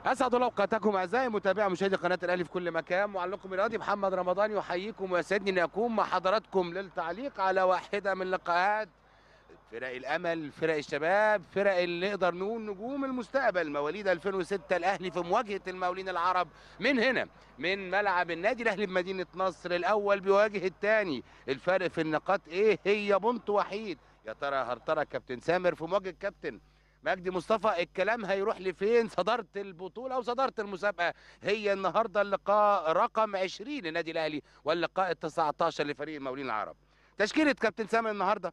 اسعد الله اوقاتكم اعزائي متابعي مشاهدي قناه الاهلي في كل مكان معلقكم الرياضي محمد رمضان يحييكم ويسعدني ان اكون مع حضراتكم للتعليق على واحده من لقاءات فرق الامل فرق الشباب فرق اللي نقدر نقول نجوم المستقبل مواليد 2006 الاهلي في مواجهه المقاولين العرب من هنا من ملعب النادي الاهلي بمدينه نصر الاول بيواجه الثاني الفرق في النقاط ايه هي بونت وحيد يا ترى هل ترى كابتن سامر في مواجهه كابتن مجدي مصطفى الكلام هيروح لفين صدارة البطولة وصدارة المسابقة هي النهاردة اللقاء رقم 20 للنادي الأهلي واللقاء ال 19 لفريق المقاولين العرب تشكيلة كابتن سامر النهاردة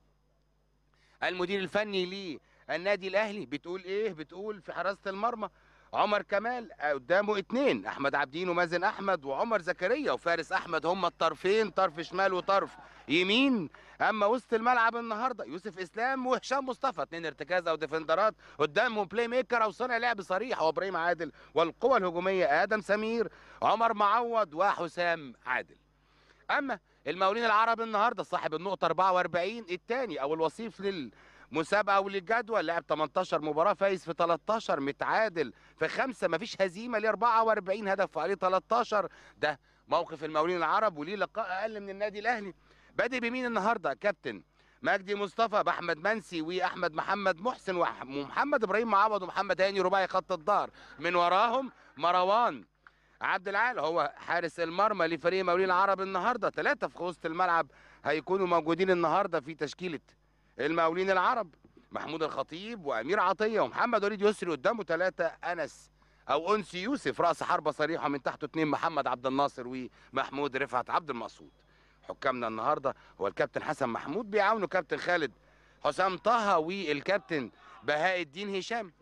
المدير الفني للنادي الأهلي بتقول إيه بتقول في حراسة المرمى عمر كمال قدامه اتنين احمد عبدين ومازن احمد وعمر زكريا وفارس احمد هم الطرفين طرف شمال وطرف يمين اما وسط الملعب النهارده يوسف اسلام وهشام مصطفى اتنين ارتكاز او ديفندرات قدامهم بلاي ميكر او صانع لعب صريح وابراهيم عادل والقوه الهجوميه ادم سمير عمر معوض وحسام عادل اما المقاولين العرب النهارده صاحب النقطه 44 الثاني او الوصيف لل مسابقه وللجدول لعب 18 مباراه فايز في 13 متعادل في خمسه مفيش هزيمه ليه 44 هدف وعليه 13 ده موقف المقاولين العرب وليه لقاء اقل من النادي الاهلي بادئ بمين النهارده كابتن مجدي مصطفى باحمد منسي واحمد محمد محسن ومحمد ابراهيم معوض ومحمد هاني رباعي خط الظهر من وراهم مروان عبد العال هو حارس المرمى لفريق المقاولين العرب النهارده ثلاثه في وسط الملعب هيكونوا موجودين النهارده في تشكيله المقاولين العرب محمود الخطيب وامير عطيه ومحمد وليد يسري قدامه ثلاثه انس او انسي يوسف راس حربه صريحه من تحته اثنين محمد عبد الناصر ومحمود رفعت عبد المقصود حكامنا النهارده هو الكابتن حسن محمود بيعاونوا كابتن خالد حسام طه والكابتن بهاء الدين هشام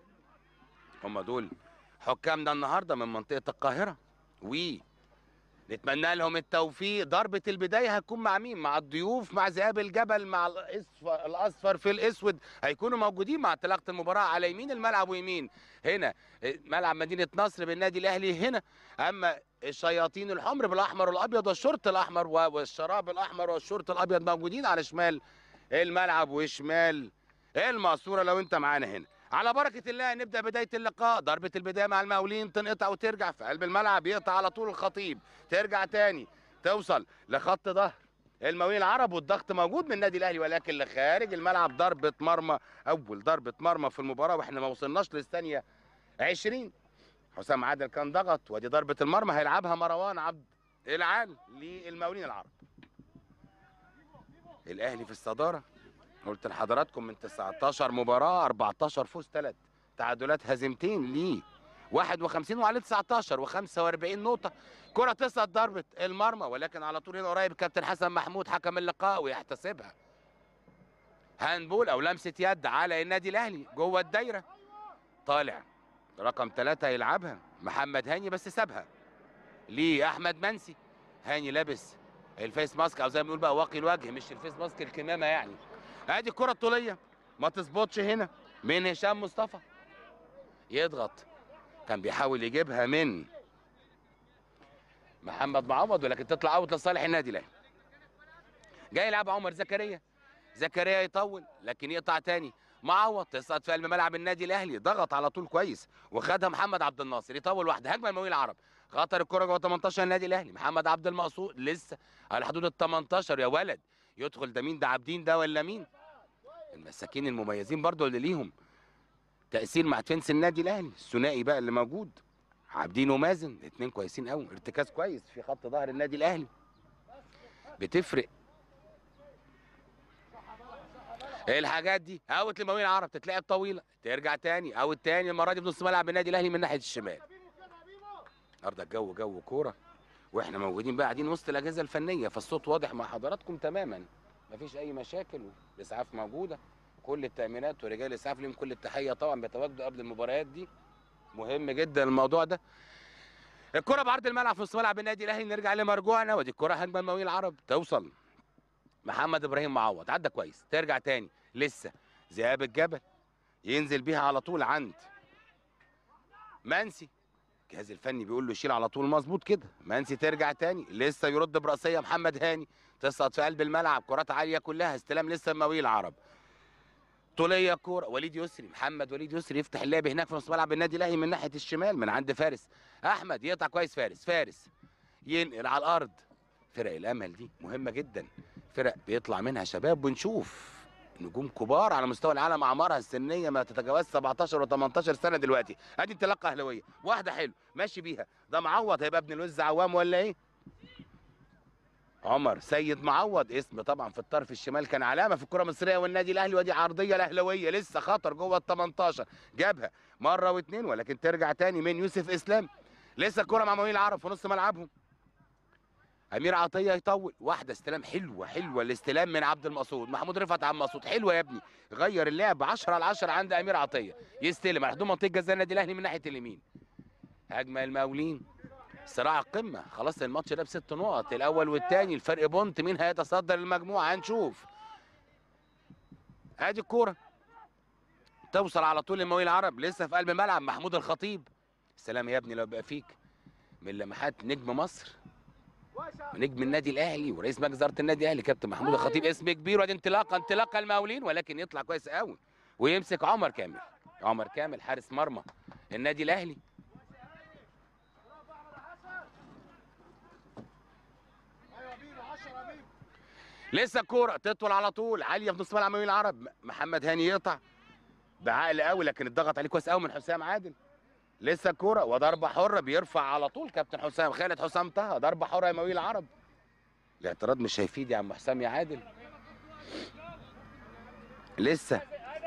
هم دول حكامنا النهارده من منطقه القاهره و نتمنى لهم التوفيق ضربة البداية هتكون مع مين؟ مع الضيوف مع ذئاب الجبل مع الأصفر, الأصفر في الأسود هيكونوا موجودين مع انطلاقة المباراة على يمين الملعب ويمين هنا ملعب مدينة نصر بالنادي الأهلي هنا أما الشياطين الحمر بالأحمر والأبيض والشورت الأحمر والشراب الأحمر والشورت الأبيض موجودين على شمال الملعب وشمال المقصورة لو أنت معانا هنا على بركة الله نبدأ بداية اللقاء ضربة البداية مع المقاولين تنقطع وترجع في قلب الملعب يقطع على طول الخطيب ترجع تاني توصل لخط ظهر المقاولين العرب والضغط موجود من النادي الاهلي ولكن لخارج الملعب ضربة مرمى اول ضربة مرمى في المباراة واحنا ما وصلناش للثانية 20 حسام عادل كان ضغط ودي ضربة المرمى هيلعبها مروان عبد العال للمقاولين العرب الاهلي في الصدارة قلت لحضراتكم من 19 مباراة 14 فوز 3 تعادلات هزيمتين ليه 51 وعليه 19 و45 نقطة كرة تسقط ضربة المرمى ولكن على طول هنا قريب كابتن حسن محمود حكم اللقاء ويحتسبها هاندبول أو لمسة يد على النادي الأهلي جوه الدايرة طالع رقم ثلاثة يلعبها محمد هاني بس سابها ليه أحمد منسي هاني لابس الفيس ماسك أو زي ما بنقول بقى واقي الوجه مش الفيس ماسك الكمامة يعني ادي الكره الطوليه ما تظبطش هنا من هشام مصطفى يضغط كان بيحاول يجيبها من محمد معوض ولكن تطلع اوت لصالح النادي الاهلي جاي يلعب عمر زكريا زكريا يطول لكن يقطع تاني معوض تسقط في قلب ملعب النادي الاهلي ضغط على طول كويس وخدها محمد عبد الناصر يطول واحده هجمه المقاولين العرب خطر الكره جوه 18 النادي الاهلي محمد عبد المقصود لسه على حدود ال 18 يا ولد يدخل ده مين ده عابدين ده ولا مين المساكين المميزين برضو اللي ليهم تأثير مع تفنس النادي الأهلي الثنائي بقى اللي موجود عابدين ومازن الاثنين كويسين قوي ارتكاز كويس في خط ظهر النادي الأهلي بتفرق الحاجات دي اوت لمقاولين العرب تتلعب طويله ترجع تاني اوت تاني المره دي بنص ملعب النادي الاهلي من ناحيه الشمال النهارده الجو جو كوره واحنا موجودين بقى قاعدين وسط الاجهزه الفنيه فالصوت واضح مع حضراتكم تماما مفيش اي مشاكل الاسعاف موجوده كل التامينات ورجال الاسعاف لهم كل التحيه طبعا بيتواجدوا قبل المباريات دي مهم جدا الموضوع ده الكره بعرض الملعب في نص ملعب النادي الاهلي نرجع لمرجوعنا ودي الكره هجمه المقاولين العرب توصل محمد ابراهيم معوض عدى كويس ترجع تاني لسه ذئاب الجبل ينزل بيها على طول عند منسي الجهاز الفني بيقول له شيل على طول مظبوط كده منسي ترجع تاني لسه يرد براسيه محمد هاني تسقط في قلب الملعب كرات عاليه كلها استلام لسه المقاولين العرب طوليه كوره وليد يسري محمد وليد يسري يفتح اللعب هناك في نص ملعب النادي الاهلي من ناحيه الشمال من عند فارس احمد يقطع كويس فارس فارس ينقل على الارض فرق الامل دي مهمه جدا فرق بيطلع منها شباب ونشوف نجوم كبار على مستوى العالم اعمارها السنيه ما تتجاوز 17 و18 سنه دلوقتي ادي انطلاقه اهلاويه واحده حلو ماشي بيها ده معوض هيبقى ابن الوز عوام ولا ايه عمر سيد معوض اسم طبعا في الطرف الشمال كان علامه في الكره المصريه والنادي الاهلي ودي عرضيه الاهلاويه لسه خطر جوه ال 18 جابها مره واثنين ولكن ترجع تاني من يوسف اسلام لسه الكره مع موين العرب في نص ملعبهم امير عطيه يطول واحده استلام حلوه حلوه الاستلام من عبد المقصود محمود رفعت عبد المقصود حلوه يا ابني غير اللعب 10 على 10 عند امير عطيه يستلم على حدود منطقه جزاء النادي الاهلي من ناحيه اليمين هجمه المقاولين صراع القمه خلاص الماتش ده بست نقط الاول والثاني الفرق بونت مين هيتصدر المجموعه هنشوف ادي الكوره توصل على طول لموين العرب لسه في قلب الملعب محمود الخطيب سلام يا ابني لو بقى فيك من لمحات نجم مصر نجم النادي الاهلي ورئيس مجلس اداره النادي الاهلي كابتن محمود الخطيب اسم كبير وادي انطلاقه انطلاقه المقاولين ولكن يطلع كويس قوي ويمسك عمر كامل عمر كامل حارس مرمى النادي الاهلي لسه الكوره تطول على طول عاليه في نص ملعب مين العرب محمد هاني يقطع بعقل قوي لكن اتضغط عليه كويس قوي من حسام عادل لسه الكوره وضربه حره بيرفع على طول كابتن حسام خالد حسام طه ضربه حره يا مويل العرب الاعتراض مش هيفيد يا عم حسام يا عادل لسه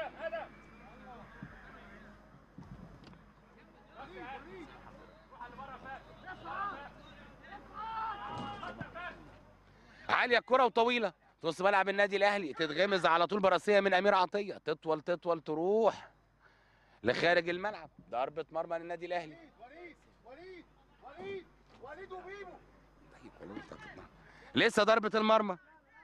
عاليه الكره وطويله في نص ملعب النادي الاهلي تتغمز على طول براسيه من امير عطيه تطول تطول تروح لخارج الملعب ضربه مرمى للنادي الاهلي وليد وليد وليد وليد وبيبو طيب والله انت هتطلع. لسه ضربه المرمى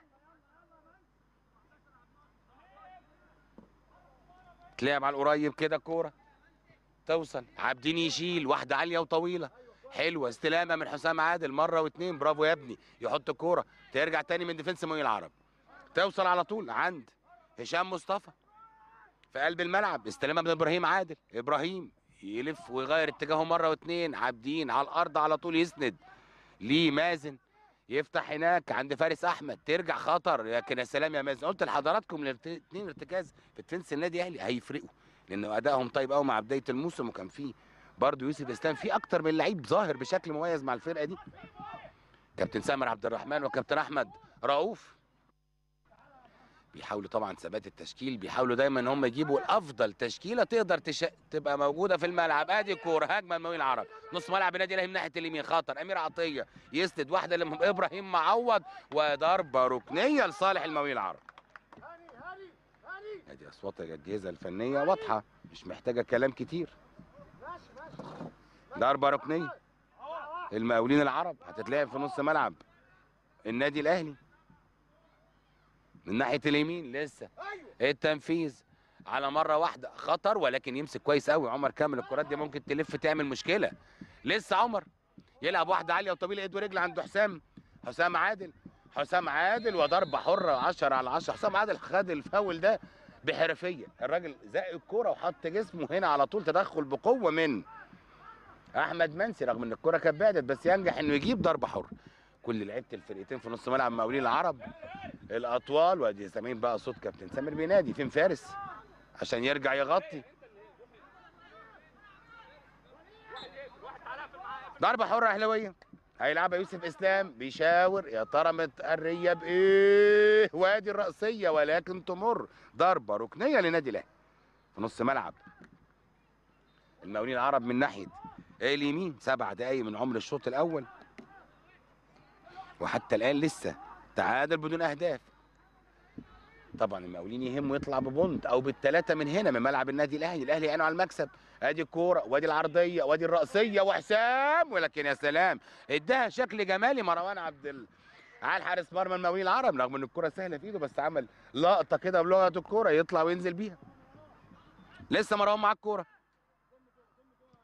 تلعب على القريب كده الكوره توصل عابدين يشيل واحده عاليه وطويله حلوه استلامه من حسام عادل مره واثنين برافو يا ابني يحط الكوره ترجع تاني من ديفنس موين العرب توصل على طول عند هشام مصطفى في قلب الملعب استلامه من ابراهيم عادل ابراهيم يلف ويغير اتجاهه مره واثنين عابدين على الارض على طول يسند ليه مازن يفتح هناك عند فارس احمد ترجع خطر لكن يا سلام يا مازن قلت لحضراتكم الاثنين ارتكاز في ديفنس النادي الاهلي هيفرقوا لان ادائهم طيب قوي مع بدايه الموسم وكان فيه برضه يوسف اسلام في اكتر من لعيب ظاهر بشكل مميز مع الفرقه دي كابتن سامر عبد الرحمن وكابتن احمد رؤوف بيحاولوا طبعا ثبات التشكيل بيحاولوا دايما ان هم يجيبوا الافضل تشكيله تقدر تش... تبقى موجوده في الملعب ادي الكوره هجمه الموين العرب نص ملعب النادي الاهلي من ناحيه اليمين خطر امير عطيه يسند واحده لابراهيم معوض وضربه ركنيه لصالح الموين العرب هاني هاني هاني ادي اصوات الاجهزه الفنيه واضحه مش محتاجه كلام كتير ماشي ماشي ضربه ركنيه المقاولين العرب هتتلعب في نص ملعب النادي الاهلي من ناحيه اليمين لسه ايوه التنفيذ على مره واحده خطر ولكن يمسك كويس قوي عمر كامل الكرات دي ممكن تلف تعمل مشكله لسه عمر يلعب واحده عاليه وطويله ايد ورجل عند حسام حسام عادل حسام عادل وضربه حره 10 على 10 حسام عادل خد الفاول ده بحرفيه الراجل زق الكوره وحط جسمه هنا على طول تدخل بقوه من احمد منسي رغم ان الكوره كانت بعدت بس ينجح انه يجيب ضربه حره كل لعيبه الفرقتين في نص ملعب مقاولين العرب الاطوال وادي سامعين بقى صوت كابتن سامر بينادي فين فارس عشان يرجع يغطي ضربه حره اهلاويه هيلعبها يوسف اسلام بيشاور يا ترى متقريه بايه وادي الراسيه ولكن تمر ضربه ركنيه لنادي الاهلي في نص ملعب المقاولين العرب من ناحيه اليمين سبع دقايق من عمر الشوط الاول وحتى الان لسه تعادل بدون اهداف طبعا المقاولين يهمه يطلع ببونت او بالثلاثه من هنا من ملعب النادي الاهلي الاهلي عينه على المكسب ادي الكوره وادي العرضيه وادي الراسيه وحسام ولكن يا سلام اداها شكل جمالي مروان عبد ال... على حارس مرمى المقاولين العرب رغم ان الكوره سهله في ايده بس عمل لقطه كده بلغه الكوره يطلع وينزل بيها لسه مروان معاه الكوره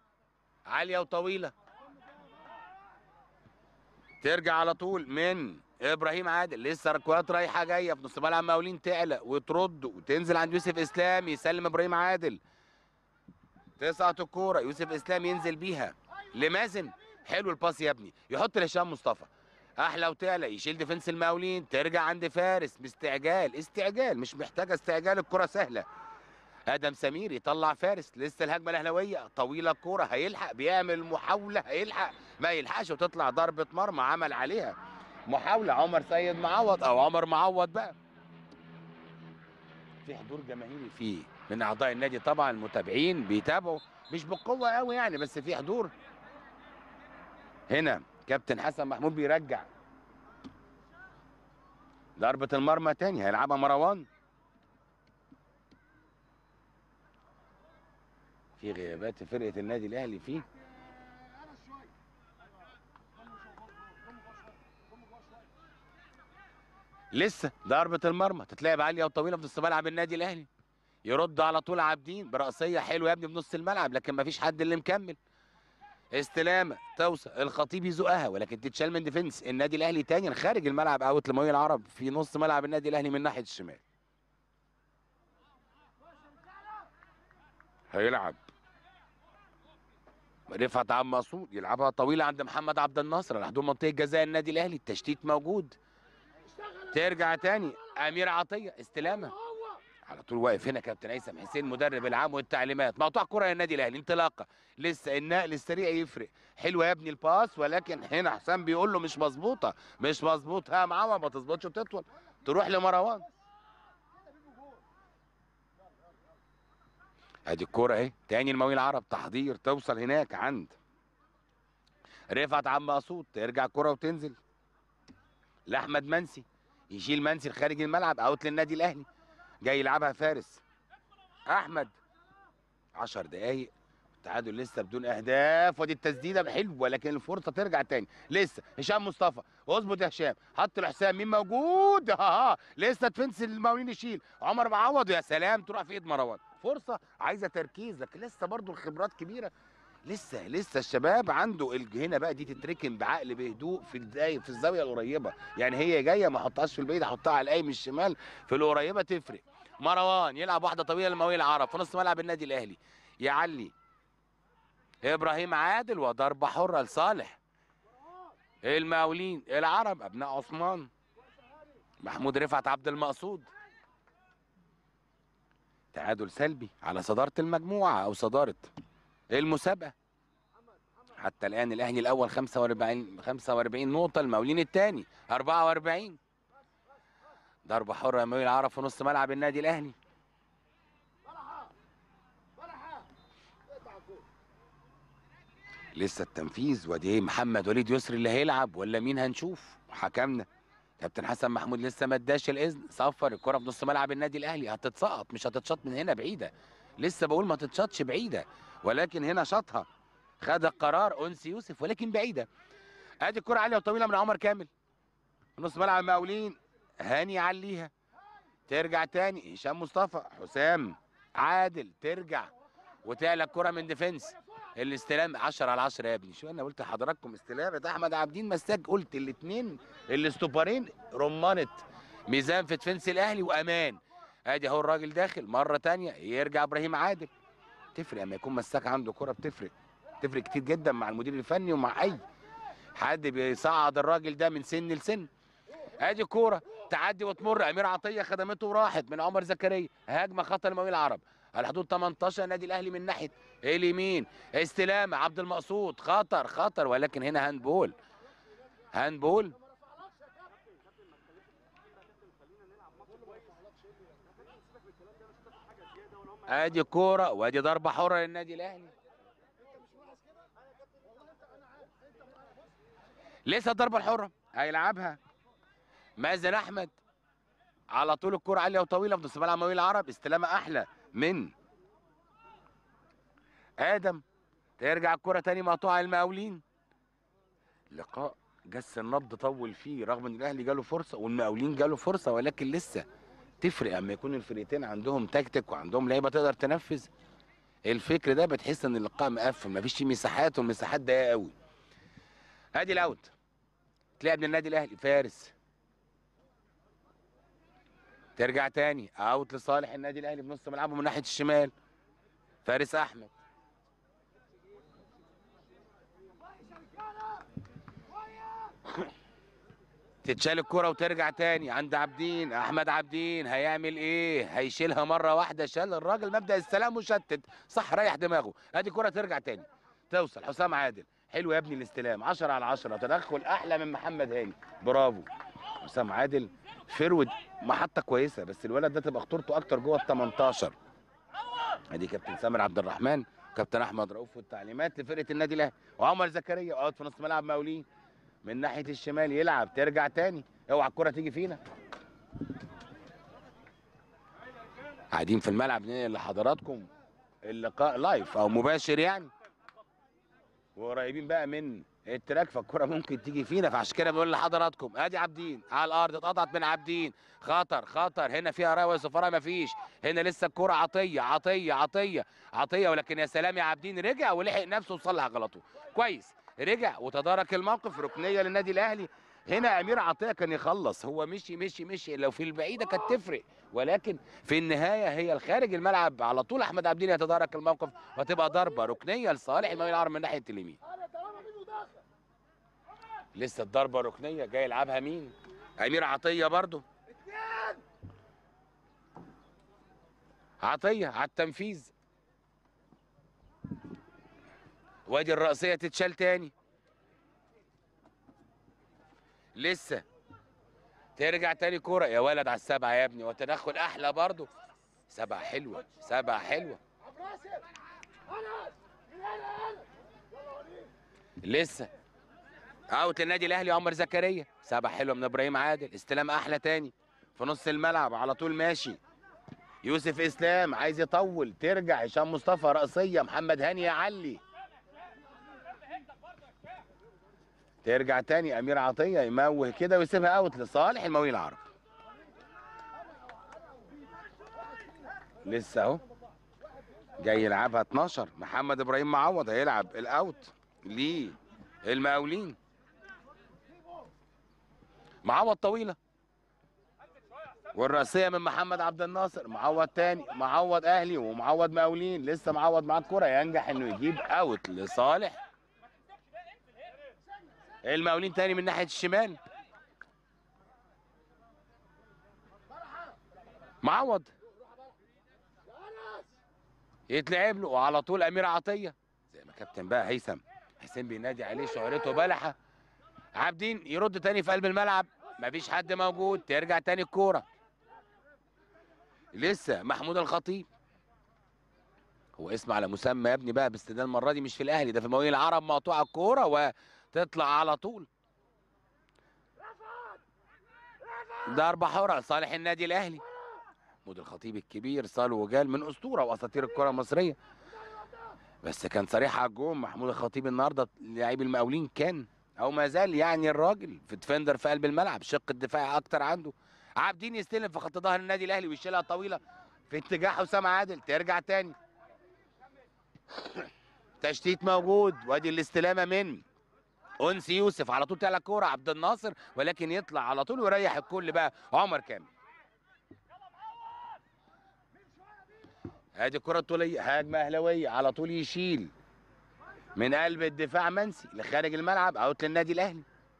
عاليه وطويله ترجع على طول من ابراهيم عادل لسه الكرات رايحه جايه في نص ملعب مقاولين تعلى وترد وتنزل عند يوسف اسلام يسلم ابراهيم عادل تسقط الكوره يوسف اسلام ينزل بيها لمازن حلو الباس يا ابني يحط لهشام مصطفى احلى وتعلى يشيل ديفنس المقاولين ترجع عند فارس باستعجال استعجال مش محتاجه استعجال الكره سهله ادم سمير يطلع فارس لسه الهجمه الاهلاويه طويله الكوره هيلحق بيعمل محاوله هيلحق ما يلحقش وتطلع ضربه مرمى عمل عليها محاوله عمر سيد معوض او عمر معوض بقى في حضور جماهيري فيه من اعضاء النادي طبعا المتابعين بيتابعوا مش بقوه قوي يعني بس في حضور هنا كابتن حسن محمود بيرجع ضربة المرمى تاني هيلعبها مروان في غيابات في فرقة النادي الأهلي فيه لسه ضربة المرمى تتلعب عالية وطويلة في نص ملعب النادي الأهلي يرد على طول عابدين برأسية حلوة يا ابني في نص الملعب لكن مفيش حد اللي مكمل استلامه توصل الخطيب يزقها ولكن تتشال من ديفنس النادي الاهلي تاني خارج الملعب اوت لمويه العرب في نص ملعب النادي الاهلي من ناحيه الشمال هيلعب رفعت عم مقصود يلعبها طويله عند محمد عبد الناصر على حدود منطقه جزاء النادي الاهلي التشتيت موجود ترجع تاني امير عطيه استلامه على طول واقف هنا كابتن هيثم حسين مدرب العام والتعليمات مقطوع كره للنادي الاهلي انطلاقه لسه النقل السريع يفرق حلوه يا ابني الباس ولكن هنا حسام بيقول له مش مظبوطه مش مظبوط ها معاه ما تظبطش وتطول تروح لمروان ادي الكوره اهي تاني الموي العرب تحضير توصل هناك عند رفعت عم مقصود ترجع الكوره وتنزل لاحمد منسي يشيل منسي خارج الملعب اوت للنادي الاهلي جاي يلعبها فارس احمد 10 دقايق التعادل لسه بدون اهداف ودي التسديده حلو ولكن الفرصه ترجع تاني لسه هشام مصطفى اظبط يا هشام حط لحسام مين موجود ها ها لسه تفنس المقاولين يشيل عمر معوض يا سلام تروح في ايد مروان فرصه عايزه تركيز لكن لسه برضو الخبرات كبيره لسه لسه الشباب عنده الج- هنا بقى دي تتركن بعقل بهدوء في الداي في الزاويه القريبه يعني هي جايه ما احطهاش في البعيد احطها على القايم الشمال في القريبه تفرق مروان يلعب واحده طويله لمويه العرب في نص ملعب النادي الاهلي يعلي ابراهيم عادل وضربه حره لصالح المقاولين العرب ابناء عثمان محمود رفعت عبد المقصود تعادل سلبي على صداره المجموعه او صداره المسابقه حتى الان الاهلي الاول 45 45 نقطه المقاولين الثاني 44 ضربه حره يا مقاولين العرب في نص ملعب النادي الاهلي لسه التنفيذ وادي ايه محمد وليد يسري اللي هيلعب ولا مين هنشوف حكمنا كابتن حسن محمود لسه ما اداش الاذن صفر الكره في نص ملعب النادي الاهلي هتتسقط مش هتتشاط من هنا بعيده لسه بقول ما تتشاطش بعيده ولكن هنا شاطها خد القرار انسي يوسف ولكن بعيده ادي الكره عاليه وطويله من عمر كامل في نص ملعب المقاولين هاني يعليها ترجع تاني هشام مصطفى حسام عادل ترجع وتعلى الكره من ديفنس الاستلام 10 على 10 يا ابني شو انا قلت لحضراتكم استلام ده احمد عابدين مساك قلت الاثنين الاستوبرين رمانه ميزان في ديفنس الاهلي وامان ادي اهو الراجل داخل مره تانية يرجع ابراهيم عادل تفرق اما يكون مساك عنده كره بتفرق تفرق كتير جدا مع المدير الفني ومع اي حد بيصعد الراجل ده من سن لسن ادي كوره تعدي وتمر امير عطيه خدمته وراحت من عمر زكريا هجمه خطر المقاولين العرب على حدود 18 النادي الاهلي من ناحيه اليمين استلامه عبد المقصود خطر خطر ولكن هنا هاندبول هاندبول ادي كوره وادي ضربه حره للنادي الاهلي لسه الضربه الحره هيلعبها مازن احمد على طول الكرة عالية وطويلة في نص ملعب مويل العرب استلامة أحلى من آدم ترجع الكرة تاني مقطوعة المقاولين لقاء جس النبض طول فيه رغم ان الاهلي جاله فرصه والمقاولين جاله فرصه ولكن لسه تفرق اما يكون الفرقتين عندهم تكتيك وعندهم لعيبه تقدر تنفذ الفكر ده بتحس ان اللقاء مقفل مفيش فيه مساحات والمساحات ضيقه قوي ادي الاوت تلاقي من النادي الاهلي فارس ترجع تاني اوت لصالح النادي الاهلي بنص ملعبه من ناحيه الشمال فارس احمد تتشال الكرة وترجع تاني عند عابدين احمد عابدين هيعمل ايه هيشيلها مره واحده شال الراجل مبدا السلام مشتت صح ريح دماغه ادي كرة ترجع تاني توصل حسام عادل حلو يا ابني الاستلام 10 على 10 تدخل احلى من محمد هاني برافو حسام عادل فرود محطه كويسه بس الولد ده تبقى خطورته اكتر جوه ال 18 ادي كابتن سامر عبد الرحمن كابتن احمد رؤوف والتعليمات لفرقه النادي الاهلي وعمر زكريا اوت في نص ملعب مقاولين من ناحيه الشمال يلعب ترجع تاني اوعى الكره تيجي فينا قاعدين في الملعب ننقل لحضراتكم اللقاء لايف او مباشر يعني وقريبين بقى من التراك فالكرة ممكن تيجي فينا فعشان كده بقول لحضراتكم ادي عابدين على الارض اتقطعت من عابدين خطر خطر هنا فيها راوي صفارة مفيش هنا لسه الكرة عطية عطية عطية عطية ولكن يا سلام يا عابدين رجع ولحق نفسه وصلح غلطه كويس رجع وتدارك الموقف ركنية للنادي الاهلي هنا امير عطيه كان يخلص هو مشي مشي مشي لو في البعيده كانت تفرق ولكن في النهايه هي الخارج الملعب على طول احمد عبدين يتدارك الموقف وتبقى ضربه ركنيه لصالح المقاولين العرب من ناحيه اليمين انا طالما منه داخل لسه الضربه ركنيه جاي يلعبها مين امير عطيه برضو اتنين عطيه على التنفيذ وادي الرأسية تتشال تاني لسه ترجع تاني كرة يا ولد على السبعة يا ابني وتدخل أحلى برضو سبعة حلوة سبعة حلوة عبد الراسل انس من هنا انس يلا وليد لسه اوت للنادي الاهلي عمر زكريا سبعة حلوه من ابراهيم عادل استلام احلى تاني في نص الملعب على طول ماشي يوسف اسلام عايز يطول ترجع هشام مصطفى رأسيه محمد هاني يعلي ترجع تاني امير عطيه يموه كده ويسيبها اوت لصالح المقاولين العرب لسه اهو جاي يلعبها 12 محمد ابراهيم معوض هيلعب الاوت ليه المقاولين معوض طويله والرأسية من محمد عبد الناصر معوض تاني معوض اهلي ومعوض مقاولين لسه معوض معاه الكرة ينجح انه يجيب اوت لصالح المقاولين تاني من ناحية الشمال معوض يتلعب له وعلى طول امير عطيه زي ما كابتن بقى هيثم حسين بينادي عليه شهرته بلحه عابدين يرد تاني في قلب الملعب مفيش حد موجود ترجع تاني الكوره لسه محمود الخطيب هو اسم على مسمى يا ابني بقى بس ده المره دي مش في الاهلي ده في مواويل العرب مقطوعه الكوره وتطلع على طول ضربه حره لصالح النادي الاهلي محمود الخطيب الكبير صال وجال من اسطوره واساطير الكره المصريه بس كان صريح على الجون محمود الخطيب النهارده لعيب المقاولين كان او ما زال يعني الراجل في ديفندر في قلب الملعب شق الدفاعي اكتر عنده عابدين يستلم في خط ظهر النادي الاهلي ويشيلها طويله في اتجاه حسام عادل ترجع تاني تشتيت موجود وادي الاستلامه من انسي يوسف على طول تعلى كوره عبد الناصر ولكن يطلع على طول ويريح الكل بقى عمر كامل ادي الكره الطوليه هجمه اهلاويه على طول يشيل من قلب الدفاع منسي لخارج الملعب اوت للنادي الاهلي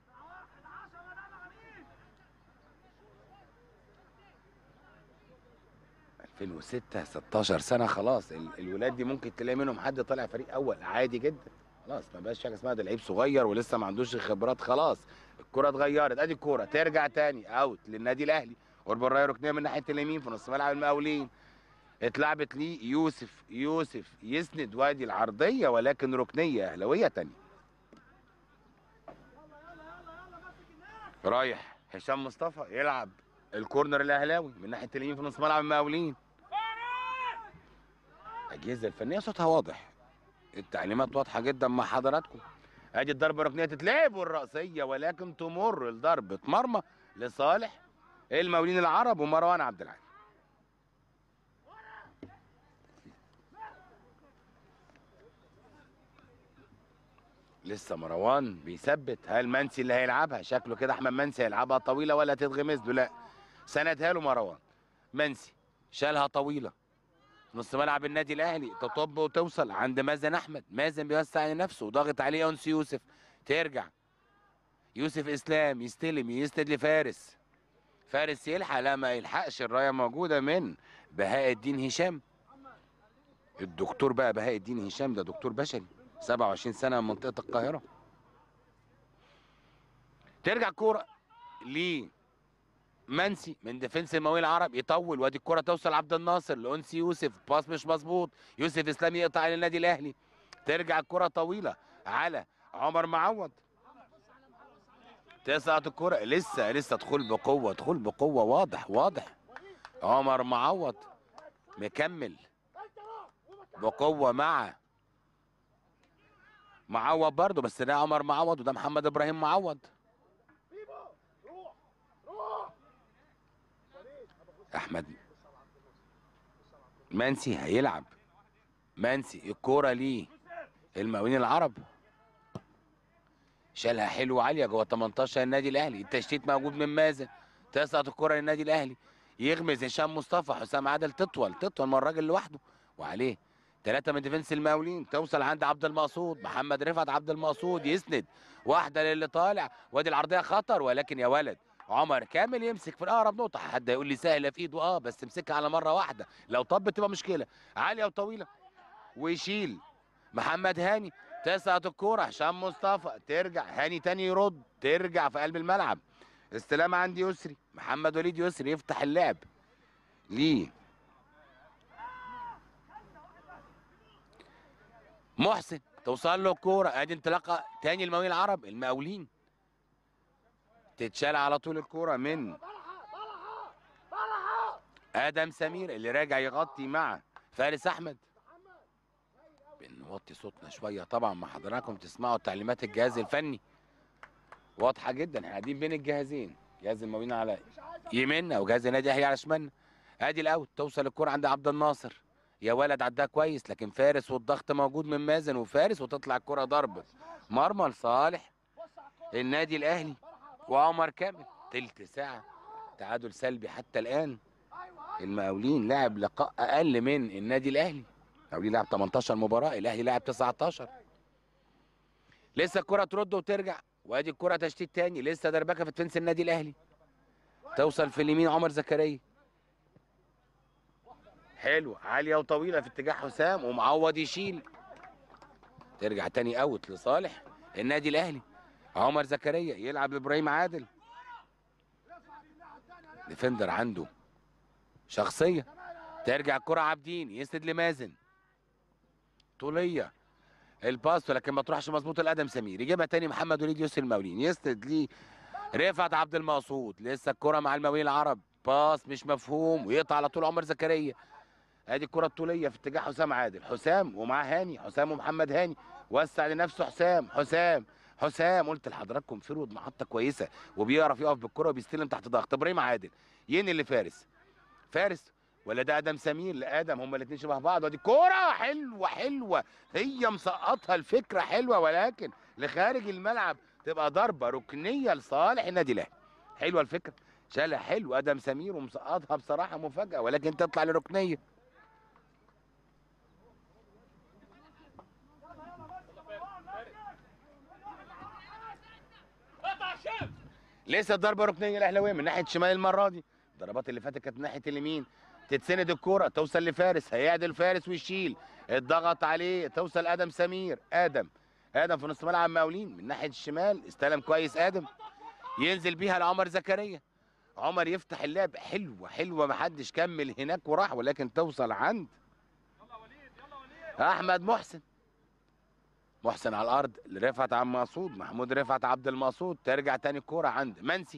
ألفين وستة 16 سنة خلاص ال- الولاد دي ممكن تلاقي منهم حد طالع فريق أول عادي جدا خلاص ما بقاش حاجة اسمها ده لعيب صغير ولسه ما عندوش خبرات خلاص الكرة اتغيرت ادي الكرة ترجع تاني اوت للنادي الاهلي قرب الرايه ركنيه من ناحية اليمين في نص ملعب المقاولين اتلعبت ليه يوسف يوسف يسند وادي العرضية ولكن ركنية أهلوية تانية رايح هشام مصطفى يلعب الكورنر الأهلاوي من ناحية اليمين في نص ملعب المقاولين الأجهزة الفنية صوتها واضح التعليمات واضحة جدا مع حضراتكم ادي الضربة الركنية تتلعب والرأسية ولكن تمر لضربة مرمى لصالح المقاولين العرب ومروان عبد العال لسه مروان بيثبت هل منسي اللي هيلعبها شكله كده احمد منسي هيلعبها طويله ولا تتغمز له لا سندها له مروان منسي شالها طويله نص ملعب النادي الاهلي تطب وتوصل عند مازن احمد مازن بيوسع لنفسه وضاغط عليه انس يوسف ترجع يوسف اسلام يستلم يسند لفارس فارس يلحق لا ما يلحقش الرايه موجوده من بهاء الدين هشام الدكتور بقى بهاء الدين هشام ده دكتور بشري 27 سنه من منطقه القاهره ترجع الكوره ليه منسي من ديفنس المقاولين العرب يطول وادي الكره توصل عبد الناصر لانسي يوسف باص مش مظبوط يوسف اسلام يقطع على النادي الاهلي ترجع الكره طويله على عمر معوض تسقط الكره لسه لسه دخول بقوه دخول بقوه واضح واضح عمر معوض مكمل بقوه مع معوض برضه بس ده عمر معوض وده محمد ابراهيم معوض روح روح احمد منسي هيلعب منسي الكوره ليه المقاولين العرب شالها حلو عاليه جوه 18 النادي الاهلي التشتيت موجود من مازن تسقط الكره للنادي الاهلي يغمز هشام مصطفى حسام عادل تطول تطول من الراجل لوحده وعليه ثلاثة من ديفنس المقاولين توصل عند عبد المقصود محمد رفعت عبد المقصود يسند واحدة للي طالع وادي العرضية خطر ولكن يا ولد عمر كامل يمسك في الاقرب نقطه حد يقول لي سهله في ايده اه بس امسكها على مره واحده لو طبت تبقى مشكله عاليه وطويله ويشيل محمد هاني تسقط الكوره هشام مصطفى ترجع هاني تاني يرد ترجع في قلب الملعب استلام عند يسري محمد وليد يسري يفتح اللعب ليه محسن توصل له الكوره ادي انطلاقه تاني المقاولين العرب المقاولين تتشال على طول الكوره من طلعها طلعها طلعها ادم سمير اللي راجع يغطي مع فارس احمد بنوطي صوتنا شويه طبعا مع حضراتكم تسمعوا تعليمات الجهاز الفني واضحه جدا احنا قاعدين بين الجهازين جهاز المقاولين على يمنا وجهاز النادي الاهلي على شمالنا ادي الاوت توصل الكره عند عبد الناصر يا ولد عداها كويس لكن فارس والضغط موجود من مازن وفارس وتطلع الكره ضرب مرمى لصالح النادي الاهلي وعمر كامل تلت ساعه تعادل سلبي حتى الان المقاولين لعب لقاء اقل من النادي الاهلي المقاولين لعب 18 مباراه الاهلي لعب 19 لسه الكره ترد وترجع وادي الكره تشتيت تاني لسه دربكه في تفنس النادي الاهلي توصل في اليمين عمر زكريا حلو عاليه وطويله في اتجاه حسام ومعوض يشيل ترجع تاني اوت لصالح النادي الاهلي عمر زكريا يلعب لابراهيم عادل ديفندر عنده شخصيه ترجع الكره عابدين يسند لمازن طوليه الباس ولكن ما تروحش مظبوط الادم سمير يجيبها تاني محمد وليد يوسف المقاولين يسند ليه رفعت عبد المقصود لسه الكره مع المقاولين العرب باس مش مفهوم ويقطع على طول عمر زكريا ادي الكره الطوليه في اتجاه حسام عادل حسام ومعاه هاني حسام ومحمد هاني وسع لنفسه حسام حسام حسام قلت لحضراتكم فرود محطه كويسه وبيعرف يقف بالكره وبيستلم تحت ضغط ابراهيم عادل ينقل لفارس فارس ولا ده ادم سمير لا ادم هما الاثنين شبه بعض ودي كوره حلوه حلوه هي مسقطها الفكره حلوه ولكن لخارج الملعب تبقى ضربه ركنيه لصالح النادي الاهلي حلوه الفكره شالها حلو ادم سمير ومسقطها بصراحه مفاجاه ولكن تطلع لركنيه لسه الضربه ركنيه الاهلاويه من ناحيه شمال المره دي الضربات اللي فاتت كانت ناحيه اليمين تتسند الكوره توصل لفارس هيعدل فارس ويشيل الضغط عليه توصل ادم سمير ادم ادم في نص ملعب مقاولين من ناحيه الشمال استلم كويس ادم ينزل بيها لعمر زكريا عمر يفتح اللعب حلوه حلوه محدش كمل هناك وراح ولكن توصل عند احمد محسن محسن على الارض لرفعت عبد المقصود محمود رفعت عبد المقصود ترجع تاني الكوره عند منسي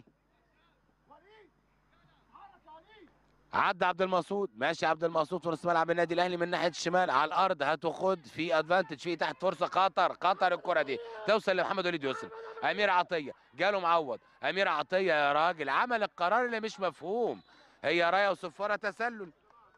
عدى عبد المقصود ماشي عبد المقصود في نص ملعب النادي الاهلي من ناحيه الشمال على الارض هتاخد في ادفانتج في تحت فرصه خطر خطر الكره دي توصل لمحمد وليد يسري امير عطيه جاله معوض امير عطيه يا راجل عمل القرار اللي مش مفهوم هي رايه وصفاره تسلل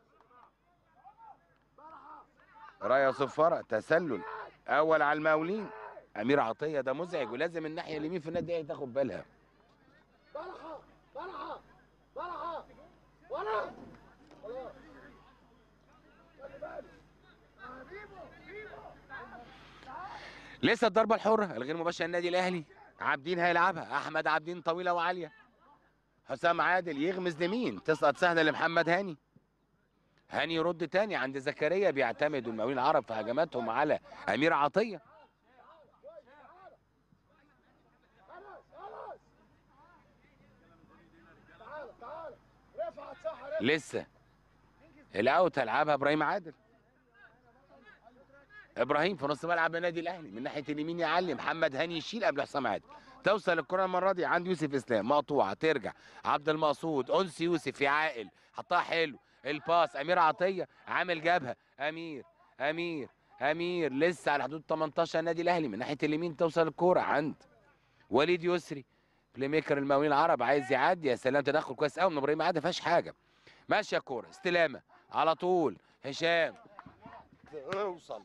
رايه وصفاره تسلل اول على المقاولين امير عطيه ده مزعج ولازم الناحيه اليمين في النادي الاهلي تاخد بالها طلعها طلعها طلعها ولد لسه الضربه الحره الغير مباشره النادي الاهلي عابدين هيلعبها احمد عابدين طويله وعاليه حسام عادل يغمز لمين تسقط سهله لمحمد هاني هاني يرد تاني عند زكريا بيعتمدوا المقاولين العرب في هجماتهم على امير عطيه خلاص خلاص تعال تعال رفعت صح رفعت لسه الاوت هيلعبها ابراهيم عادل ابراهيم في نص ملعب النادي الاهلي من ناحيه اليمين يعلي محمد هاني يشيل قبل حسام عادل توصل الكره المره دي عند يوسف اسلام مقطوعه ترجع عبد المقصود انس يوسف يا عاقل حطها حلو الباس امير عطيه عامل جبهه امير امير امير لسه على حدود 18 النادي الاهلي من ناحيه اليمين توصل الكوره عند وليد يسري بلاي ميكر المقاولين العرب عايز يعدي يا سلام تدخل كويس قوي من ابراهيم عادل ما فيهاش حاجه ماشيه كوره استلامه على طول هشام اوصل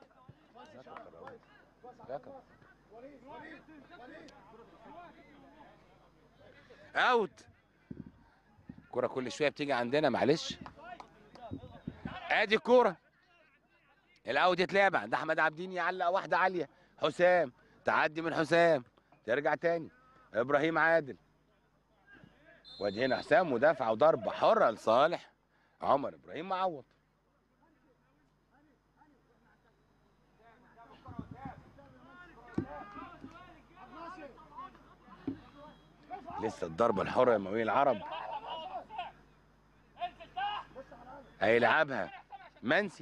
اوت كرة كل شويه بتيجي عندنا معلش ادي الكوره الاوت يتلعب عند احمد عابدين يعلق واحده عاليه حسام تعدي من حسام ترجع تاني ابراهيم عادل وادي هنا حسام مدافع وضربه حره لصالح عمر ابراهيم معوض لسه الضربه الحره لمقاولين العرب هيلعبها منسي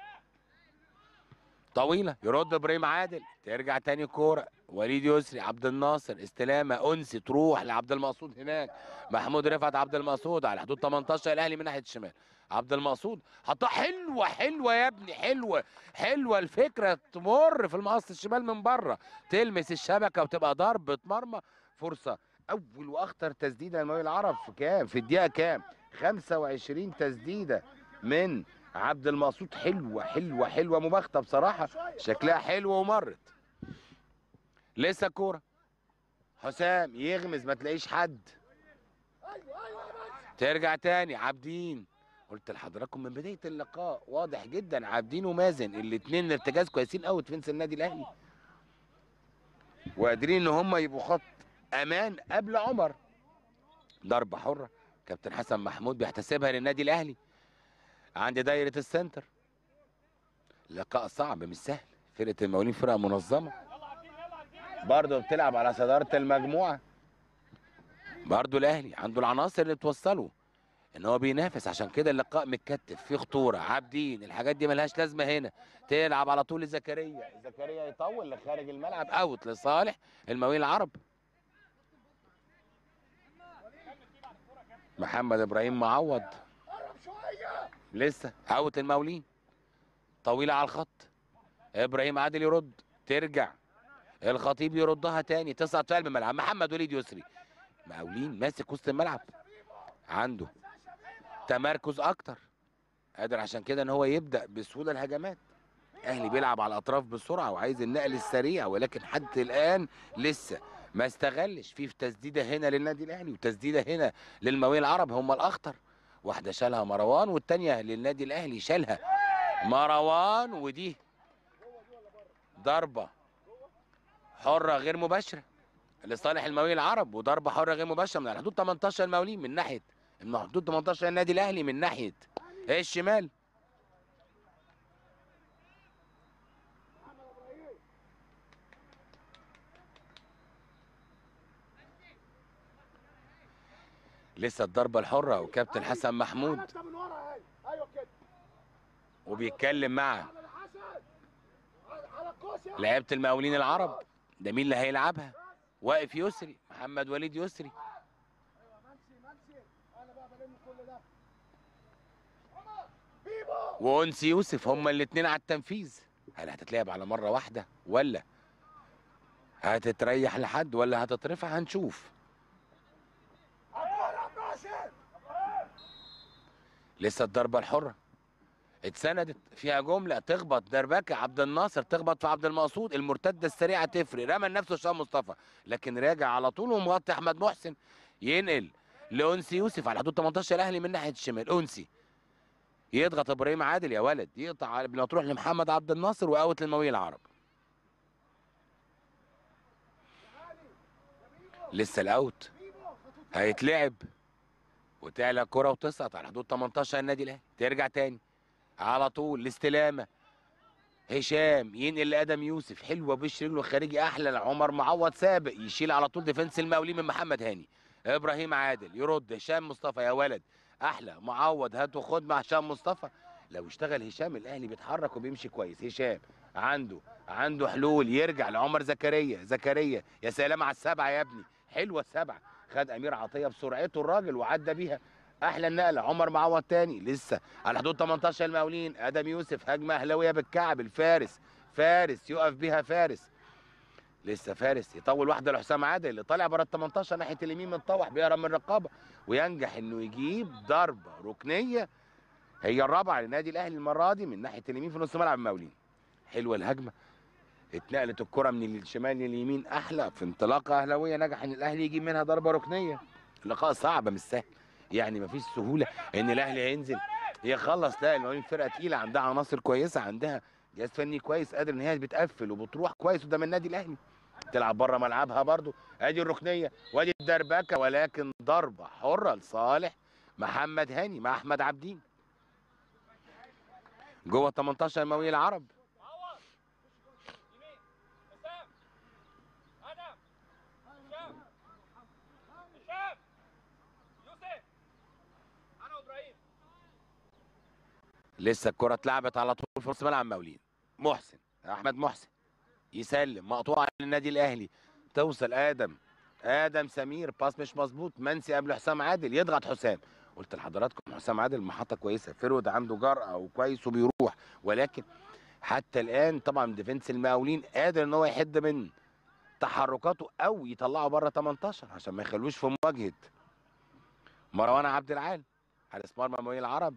طويله يرد ابراهيم عادل ترجع تاني كوره وليد يسري عبد الناصر استلامه انسي تروح لعبد المقصود هناك محمود رفعت عبد المقصود على حدود 18 الاهلي من ناحيه الشمال عبد المقصود حطها حلوه حلوه يا ابني حلوه حلوه الفكره تمر في المقص الشمال من بره تلمس الشبكه وتبقى ضربه مرمى فرصه اول واخطر تسديده للمقاولين العرب في كام في الدقيقه كام 25 تسديده من عبد المقصود حلوه حلوه حلوه مباغته بصراحه شكلها حلو ومرت لسه كوره حسام يغمز ما تلاقيش حد ايوه ايوه يا باشا ترجع تاني عابدين قلت لحضراتكم من بدايه اللقاء واضح جدا عابدين ومازن الاثنين ارتكاز كويسين قوي في النادي الاهلي وقادرين ان هم يبقوا خط امان قبل عمر ضربه حره كابتن حسن محمود بيحتسبها للنادي الاهلي عند دايره السنتر لقاء صعب مش سهل فرقه المقاولين فرقه منظمه برضه بتلعب على صداره المجموعه برضه الاهلي عنده العناصر اللي توصله ان هو بينافس عشان كده اللقاء متكتف فيه خطوره عابدين الحاجات دي ملهاش لازمه هنا تلعب على طول لزكريا زكريا يطول لخارج الملعب اوت لصالح المقاولين العرب محمد ابراهيم معوض قرب شويه لسه اوت المقاولين طويله على الخط ابراهيم عادل يرد ترجع الخطيب يردها تاني تصعد في قلب الملعب محمد وليد يسري مقاولين ماسك وسط الملعب عنده تمركز اكتر قادر عشان كده ان هو يبدا بسهوله الهجمات اهلي بيلعب على الاطراف بسرعه وعايز النقل السريع ولكن حتى الان لسه ما استغلش في تسديده هنا للنادي الاهلي وتسديده هنا للمقاولين العرب هم الاخطر واحده شالها مروان والتانيه للنادي الاهلي شالها مروان ودي ضربه حره غير مباشره لصالح المقاولين العرب وضربه حره غير مباشره من على حدود 18 المقاولين من ناحيه من حدود 18 النادي الاهلي من ناحيه الشمال لسه الضربه الحره وكابتن حسن محمود انت من ورا اهي ايوه كده وبيتكلم مع على الحسن على- على الكوس يا لعيبه المقاولين العرب ده مين اللي هيلعبها واقف يسري محمد وليد يسري ايوه منسي منسي انا بقى بلم كل ده عمر بيبو وانسي يوسف هما الاثنين على التنفيذ هل هتتلعب على مره واحده ولا هتتريح لحد ولا هتترفع هنشوف عبار عبد الراشد لسه الضربه الحره اتسندت فيها جمله تخبط دربكه عبد الناصر تخبط في عبد المقصود المرتده السريعه تفرق رمى لنفسه هشام مصطفى لكن راجع على طول ومغطي احمد محسن ينقل لانسي يوسف على حدود 18 الاهلي من ناحيه الشمال انسي يضغط ابراهيم عادل يا ولد يقطع على- بنطروح لمحمد عبد الناصر واوت للمقاولين العرب لسه الاوت هيتلعب وتعلى كرة وتسقط على حدود 18 النادي الاهلي ترجع تاني على طول الاستلامه هشام ينقل لادم يوسف حلوه بوش رجله الخارجي احلى لعمر معوض سابق يشيل على طول ديفنس المقاولين من محمد هاني ابراهيم عادل يرد هشام مصطفى يا ولد احلى معوض هات وخد مع هشام مصطفى لو اشتغل هشام الاهلي بيتحرك وبيمشي كويس هشام عنده عنده حلول يرجع لعمر زكريا زكريا يا سلام على السبعه يا ابني حلوه السبعه خد امير عطيه بسرعته الراجل وعدى بيها احلى النقله عمر معوض تاني لسه على حدود 18 المقاولين ادم يوسف هجمه اهلاويه بالكعب الفارس فارس يقف بيها فارس لسه فارس يطول واحده لحسام عادل اللي طالع بره ال 18 ناحيه اليمين متطوح بيهرب من الرقابه وينجح انه يجيب ضربه ركنيه هي الرابعه للنادي الاهلي المره دي من ناحيه اليمين في نص ملعب المقاولين حلوه الهجمه اتنقلت الكره من الشمال لليمين احلى في انطلاقه اهلاويه نجح ان الاهلي يجيب منها ضربه ركنيه اللقاء صعب مش سهل يعني مفيش سهوله ان الاهلي هينزل يخلص لا المقاولين فرقه تقيله عندها عناصر كويسه عندها جهاز فني كويس قادر ان هي بتقفل وبتروح كويس قدام النادي الاهلي تلعب بره ملعبها برضو ادي الركنيه وادي الدربكه ولكن ضربه حره لصالح محمد هاني مع احمد عبدين جوه 18 المقاولين العرب معوض يمين حسام ادم هشام هشام يوسف انا وابراهيم لسه الكره اتلعبت على طول في نص ملعب المقاولين محسن احمد محسن يسلم مقطوعه للنادي الاهلي توصل ادم ادم سمير باس مش مظبوط منسي قبل حسام عادل يضغط حسام قلت لحضراتكم حسام عادل محطه كويسه فرود عنده جرأه وكويس وبيروح ولكن حتى الان طبعا ديفنس المقاولين قادر ان هو يحد من تحركاته او يطلعه بره 18 عشان ما يخلوش في مواجهه مروان عبد العال حارس مرمى المقاولين العرب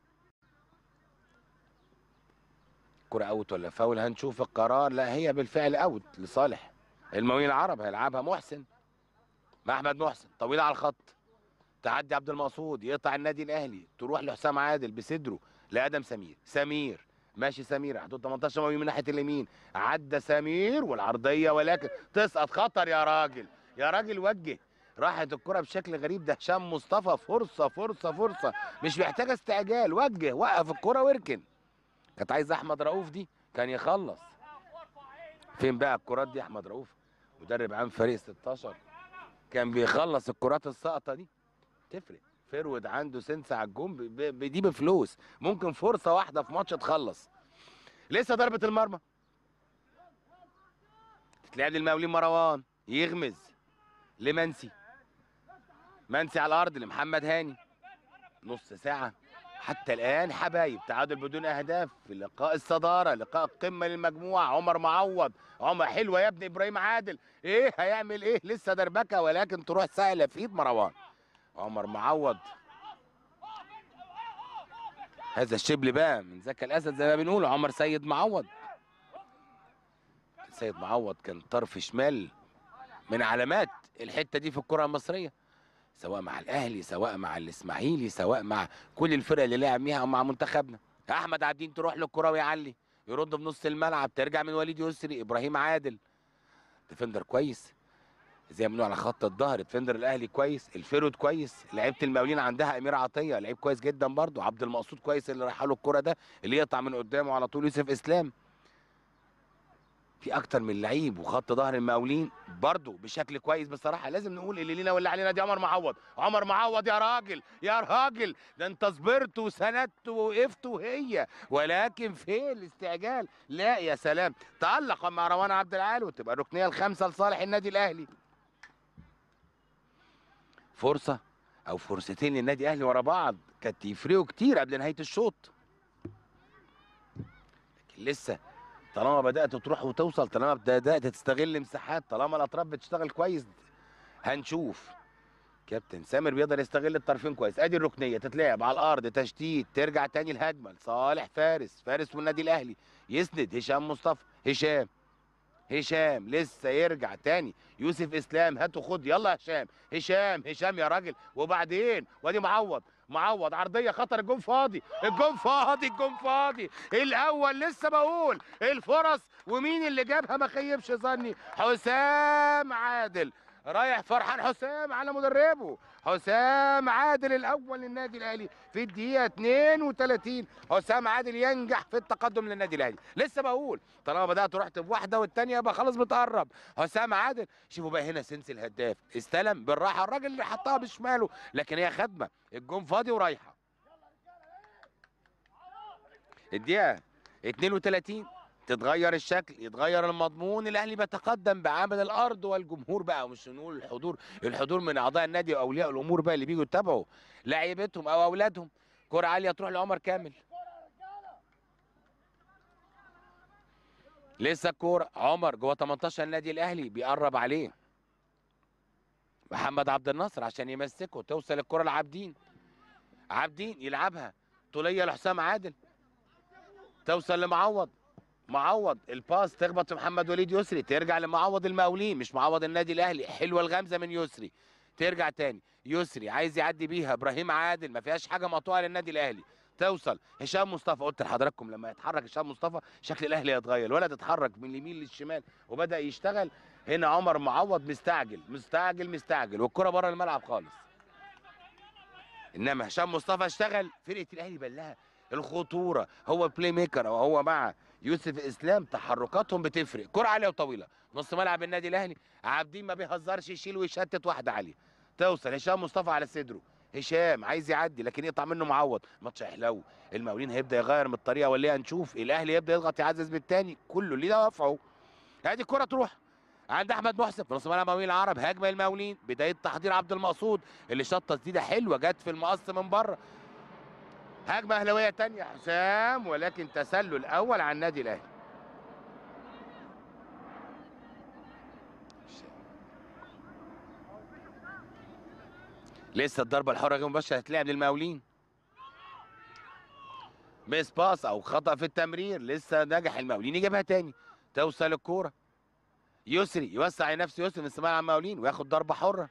كرة اوت ولا فاول هنشوف القرار لا هي بالفعل اوت لصالح المقاولين العرب هيلعبها محسن مع احمد محسن طويله على الخط تعدي عبد المقصود يقطع النادي الاهلي تروح لحسام عادل بصدره لادم سمير سمير ماشي سمير حدود 18 مقاولين من ناحيه اليمين عدى سمير والعرضيه ولكن تسقط خطر يا راجل يا راجل وجه راحت الكرة بشكل غريب ده هشام مصطفى فرصة فرصة فرصة مش محتاجة استعجال وجه وقف الكرة واركن كانت عايزة أحمد رؤوف دي كان يخلص فين بقى الكرات دي أحمد رؤوف مدرب عام فريق 16 كان بيخلص الكرات الساقطة دي تفرق فرود عنده سنس على الجون ب- ب- بدي بفلوس ممكن فرصة واحدة في ماتش تخلص لسه ضربة المرمى تتلعب للمقاولين مروان يغمز لمنسي منسي على الارض لمحمد هاني نص ساعه حتى الان حبايب تعادل بدون اهداف في لقاء الصداره لقاء القمه للمجموعه عمر معوض عمر حلوه يا ابني ابراهيم عادل ايه هيعمل ايه لسه دربكه ولكن تروح سهله في ايد مروان عمر معوض هذا الشبل بقى من ذكى الاسد زي ما بنقول عمر سيد معوض سيد معوض كان طرف شمال من علامات الحته دي في الكره المصريه سواء مع الاهلي سواء مع الاسماعيلي سواء مع كل الفرق اللي لعب بيها او مع منتخبنا احمد عابدين تروح له الكره ويعلي يرد في نص الملعب ترجع من وليد يسري ابراهيم عادل ديفندر كويس زي ما بنقول على خط الظهر ديفندر الاهلي كويس الفيرود كويس لعيبه المقاولين عندها امير عطيه لعيب كويس جدا برضو عبد المقصود كويس اللي رايح له الكره ده اللي يقطع من قدامه على طول يوسف اسلام في اكتر من لعيب وخط ظهر المقاولين برضه بشكل كويس بصراحه لازم نقول اللي لينا واللي علينا دي عمر معوض عمر معوض يا راجل يا راجل ده انت صبرت وسندت ووقفت وهي ولكن فين الاستعجال لا يا سلام تالق مع روان عبد العال وتبقى الركنيه الخامسه لصالح النادي الاهلي فرصه او فرصتين للنادي الاهلي ورا بعض كانت يفرقوا كتير قبل نهايه الشوط لكن لسه طالما بدات تروح وتوصل طالما بدات تستغل مساحات طالما الاطراف بتشتغل كويس هنشوف كابتن سامر بيقدر يستغل الطرفين كويس ادي الركنيه تتلعب على الارض تشتيت ترجع تاني الهجمه لصالح فارس فارس من النادي الاهلي يسند هشام مصطفى هشام هشام لسه يرجع تاني يوسف اسلام هات وخد يلا يا هشام هشام هشام يا راجل وبعدين وادي معوض معوض عرضيه خطر الجون فاضي الجون فاضي الجون فاضي الاول لسه بقول الفرص ومين اللي جابها ما خيبش ظني حسام عادل رايح فرحان حسام على مدربه حسام عادل الاول للنادي الاهلي في الدقيقه 32 حسام عادل ينجح في التقدم للنادي الاهلي لسه بقول طالما بدات رحت بواحده والثانيه يبقى خلاص بتقرب حسام عادل شوفوا بقى هنا سنس الهداف استلم بالراحه الراجل اللي حطها بشماله لكن هي خدمه الجون فاضي ورايحه الدقيقه 32 تتغير الشكل يتغير المضمون الاهلي بيتقدم بعامل الارض والجمهور بقى ومش نقول الحضور الحضور من اعضاء النادي واولياء الامور بقى اللي بيجوا يتابعوا لعيبتهم او اولادهم كره عاليه تروح لعمر كامل لسه الكوره عمر جوه 18 النادي الاهلي بيقرب عليه محمد عبد الناصر عشان يمسكه توصل الكره لعابدين عابدين يلعبها طوليه لحسام عادل توصل لمعوض معوض الباس تخبط في محمد وليد يسري ترجع لمعوض المقاولين مش معوض النادي الاهلي حلوه الغمزه من يسري ترجع تاني يسري عايز يعدي بيها ابراهيم عادل ما فيهاش حاجه مقطوعه للنادي الاهلي توصل هشام مصطفى قلت لحضراتكم لما يتحرك هشام مصطفى شكل الاهلي هيتغير الولد اتحرك من اليمين للشمال وبدا يشتغل هنا عمر معوض مستعجل مستعجل مستعجل والكره بره الملعب خالص انما هشام مصطفى اشتغل فرقه الاهلي بلها الخطوره هو بلاي ميكر او هو مع يوسف اسلام تحركاتهم بتفرق كره عاليه وطويله نص ملعب النادي الاهلي عابدين ما بيهزرش يشيل ويشتت واحده عاليه توصل هشام مصطفى على صدره هشام عايز يعدي لكن يقطع منه معوض ماتش حلو المقاولين هيبدا يغير من الطريقه واللي هنشوف الاهلي يبدا يضغط يعزز بالتاني كله ليه دوافعه ادي الكره تروح عند احمد محسن في نص ملعب المقاولين العرب هجمه المقاولين بدايه تحضير عبد المقصود اللي شاط تسديده حلوه جت في المقص من بره هجمه اهلاويه تانية حسام ولكن تسلل اول على النادي الاهلي لسه الضربه الحره غير مباشره هتلعب للمقاولين ميس باس او خطا في التمرير لسه نجح المقاولين يجيبها تاني توصل الكوره يسري يوسع نفسه يسري من سماع المقاولين وياخد ضربه حره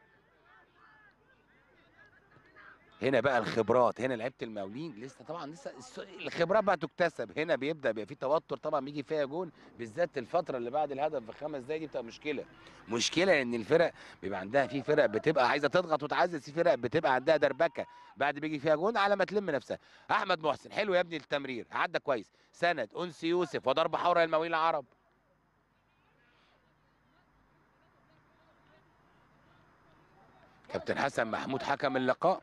هنا بقى الخبرات هنا لعيبه المقاولين لسه طبعا لسه الس- الخبرات بقى تكتسب هنا بيبدا بيبقى في توتر طبعا بيجي فيها جون بالذات الفتره اللي بعد الهدف في خمس دقايق دي بتبقى مشكله مشكله ان الفرق بيبقى عندها في فرق بتبقى عايزه تضغط وتعزز في فرق بتبقى عندها دربكه بعد بيجي فيها جون على ما تلم نفسها احمد محسن حلو يا ابني التمرير عدى كويس سند انسي يوسف وضربه حره للمقاولين العرب كابتن حسن محمود حكم اللقاء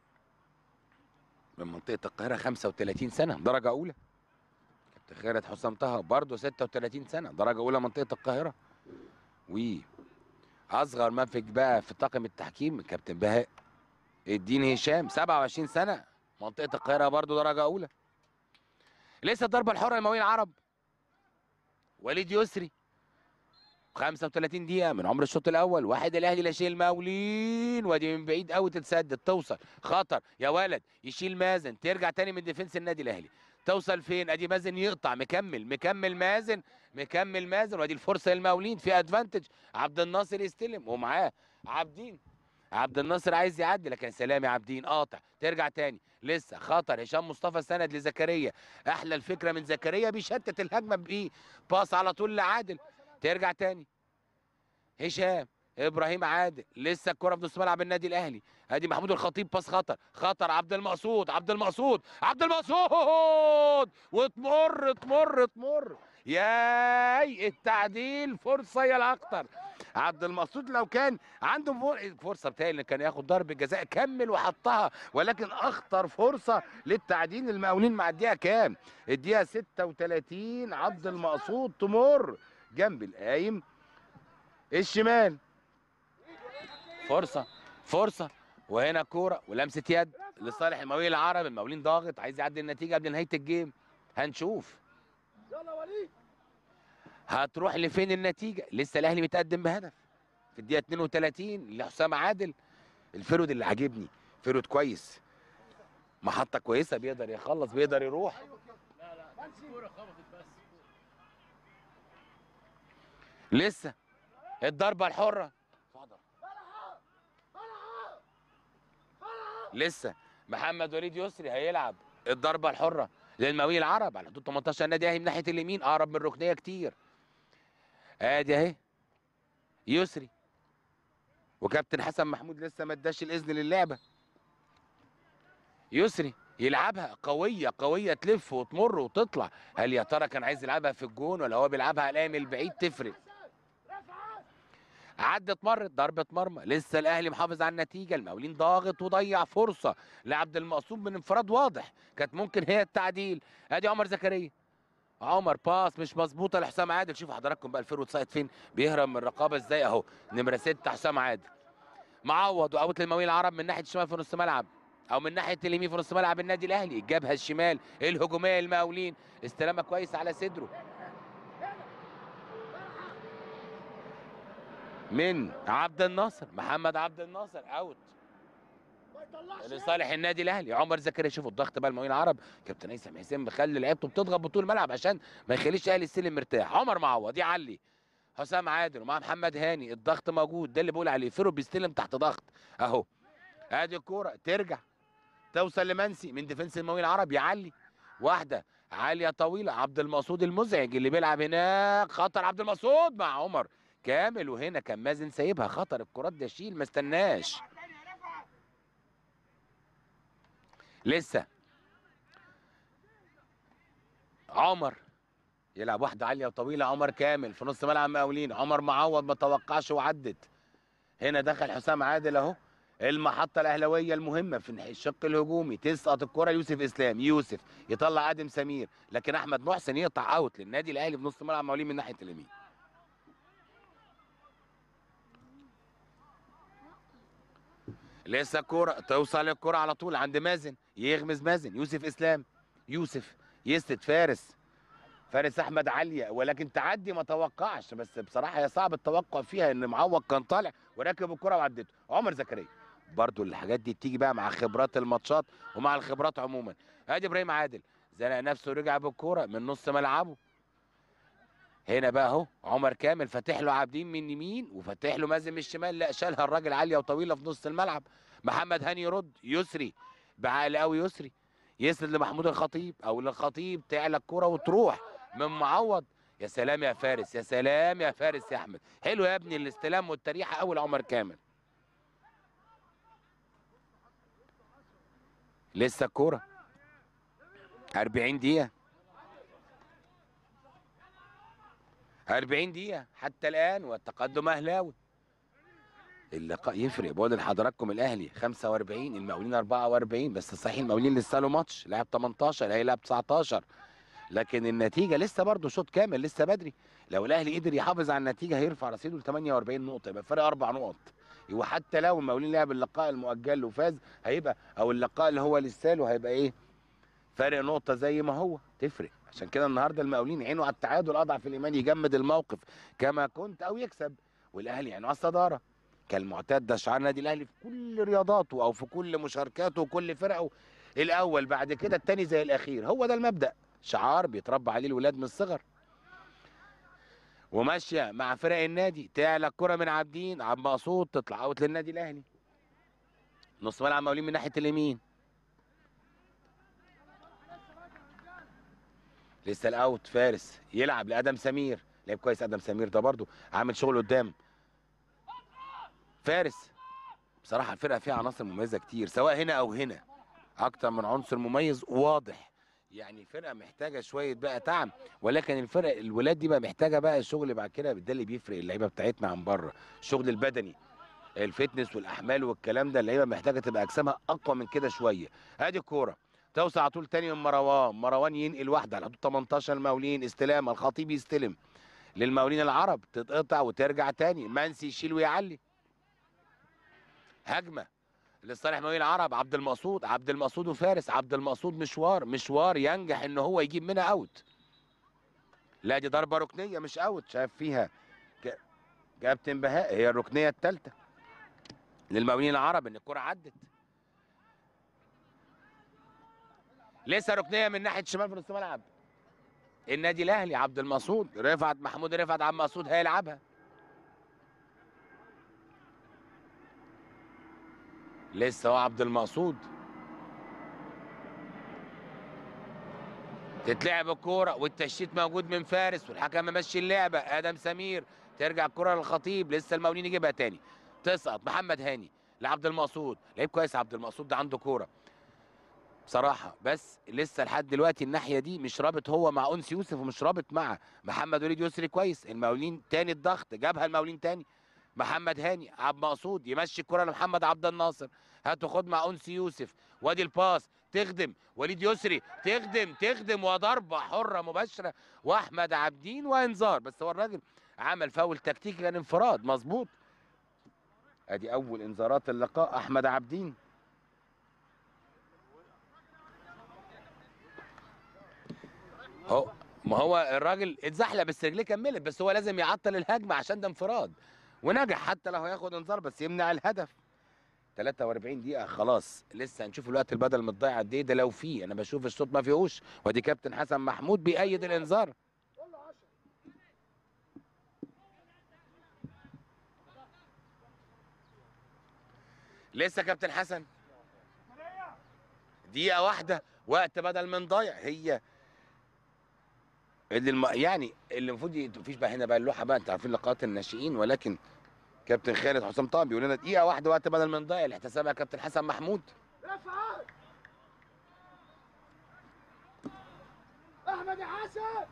من منطقة القاهرة 35 سنة درجة أولى كابتن خالد حسام طه برضه 36 سنة درجة أولى منطقة القاهرة و أصغر منفذ بقى في طاقم التحكيم كابتن بهاء الدين هشام 27 سنة منطقة القاهرة برضه درجة أولى لسه الضربة الحرة للمقاولين العرب وليد يسري 35 دقيقة من عمر الشوط الأول واحد الأهلي لا شيء المقاولين وادي من بعيد قوي تتسدد توصل خطر يا ولد يشيل مازن ترجع تاني من ديفنس النادي الأهلي توصل فين ادي مازن يقطع مكمل مكمل مازن مكمل مازن وادي الفرصة للمقاولين في ادفانتج عبد الناصر يستلم ومعاه عابدين عبد الناصر عايز يعدي لكن سلام يا عابدين قاطع ترجع تاني لسه خطر هشام مصطفى سند لزكريا احلى الفكره من زكريا بيشتت الهجمه بايه باص على طول لعادل ترجع تاني هشام ابراهيم عادل لسه الكره في نص ملعب النادي الاهلي ادي محمود الخطيب باص خطر خطر عبد المقصود عبد المقصود عبد المقصود وتمر تمر تمر ياي التعديل فرصه يا الاخطر عبد المقصود لو كان عنده فر- فرصه بتاعي اللي كان ياخد ضربه جزاء كمل وحطها ولكن اخطر فرصه للتعديل المقاولين مع الدقيقه كام الدقيقه 36 عبد المقصود تمر جنب القايم الشمال فرصه فرصه وهنا كوره ولمسه يد لصالح المقاولين العرب المقاولين ضاغط عايز يعدي النتيجه قبل نهايه الجيم هنشوف يلا وليد هتروح لفين النتيجه لسه الاهلي متقدم بهدف في الدقيقه 32 لحسام عادل الفرود اللي عاجبني فرود كويس محطه كويسه بيقدر يخلص بيقدر يروح لسه الضربه الحره لسه محمد وليد يسري هيلعب الضربه الحره للمقاولين العرب على حدود 18 نادي اهلي من ناحيه اليمين اقرب من الركنيه كتير ادي اهي يسري وكابتن حسن محمود لسه ما اداش الاذن للعبه يسري يلعبها قويه قويه تلف وتمر وتطلع هل يا ترى كان عايز يلعبها في الجون ولا هو بيلعبها على من البعيد تفرق عدت مرت ضربة مرمى لسه الاهلي محافظ على النتيجة المقاولين ضاغط وضيع فرصة لعبد المقصود من انفراد واضح كانت ممكن هي التعديل ادي عمر زكريا عمر باس مش مظبوطة لحسام عادل شوفوا حضراتكم بقى الفيرود سايد فين بيهرب من الرقابة ازاي اهو نمرة ستة حسام عادل معوض واوت للمقاولين العرب من ناحية الشمال في نص ملعب او من ناحية اليمين في نص ملعب النادي الاهلي الجبهة الشمال الهجومية للمقاولين استلامة كويس على صدره من عبد الناصر محمد عبد الناصر اوت ما يطلعش لصالح النادي الاهلي عمر زكريا شوفوا الضغط بقى المقاولين العرب كابتن هيثم حسين مخلي لعيبته بتضغط بطول الملعب عشان ما يخليش الاهلي يستلم مرتاح عمر معوض يعلي حسام عادل ومع محمد هاني الضغط موجود ده اللي بقول عليه فيرو بيستلم تحت ضغط اهو ادي الكوره ترجع توصل لمنسي من ديفنس المقاولين العرب يعلي واحده عاليه طويله عبد المقصود المزعج اللي بيلعب هناك خطر عبد المقصود مع عمر كامل وهنا كان مازن سايبها خطر الكرات ده شيل ما استناش لسه عمر يلعب واحدة عالية وطويلة عمر كامل في نص ملعب مقاولين عمر معوض ما توقعش وعدت هنا دخل حسام عادل اهو المحطة الأهلوية المهمة في الشق الهجومي تسقط الكرة يوسف إسلام يوسف يطلع آدم سمير لكن أحمد محسن يقطع أوت للنادي الأهلي في نص ملعب مقاولين من ناحية اليمين لسه الكرة توصل الكرة على طول عند مازن يغمز مازن يوسف اسلام يوسف يسد فارس فارس احمد عليا ولكن تعدي ما توقعش بس بصراحه هي صعب التوقع فيها ان معوض كان طالع وراكب الكرة وعدته عمر زكريا برضو الحاجات دي بتيجي بقى مع خبرات الماتشات ومع الخبرات عموما ادي ابراهيم عادل زنق نفسه ورجع بالكرة من نص ملعبه هنا بقى اهو عمر كامل فاتح له عابدين من يمين وفاتح له مازن من الشمال لا شالها الراجل عاليه وطويله في نص الملعب محمد هاني يرد يسري بعقل قوي يسري يسند لمحمود الخطيب او للخطيب تعلى الكرة وتروح من معوض يا سلام يا فارس يا سلام يا فارس يا احمد حلو يا ابني الاستلام والتريحه اول عمر كامل لسه الكوره 40 دقيقه 40 دقيقة حتى الآن والتقدم أهلاوي اللقاء يفرق بقول لحضراتكم الأهلي 45 المقاولين 44 بس صحيح المقاولين لسه له ماتش لعب 18 الأهلي لعب 19 لكن النتيجة لسه برضه شوط كامل لسه بدري لو الأهلي قدر يحافظ على النتيجة هيرفع رصيده ل 48 نقطة يبقى فرق أربع نقط وحتى لو المقاولين لعب اللقاء المؤجل وفاز هيبقى أو اللقاء اللي هو لسه له هيبقى إيه؟ فارق نقطة زي ما هو تفرق عشان كده النهارده المقاولين عينه على التعادل اضعف الايمان يجمد الموقف كما كنت او يكسب والاهلي عينه على الصداره كالمعتاد ده شعار النادي الاهلي في كل رياضاته او في كل مشاركاته وكل فرقه الاول بعد كده التاني زي الاخير هو ده المبدا شعار بيتربى عليه الولاد من الصغر وماشيه مع فرق النادي تعلى الكره من عابدين عبد مقصود تطلع اوت للنادي الاهلي نص ملعب مقاولين من ناحيه اليمين لسه الاوت فارس يلعب لادم سمير لعب كويس ادم سمير ده برضو عامل شغل قدام فارس بصراحه الفرقه فيها عناصر مميزه كتير سواء هنا او هنا اكتر من عنصر مميز واضح يعني فرقه محتاجه شويه بقى تعب ولكن الفرق الولاد دي بقى محتاجه بقى الشغل بعد كده ده اللي بيفرق اللعيبه بتاعتنا عن بره الشغل البدني الفتنس والاحمال والكلام ده اللعيبه محتاجه تبقى اجسامها اقوى من كده شويه ادي الكوره توسع على طول تاني من مروان مروان ينقل واحده على حدود 18 المقاولين استلام الخطيب يستلم للمقاولين العرب تتقطع وترجع تاني منسي يشيل ويعلي هجمه لصالح المقاولين العرب عبد المقصود عبد المقصود وفارس عبد المقصود مشوار مشوار ينجح ان هو يجيب منها اوت لا دي ضربه ركنيه مش اوت شايف فيها ك- كابتن بهاء هي الركنيه الثالثه للمقاولين العرب ان الكره عدت لسه ركنيه من ناحيه الشمال في نص الملعب النادي الاهلي عبد المقصود رفعت محمود رفعت عبد المقصود هيلعبها لسه هو عبد المقصود تتلعب الكوره والتشتيت موجود من فارس والحكم ممشي اللعبه ادم سمير ترجع الكره للخطيب لسه المقاولين يجيبها تاني تسقط محمد هاني لعبد المقصود لعيب كويس عبد المقصود ده عنده كوره بصراحه بس لسه لحد دلوقتي الناحيه دي مش رابط هو مع انس يوسف ومش رابط مع محمد وليد يسري كويس المقاولين تاني الضغط جابها المقاولين تاني محمد هاني عبد مقصود يمشي الكره لمحمد عبد الناصر هاتوا خد مع انس يوسف وادي الباس تخدم وليد يسري تخدم تخدم وضربه حره مباشره واحمد عابدين وانذار بس هو الراجل عمل فاول تكتيكي كان انفراد مظبوط ادي اول انذارات اللقاء احمد عابدين هو ما هو الراجل اتزحلق بس رجليه كملت بس هو لازم يعطل الهجمه عشان ده انفراد ونجح حتى لو هياخد انذار بس يمنع الهدف 43 دقيقة خلاص لسه هنشوف الوقت البدل متضيع قد ايه ده لو فيه انا بشوف الشوط ما فيهوش وادي كابتن حسن محمود بيأيد الانذار كله 10 لسه كابتن حسن دقيقة واحدة وقت بدل من ضايع هي اللي الم... يعني اللي المفروض ي- مفيش بقى هنا بقى اللوحة بقى انت عارفين لقاءات الناشئين ولكن كابتن خالد حسام طه بيقول لنا دقيقة واحدة وقت بدل من ضايع اللي احتسبها كابتن حسن محمود افعل احمد يا حسن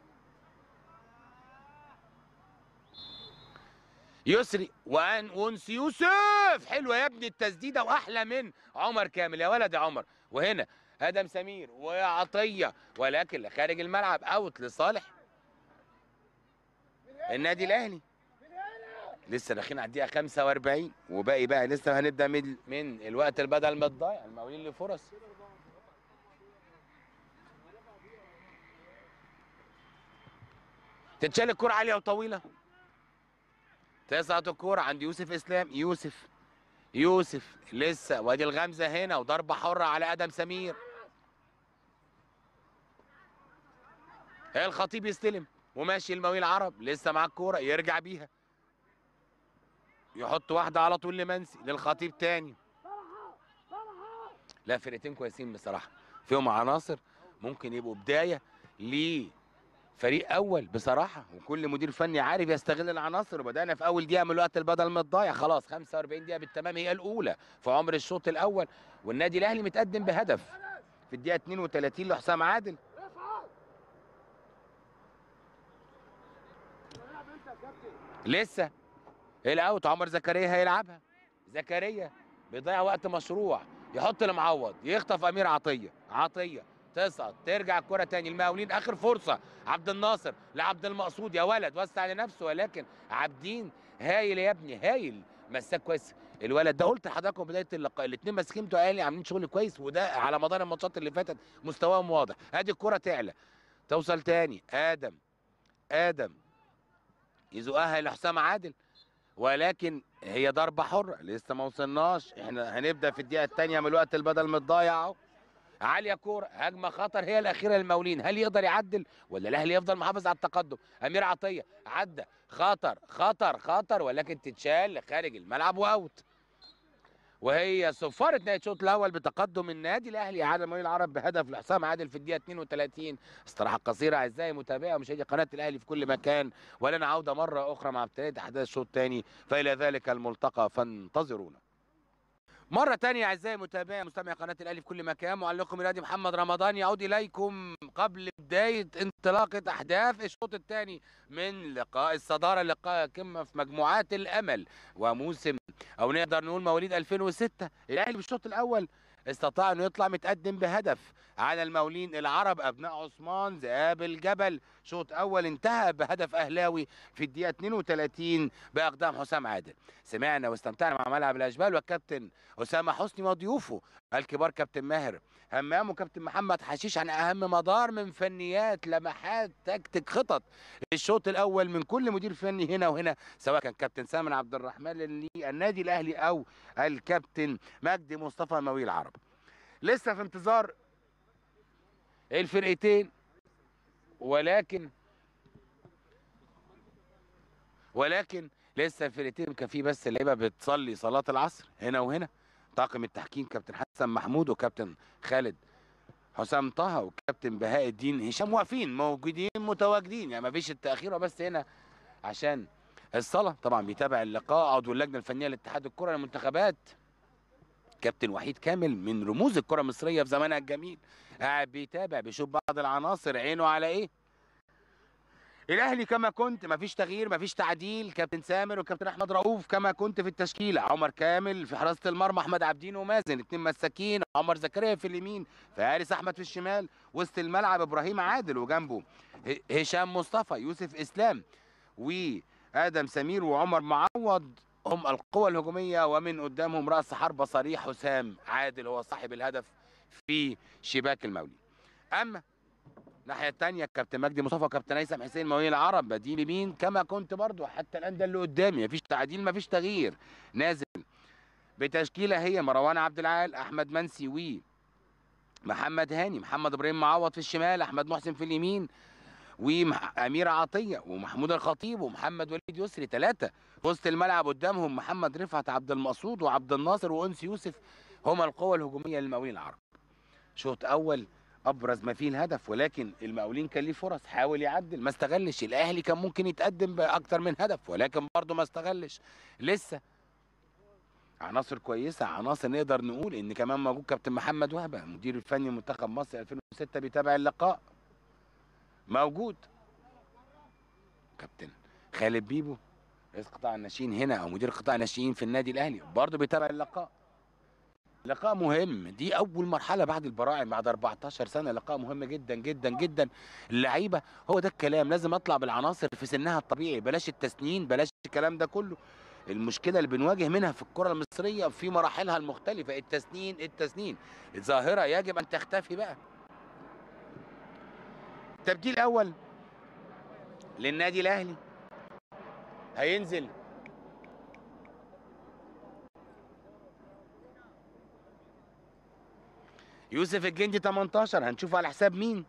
يسري وان ونس يوسف حلوه يا ابني التسديده واحلى من عمر كامل يا ولد يا عمر وهنا ادم سمير وعطيه ولكن خارج الملعب اوت لصالح النادي الاهلي من هنا لسه داخلين على الدقيقه 45 وباقي بقى لسه هنبدا من من الوقت البدل ما تضيع المقاولين لفرص تتشال الكرة عالية وطويلة تسقط الكرة عند يوسف اسلام يوسف يوسف لسه وادي الغمزة هنا وضربة حرة على ادم سمير الخطيب يستلم وماشي المويل العرب لسه معاه الكورة يرجع بيها يحط واحدة على طول لمنسي للخطيب تاني لا فرقتين كويسين بصراحة فيهم عناصر ممكن يبقوا بداية لفريق أول بصراحة وكل مدير فني عارف يستغل العناصر وبدأنا في أول دقيقة من الوقت البدل ما تضيع خلاص 45 دقيقة بالتمام هي الأولى في عمر الشوط الأول والنادي الأهلي متقدم بهدف في الدقيقة 32 لحسام عادل افعل العب انت يا كابتن لسه الاوت عمر زكريا هيلعبها زكريا بيضيع وقت مشروع يحط المعوض يخطف امير عطيه عطيه تسقط ترجع الكره تاني المقاولين اخر فرصه عبد الناصر لعبد المقصود يا ولد وسع لنفسه ولكن عابدين هايل يا ابني هايل مساك كويس الولد ده قلت لحضراتكم بدايه اللقاء الاثنين ماسكين بتوع الاهلي عاملين شغل كويس وده على مدار الماتشات اللي فاتت مستواهم واضح ادي الكره تعلى توصل تاني ادم ادم يزقها لحسام عادل ولكن هي ضربة حرة لسه ما وصلناش احنا هنبدأ في الدقيقة الثانية من الوقت البدل متضيع اهو عالية كورة هجمة خطر هي الأخيرة للمولين هل يقدر يعدل ولا الأهلي يفضل محافظ على التقدم أمير عطية عدى خطر خطر خطر ولكن تتشال خارج الملعب وأوت وهي صفارة نهاية الشوط الأول بتقدم النادي الأهلي على المولين العرب بهدف لحسام عادل في الدقيقة 32 استراحة قصيرة أعزائي متابعي ومشاهدي قناة الأهلي في كل مكان ولنا عودة مرة أخرى مع ابتداء أحداث الشوط الثاني فإلى ذلك الملتقى فانتظرونا مرة تانية أعزائي متابعي مستمعي قناة الأهلي في كل مكان معلقكم النادي محمد رمضان يعود إليكم قبل بداية انطلاقة أحداث الشوط الثاني من لقاء الصدارة لقاء قمة في مجموعات الأمل وموسم أو نقدر نقول مواليد 2006 الأهلي بالشوط الأول استطاع انه يطلع متقدم بهدف على المولين العرب ابناء عثمان ذئاب الجبل شوط اول انتهى بهدف اهلاوي في الدقيقه 32 باقدام حسام عادل سمعنا واستمتعنا مع ملعب الاشبال والكابتن اسامه حسني وضيوفه الكبار كابتن ماهر همام وكابتن محمد حشيش عن اهم مدار من فنيات لمحات تكتيك خطط الشوط الاول من كل مدير فني هنا وهنا سواء كان كابتن سامر عبد الرحمن للنادي الاهلي او الكابتن مجدي مصطفى الموي العرب لسه في انتظار الفرقتين ولكن ولكن لسه الفرقتين كان في بس اللعيبه بتصلي صلاه العصر هنا وهنا طاقم التحكيم كابتن حسن محمود وكابتن خالد حسام طه وكابتن بهاء الدين هشام واقفين موجودين متواجدين يعني ما فيش التاخير بس هنا عشان الصلاه طبعا بيتابع اللقاء عضو اللجنه الفنيه لاتحاد الكره للمنتخبات كابتن وحيد كامل من رموز الكره المصريه في زمانها الجميل قاعد بيتابع بيشوف بعض العناصر عينه على ايه الاهلي كما كنت مفيش تغيير مفيش تعديل كابتن سامر وكابتن احمد رؤوف كما كنت في التشكيله عمر كامل في حراسه المرمى احمد عبدين ومازن اتنين مساكين عمر زكريا في اليمين فارس احمد في الشمال وسط الملعب ابراهيم عادل وجنبه ه- هشام مصطفى يوسف اسلام وادم سمير وعمر معوض هم القوى الهجوميه ومن قدامهم راس حربه صريح حسام عادل هو صاحب الهدف في شباك المولي اما الناحيه الثانيه كابتن مجدي مصطفى وكابتن هيثم حسين موالي العرب بديل يمين كما كنت برضو حتى الان ده اللي قدامي مفيش تعديل مفيش تغيير نازل بتشكيله هي مروان عبد العال احمد منسي و محمد هاني محمد ابراهيم معوض في الشمال احمد محسن في اليمين وامير عطيه ومحمود الخطيب ومحمد وليد يسري ثلاثه وسط الملعب قدامهم محمد رفعت عبد المقصود وعبد الناصر وانس يوسف هما القوى الهجوميه للمقاولين العرب شوط اول ابرز ما فيه الهدف ولكن المقاولين كان ليه فرص حاول يعدل ما استغلش الاهلي كان ممكن يتقدم باكتر من هدف ولكن برضه ما استغلش لسه عناصر كويسه عناصر نقدر نقول ان كمان موجود كابتن محمد وهبه المدير الفني منتخب مصر 2006 بيتابع اللقاء موجود كابتن خالد بيبو رئيس قطاع الناشئين هنا او مدير قطاع الناشئين في النادي الاهلي برضه بيتابع اللقاء لقاء مهم دي اول مرحله بعد البراعم بعد 14 سنه لقاء مهم جدا جدا جدا اللعيبه هو ده الكلام لازم اطلع بالعناصر في سنها الطبيعي بلاش التسنين بلاش الكلام ده كله المشكله اللي بنواجه منها في الكره المصريه في مراحلها المختلفه التسنين التسنين ظاهره يجب ان تختفي بقى تبديل اول للنادي الاهلي هينزل يوسف الجندي 18 هنشوف على حساب مين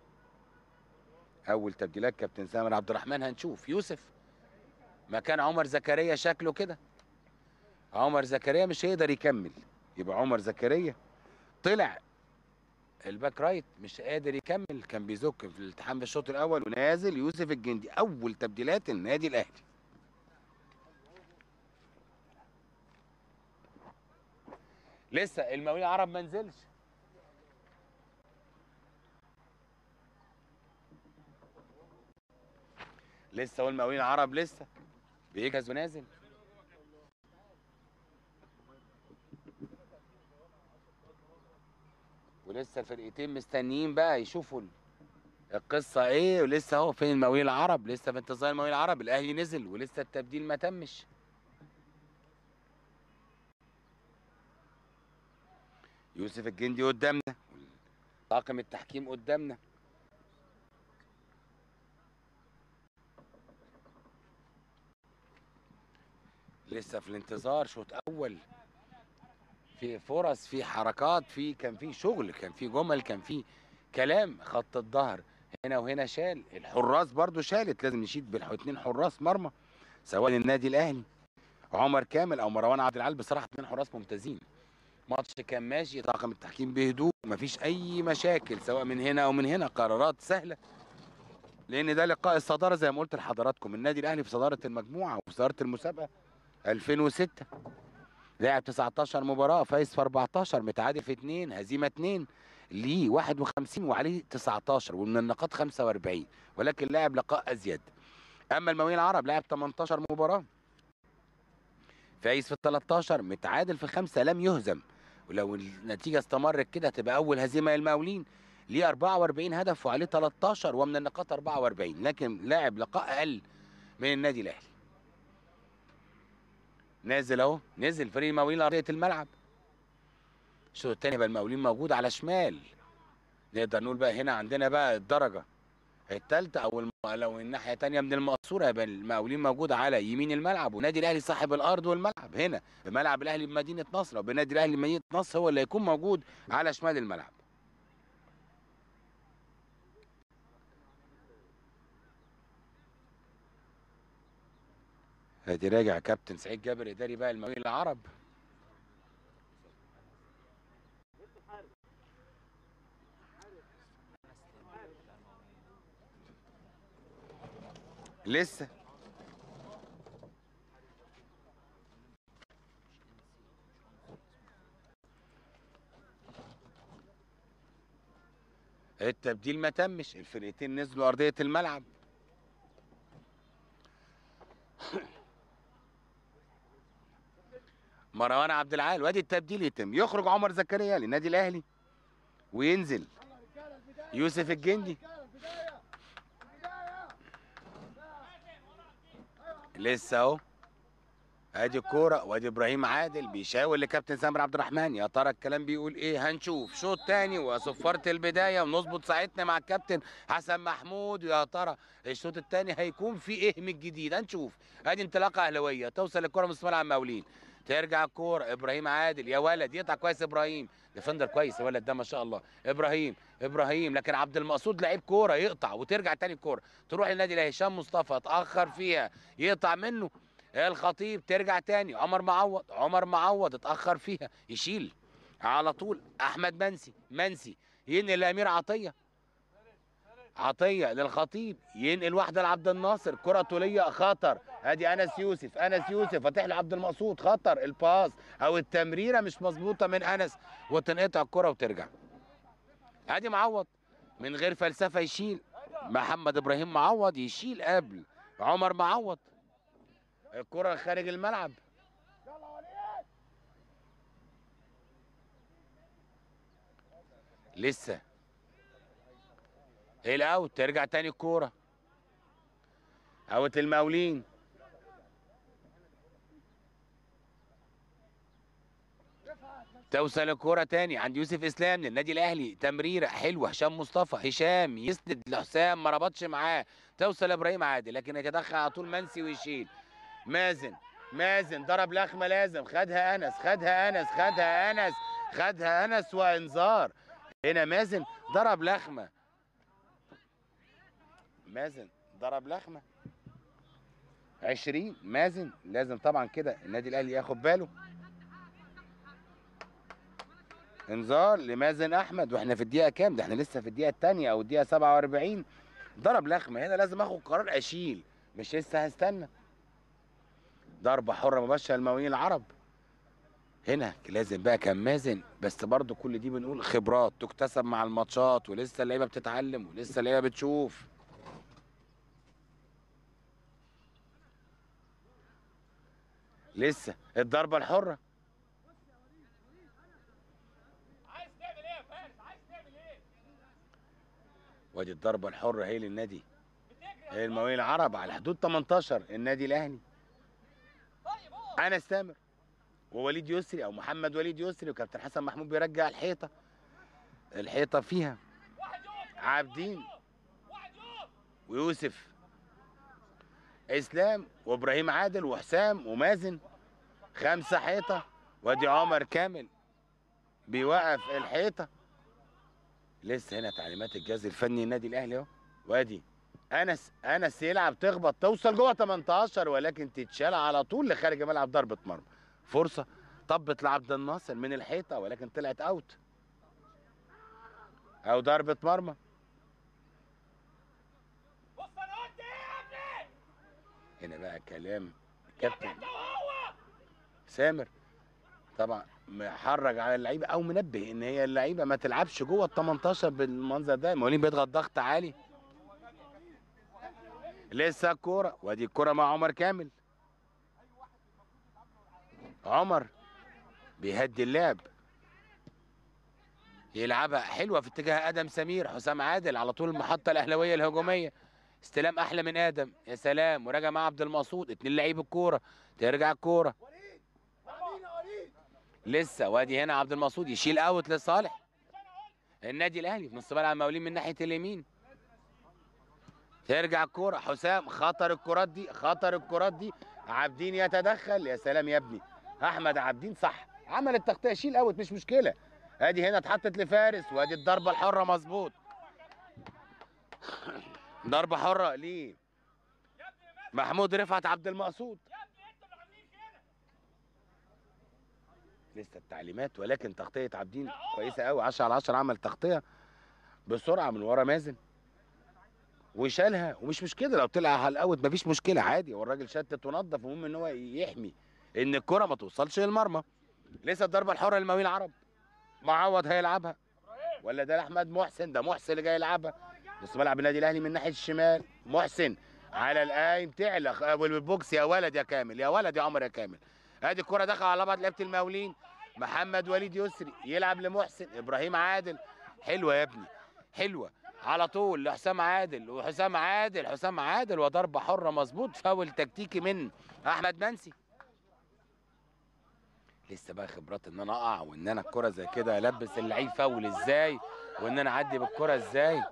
اول تبديلات كابتن سامر عبد الرحمن هنشوف يوسف مكان عمر زكريا شكله كده عمر زكريا مش هيقدر يكمل يبقى عمر زكريا طلع الباك رايت مش قادر يكمل كان بيزك في الالتحام في الشوط الاول ونازل يوسف الجندي اول تبديلات النادي الاهلي لسه المقاولين العرب ما نزلش لسه هو المقاولين العرب لسه بيجهز ونازل ولسه الفرقتين مستنيين بقى يشوفوا ال- القصه ايه ولسه اهو فين المقاولين العرب لسه في انتظار المقاولين العرب الاهلي نزل ولسه التبديل ما تمش يوسف الجندي قدامنا طاقم التحكيم قدامنا لسه في الانتظار شوط اول في فرص في حركات في كان في شغل كان في جمل كان في كلام خط الظهر هنا وهنا شال الحراس برضو شالت لازم نشيد بالاثنين حراس مرمى سواء النادي الاهلي عمر كامل او مروان عبد العال بصراحه اثنين حراس ممتازين ماتش كان ماشي طاقم التحكيم بهدوء مفيش اي مشاكل سواء من هنا او من هنا قرارات سهله لان ده لقاء الصداره زي ما قلت لحضراتكم النادي الاهلي في صداره المجموعه وفي صداره المسابقه 2006 لعب 19 مباراه فايز في 14 متعادل في 2 هزيمه 2 ليه 51 وعليه 19 ومن النقاط 45 ولكن لعب لقاء ازيد اما المقاولين العرب لعب 18 مباراه فايز في 13 متعادل في 5 لم يهزم ولو النتيجه استمرت كده هتبقى اول هزيمه للمقاولين ليه 44 هدف وعليه 13 ومن النقاط 44 لكن لاعب لقاء اقل من النادي الاهلي نازل اهو نزل فريق المقاولين ارضيه الملعب الشوط الثاني يبقى المقاولين موجود على شمال نقدر نقول بقى هنا عندنا بقى الدرجه الثالثه او الم... لو الناحيه الثانيه من المقصوره يبقى المقاولين موجود على يمين الملعب والنادي الاهلي صاحب الارض والملعب هنا بملعب الاهلي بمدينه نصر او بالنادي الاهلي بمدينه نصر هو اللي هيكون موجود على شمال الملعب ادي راجع كابتن سعيد جابر اداري بقى المقاولين العرب لسه التبديل ما تمش الفرقتين نزلوا ارضيه الملعب مروان عبد العال وادي التبديل يتم يخرج عمر زكريا للنادي الاهلي وينزل رجاله البدايه يوسف الجندي رجاله البدايه البدايه لسه اهو ادي الكوره وادي ابراهيم عادل بيشاور لكابتن سامر عبد الرحمن يا ترى الكلام بيقول ايه هنشوف شوط تاني وصفاره البدايه ونظبط ساعتنا مع الكابتن حسن محمود يا ترى الشوط التاني هيكون فيه ايه من الجديد هنشوف ادي انطلاقه اهلاويه توصل الكره من ملعب مقاولين ترجع الكوره ابراهيم عادل يا ولد يقطع كويس ابراهيم ديفندر كويس الولد ده ما شاء الله ابراهيم ابراهيم لكن عبد المقصود لعيب كوره يقطع وترجع تاني الكوره تروح للنادي الاهلي هشام مصطفى اتاخر فيها يقطع منه الخطيب ترجع تاني عمر معوض عمر معوض اتاخر فيها يشيل على طول احمد منسي منسي ينقل لامير عطيه عطيه للخطيب ينقل واحده لعبد الناصر كره طوليه خطر ادي انس يوسف انس يوسف فاتح له عبد المقصود خطر الباس او التمريره مش مظبوطه من انس وتنقطع الكره وترجع ادي معوض من غير فلسفه يشيل محمد ابراهيم معوض يشيل قبل عمر معوض الكره خارج الملعب يلا وليد لسه الاوت ترجع تاني الكوره اوت المقاولين توصل الكوره تاني عند يوسف اسلام للنادي الاهلي تمريره حلوه هشام مصطفى هشام يسند لحسام ما ربطش معاه توصل ابراهيم عادل لكن يتدخل على طول منسي ويشيل مازن مازن ضرب لخمه لازم خدها انس خدها انس خدها انس خدها انس وانذار هنا مازن ضرب لخمه مازن ضرب لخمه 20 مازن لازم طبعا كده النادي الاهلي ياخد باله انذار لمازن احمد واحنا في الدقيقه كام ده احنا لسه في الدقيقه الثانيه او الدقيقه 47 ضرب لخمه هنا لازم اخد قرار اشيل مش لسه هستنى ضربه حره مباشره للمقاولين العرب هنا لازم بقى كان مازن بس برضه كل دي بنقول خبرات تكتسب مع الماتشات ولسه اللعيبه بتتعلم ولسه اللعيبه بتشوف لسه الضربه الحره عايز تعمل ايه يا فارس عايز تعمل ايه وادي الضربه الحره هي للنادي بتجري يا المقاولين العرب على حدود 18 النادي الاهلي طيب اهو انس تامر ووليد يسري او محمد وليد يسري وكابتن حسن محمود بيرجع الحيطه الحيطه فيها واحد يقف عابدين واحد يقف ويوسف اسلام وابراهيم عادل وحسام ومازن خمسه حيطه وادي عمر كامل بيوقف الحيطه لسه هنا تعليمات الجهاز الفني النادي الاهلي اهو وادي انس انس يلعب تخبط توصل جوه 18 ولكن تتشال على طول لخارج الملعب ضربه مرمى فرصه طبت لعبد الناصر من الحيطه ولكن طلعت اوت او ضربه مرمى بص انا قلت ايه يا ابني هنا بقى كلام كابتن انت وهو سامر طبعا محرج على اللعيبه او منبه ان هي اللعيبه ما تلعبش جوه ال 18 بالمنظر ده المقاولين بيضغط ضغط عالي لسه الكوره وادي الكوره مع عمر كامل عمر بيهدي اللعب يلعبها حلوه في اتجاه ادم سمير حسام عادل على طول المحطه الاهلاويه الهجوميه استلام احلى من ادم يا سلام وراجع مع عبد المقصود اتنين لعيب الكوره ترجع الكوره وليد بعدين يا وليد لسه وادي هنا عبد المقصود يشيل اوت لصالح النادي الاهلي في نص ملعب المقاولين من ناحيه اليمين ترجع الكوره حسام خطر الكرات دي خطر الكرات دي عابدين يتدخل يا سلام يا ابني احمد عابدين صح عمل التغطيه شيل اوت مش مشكله ادي هنا اتحطت لفارس وادي الضربه الحره مظبوط ضربه حره ليه يا ابني ماشي محمود رفعت عبد المقصود يا ابني انتوا اللي عاملين كده لسه التعليمات ولكن تغطيه عابدين كويسه قوي 10 على 10 عمل تغطيه بسرعه من ورا مازن وشالها ومش مشكله لو طلع على الاوت مفيش مشكله عادي هو الراجل شتت ونضف المهم ان هو يحمي ان الكره ما توصلش للمرمى لسه الضربه الحره للمقاولين العرب معوض هيلعبها ابراهيم ولا ده لاحمد محسن ده محسن اللي جاي يلعبها نص ملعب النادي الاهلي من ناحيه الشمال محسن على القايم تعلى خ- والبوكس يا ولد يا كامل يا ولد يا عمر يا كامل ادي الكره دخل على بعض لعيبه المقاولين محمد وليد يسري يلعب لمحسن ابراهيم عادل حلوه يا ابني حلوه على طول لحسام عادل وحسام عادل حسام عادل وضربه حره مظبوط فاول تكتيكي من احمد منسي لسه بقى خبرات ان انا اقع وان انا الكره زي كده البس اللعيب فاول ازاي وان انا اعدي بالكره ازاي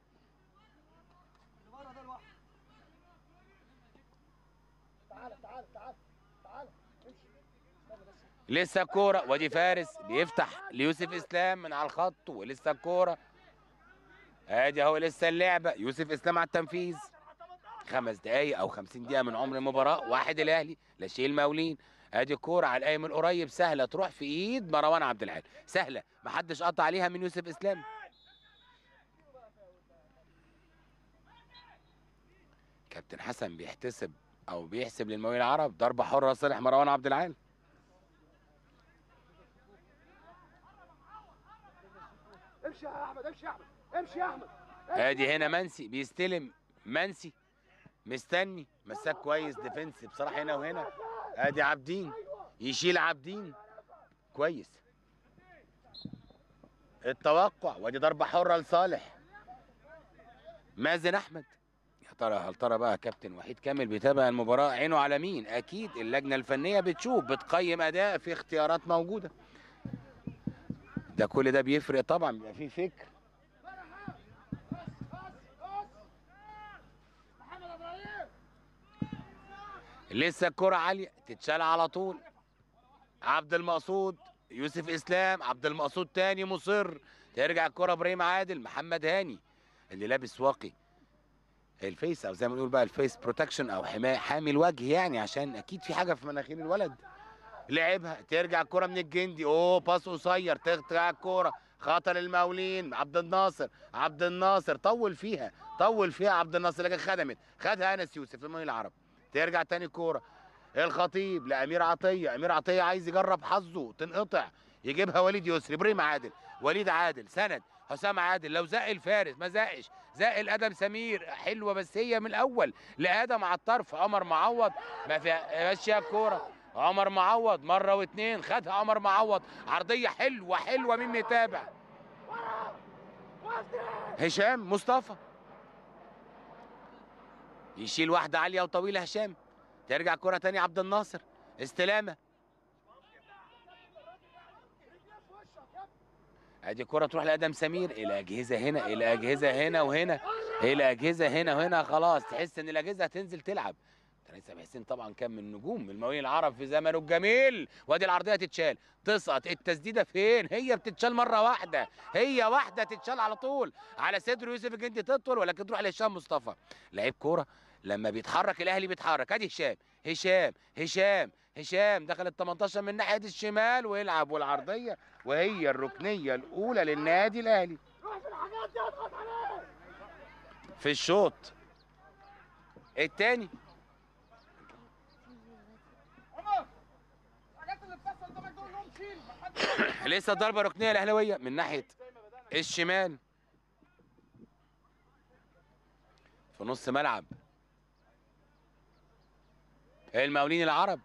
تعالى تعالى تعالى تعالى امشي استنى بس لسه الكوره وادي فارس بيفتح ليوسف اسلام من على الخط ولسه الكوره ادي اهو لسه اللعبه يوسف اسلام على التنفيذ خمس دقايق او خمسين دقيقه من عمر المباراه واحد الاهلي لا شيء المقاولين ادي الكوره على القايم القريب سهله تروح في ايد مروان عبد العال سهله محدش قطع عليها من يوسف اسلام كابتن حسن بيحتسب او بيحسب للمقاولين العرب ضربه حره لصالح مروان عبد العال امشي يا احمد امشي يا احمد امشي يا احمد ادي هنا منسي بيستلم منسي مستني مساك كويس ديفنس بصراحه هنا وهنا ادي عابدين يشيل عابدين كويس التوقع وادي ضربه حره لصالح مازن احمد يا ترى هل ترى بقى كابتن وحيد كامل بيتابع المباراه عينه على مين اكيد اللجنه الفنيه بتشوف بتقيم اداء في اختيارات موجوده ده كل ده بيفرق طبعا بيبقى فيه فكر محمد ابراهيم لسه الكرة عالية تتشال على طول عبد المقصود يوسف اسلام عبد المقصود تاني مصر ترجع الكرة ابراهيم عادل محمد هاني اللي لابس واقي الفيس او زي ما نقول بقى الفيس بروتكشن او حماية حامي الوجه يعني عشان اكيد في حاجة في مناخير الولد لعبها ترجع الكرة من الجندي اوه باس قصير تقطع الكرة خطر المقاولين عبد الناصر عبد الناصر طول فيها طول فيها عبد الناصر لكن خدمت خدها انس يوسف المقاولين العرب ترجع تاني كوره الخطيب لامير عطيه امير عطيه عايز يجرب حظه تنقطع يجيبها وليد يسري ابراهيم عادل وليد عادل سند حسام عادل لو زق الفارس ما زقش زق الادم سمير حلوه بس هي من الاول لادم على الطرف عمر معوض ما فيها ماشيه الكوره عمر معوض مره واثنين خدها عمر معوض عرضيه حلوه حلوه مين متابع هشام مصطفى يشيل واحده عاليه وطويله هشام ترجع كره تاني عبد الناصر استلامه ادي كرة تروح لادم سمير الاجهزه هنا الاجهزه هنا وهنا الاجهزه هنا وهنا خلاص تحس ان الاجهزه هتنزل تلعب تريسة حسين طبعا كان من نجوم المقاولين العرب في زمنه الجميل وادي العرضيه تتشال تسقط التسديده فين هي بتتشال مره واحده هي واحده تتشال على طول على صدر يوسف الجندي تطول ولكن تروح لهشام مصطفى لعيب كوره لما بيتحرك الاهلي بيتحرك ادي هشام هشام هشام هشام دخل ال 18 من ناحيه الشمال ويلعب والعرضيه وهي الركنيه الاولى للنادي الاهلي روح في الحاجات دي اضغط عليه في الشوط الثاني عمر الحاجات اللي بتحصل قدامك دول لهم شيل محدش لسه ضربه ركنيه الاهلاويه من ناحيه الشمال في نص ملعب المقاولين العرب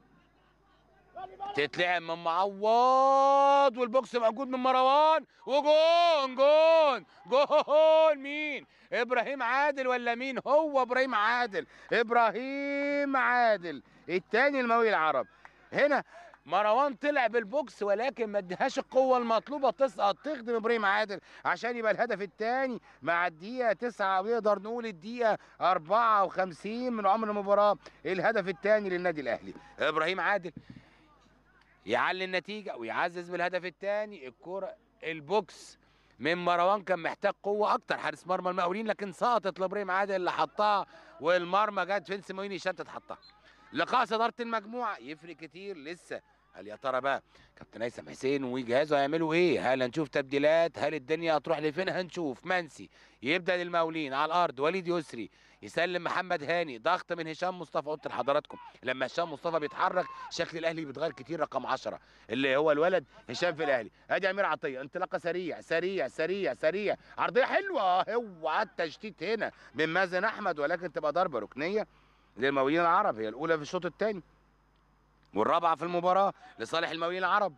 تتلعب من معوض والبوكس موجود من مروان وجون جون جون مين ابراهيم عادل ولا مين هو ابراهيم عادل ابراهيم عادل التاني المقاولين العرب هنا مروان طلع بالبوكس ولكن ما ادهاش القوه المطلوبه تسقط تخدم ابراهيم عادل عشان يبقى الهدف الثاني مع الدقيقه 9 ونقدر نقول الدقيقه 54 من عمر المباراه الهدف الثاني للنادي الاهلي ابراهيم عادل يعلي النتيجه ويعزز بالهدف الثاني الكره البوكس من مروان كان محتاج قوه اكتر حارس مرمى المقاولين لكن سقطت لابراهيم عادل اللي حطها والمرمى جت فينس مويني يشتت حطها لقاء صداره المجموعه يفرق كتير لسه هل يا ترى بقى كابتن هيثم حسين وجهازه هيعملوا ايه؟ هل هنشوف تبديلات؟ هل الدنيا هتروح لفين؟ هنشوف منسي يبدا للمقاولين على الارض وليد يسري يسلم محمد هاني ضغط من هشام مصطفى قلت لحضراتكم لما هشام مصطفى بيتحرك شكل الاهلي بيتغير كتير رقم 10 اللي هو الولد هشام في الاهلي ادي امير عطيه انطلاقه سريع سريع سريع سريع عرضيه حلوه اوعى التشتيت هنا من مازن احمد ولكن تبقى ضربه ركنيه للمقاولين العرب هي الاولى في الشوط الثاني والرابعه في المباراه لصالح المقاولين العرب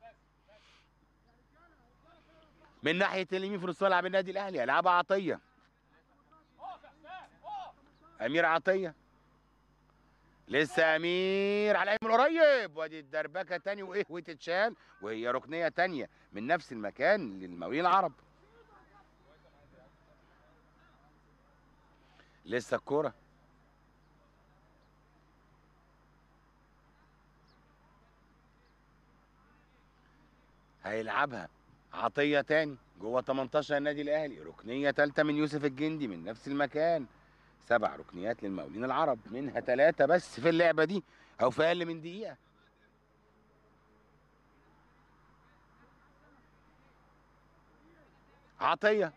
من ناحيه اليمين في نص ملعب النادي الاهلي يلعبها عطيه امير عطيه لسه امير على من قريب وادي الدربكه تاني وايه وتتشال وهي ركنيه تانيه من نفس المكان للمقاولين العرب لسه الكوره هيلعبها عطيه تاني جوه 18 النادي الاهلي ركنيه ثالثه من يوسف الجندي من نفس المكان سبع ركنيات للمقاولين العرب منها ثلاثه بس في اللعبه دي او في اقل من دقيقه عطيه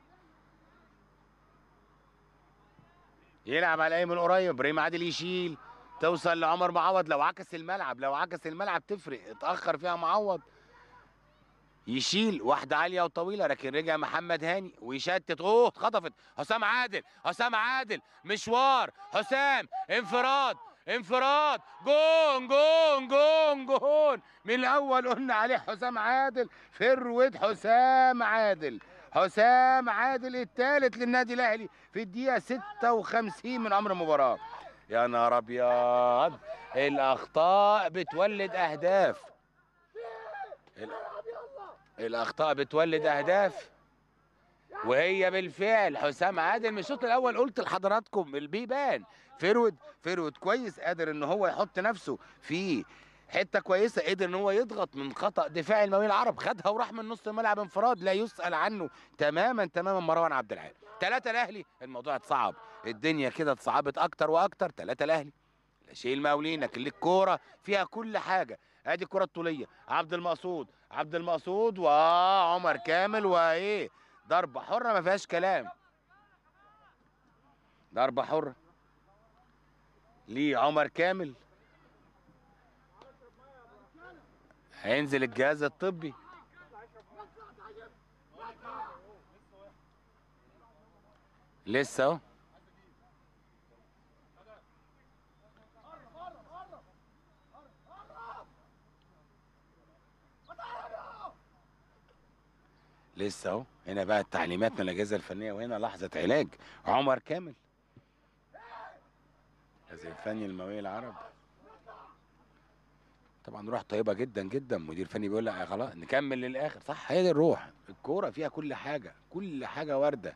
يلعب على ايمن قريب ابراهيم عادل يشيل توصل لعمر معوض لو عكس الملعب لو عكس الملعب تفرق اتاخر فيها معوض يشيل واحدة عالية وطويلة لكن رجع محمد هاني ويشتت اوه اتخطفت حسام عادل حسام عادل مشوار حسام انفراد انفراد جون جون جون جون من الاول قلنا عليه حسام عادل فرود حسام عادل حسام عادل الثالث للنادي الاهلي في الدقيقة 56 من عمر المباراة يا نهار ابيض الاخطاء بتولد اهداف ال- الاخطاء بتولد اهداف وهي بالفعل حسام عادل من الشوط الاول قلت لحضراتكم البيبان فرود فرود كويس قادر ان هو يحط نفسه في حته كويسه قدر ان هو يضغط من خطا دفاع المقاولين العرب خدها وراح من نص الملعب انفراد لا يسال عنه تماما تماما مروان عبد العال ثلاثه الاهلي الموضوع اتصعب الدنيا كده اتصعبت اكتر واكتر ثلاثه الاهلي لا شيء المقاولين لكن الكوره فيها كل حاجه ادي الكره الطوليه عبد المقصود عبد المقصود وعمر كامل وايه ضربه حره ما فيهاش كلام ضربه حره ليه عمر كامل هينزل الجهاز الطبي لسه اهو لسه اهو هنا بقى التعليمات من الاجهزه الفنيه وهنا لحظه علاج عمر كامل الجهاز الفني المقاولين العرب طبعا روح طيبه جدا جدا مدير فني بيقول لك خلاص نكمل للاخر صح هي دي الروح الكوره فيها كل حاجه كل حاجه وارده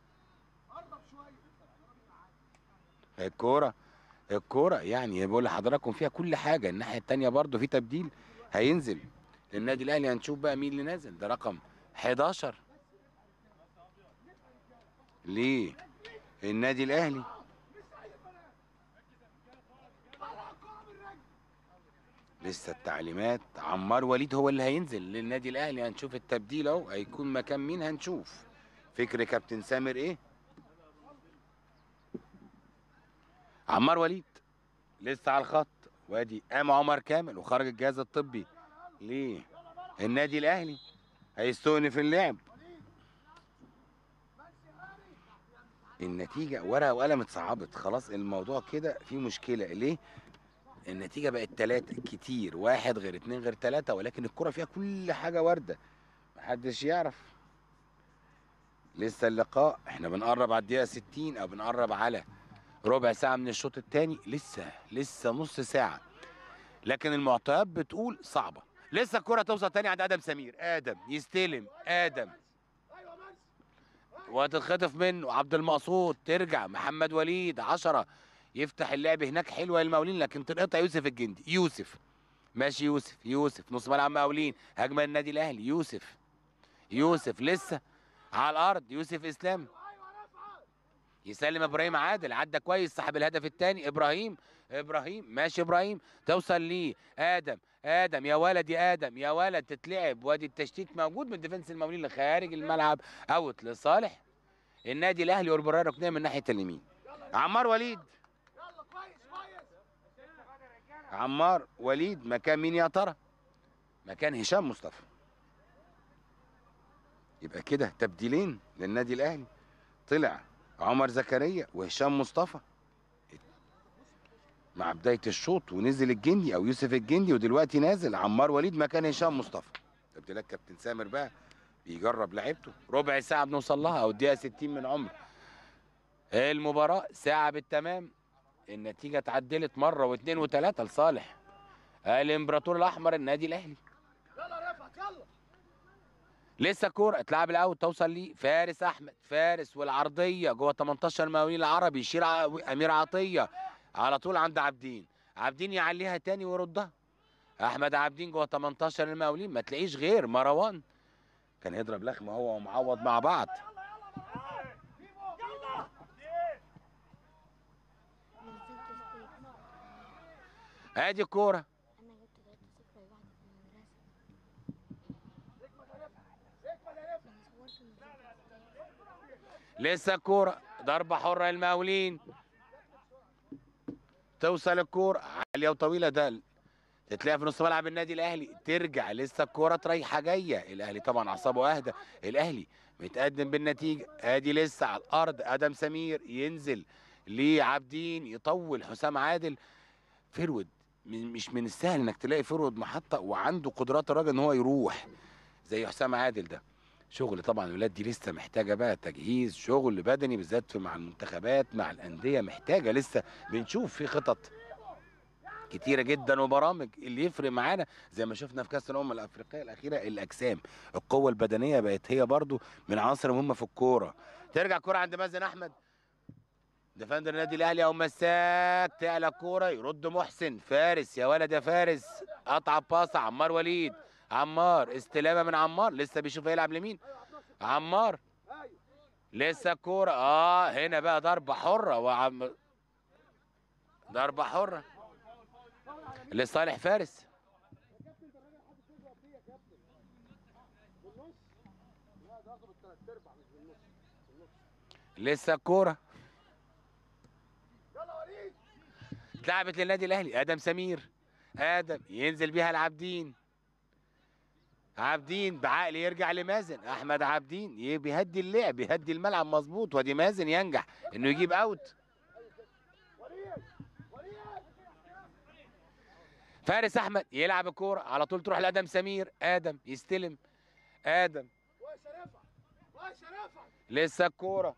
الكوره الكوره يعني بقول لحضراتكم فيها كل حاجه الناحيه التانيه برضو في تبديل هينزل للنادي الاهلي هنشوف بقى مين اللي نازل ده رقم 11 ليه النادي الاهلي لسه التعليمات عمار وليد هو اللي هينزل للنادي الاهلي هنشوف التبديل اهو هيكون مكان مين هنشوف فكر كابتن سامر ايه عمار وليد لسه على الخط وادي قام عمر كامل وخرج الجهاز الطبي ليه النادي الاهلي هيستؤنف اللعب النتيجة ورقة وقلم اتصعبت خلاص الموضوع كده فيه مشكلة ليه؟ النتيجة بقت تلاتة كتير واحد غير اتنين غير تلاتة ولكن الكرة فيها كل حاجة واردة محدش يعرف لسه اللقاء احنا بنقرب على الدقيقة 60 او بنقرب على ربع ساعة من الشوط الثاني لسه لسه نص ساعة لكن المعطيات بتقول صعبة لسه الكرة توصل تاني عند ادم سمير ادم يستلم ادم ايوه ماشي وتتخطف منه عبد المقصود ترجع محمد وليد عشرة يفتح اللعب هناك حلوه للمقاولين لكن تنقطع يوسف الجندي يوسف ماشي يوسف يوسف نص ملعب مقاولين هجمه النادي الاهلي يوسف يوسف لسه على الارض يوسف اسلام يسلم ابراهيم عادل عدى كويس صاحب الهدف الثاني ابراهيم ابراهيم ماشي ابراهيم توصل ليه ادم ادم يا ولد يا ادم يا ولد تتلعب وادي التشتيت موجود من ديفنس المقاولين لخارج الملعب اوت لصالح النادي الاهلي والبرايه ركنيه من ناحيه اليمين عمار وليد يلا كويس كويس عمار وليد مكان مين يا ترى مكان هشام مصطفى يبقى كده تبديلين للنادي الاهلي طلع عمر زكريا وهشام مصطفى مع بدايه الشوط ونزل الجندي او يوسف الجندي ودلوقتي نازل عمار وليد مكان هشام مصطفى تبديلات كابتن سامر بقى بيجرب لعيبته ربع ساعه بنوصل لها او الدقيقه 60 من عمر المباراه ساعه بالتمام النتيجه اتعدلت مره واثنين وثلاثه لصالح الامبراطور الاحمر النادي الاهلي يلا رفعت يلا لسه كوره اتلعب الاول توصل لي فارس احمد فارس والعرضيه جوه 18 المقاولين العربي يشير ع- امير عطيه على طول عند عابدين عابدين يعليها تاني ويردها احمد عابدين جوه 18 المقاولين ما تلاقيش غير مروان كان يضرب لخمه هو ومعوض مع بعض ادي الكوره انا جبت 3 0 لوحدي في المدرسه انا صورت المدرسة. لسه الكوره ضربه حره المقاولين توصل الكوره عاليه وطويله ده تتلاقي في نص ملعب النادي الاهلي ترجع لسه الكوره رايحه جايه الاهلي طبعا اعصابه اهدى الاهلي متقدم بالنتيجه ادي لسه على الارض ادم سمير ينزل لعابدين يطول حسام عادل فرود من- مش من السهل انك تلاقي فرود محطه وعنده قدرات الراجل ان هو يروح زي حسام عادل ده شغل طبعا الولاد دي لسه محتاجه بقى تجهيز شغل بدني بالذات في- مع المنتخبات مع الانديه محتاجه لسه بنشوف في خطط كتيره جدا وبرامج اللي يفرق معانا زي ما شفنا في كاس الامم الافريقيه الاخيره الاجسام القوه البدنيه بقت هي برضو من عناصر مهمه في الكوره ترجع كوره عند مازن احمد ديفندر النادي الاهلي او مساك تعلى الكوره يرد محسن فارس يا ولد يا فارس قطع باص عمار وليد عمار استلامه من عمار لسه بيشوف هيلعب لمين عمار ايوه لسه الكوره اه هنا بقى ضربه حره وعم ضربه حره لصالح فارس لا ده اخده بالثلاث ارباع مش بالنص لسه الكوره يلا وليد اتلعبت للنادي الاهلي ادم سمير ادم ينزل بيها العابدين عابدين بعقل يرجع لمازن احمد عابدين ي- بيهدي اللعب بيهدي الملعب مظبوط وادي مازن ينجح انه يجيب اوت وليد وليد فارس احمد يلعب الكوره على طول تروح لادم سمير ادم يستلم ادم كويس يا رفعت كويس يا رفعت لسه الكوره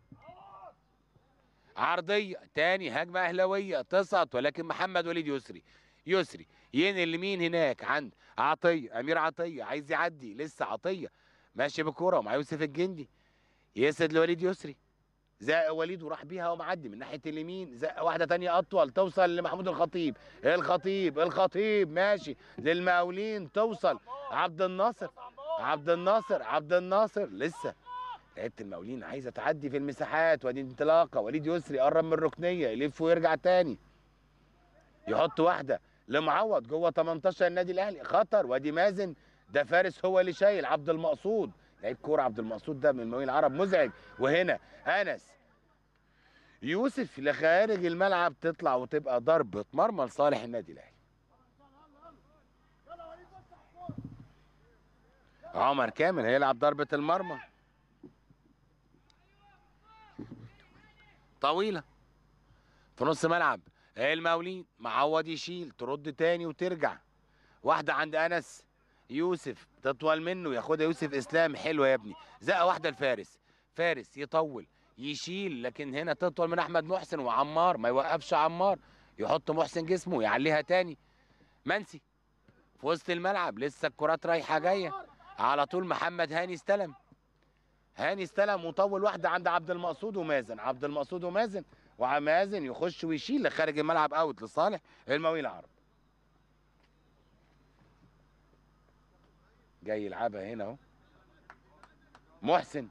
عرضيه تاني هجمه اهلاويه تسقط ولكن محمد وليد يسري يسري ينقل لمين هناك عند عطيه امير عطيه عايز يعدي لسه عطيه ماشي بالكوره ومع يوسف الجندي يسد لوليد يسري زق وليد وراح بيها ومعدي من ناحيه اليمين زق واحده تانية اطول توصل لمحمود الخطيب الخطيب الخطيب ماشي للمقاولين توصل عبد الناصر عبد الناصر عبد الناصر لسه لعيبه المقاولين عايزه تعدي في المساحات وادي انطلاقه وليد يسري قرب من الركنيه يلف ويرجع تاني يحط واحده لمعوض جوه 18 النادي الاهلي خطر وادي مازن ده فارس هو اللي شايل عبد المقصود لعيب كوره عبد المقصود ده من المقاولين العرب مزعج وهنا انس يوسف لخارج الملعب تطلع وتبقى ضربه مرمى لصالح النادي الاهلي عمر كامل هيلعب ضربه المرمى طويله في نص ملعب المقاولين معوض يشيل ترد تاني وترجع واحده عند انس يوسف تطول منه ياخدها يوسف اسلام حلوه يا ابني زقه واحده لفارس فارس يطول يشيل لكن هنا تطول من احمد محسن وعمار ما يوقفش عمار يحط محسن جسمه يعليها تاني منسي في وسط الملعب لسه الكرات رايحه جايه على طول محمد هاني استلم هاني استلم وطول واحده عند عبد المقصود ومازن عبد المقصود ومازن ومازن يخش ويشيل لخارج الملعب اوت لصالح المقاولين العرب جاي يلعبها هنا اهو محسن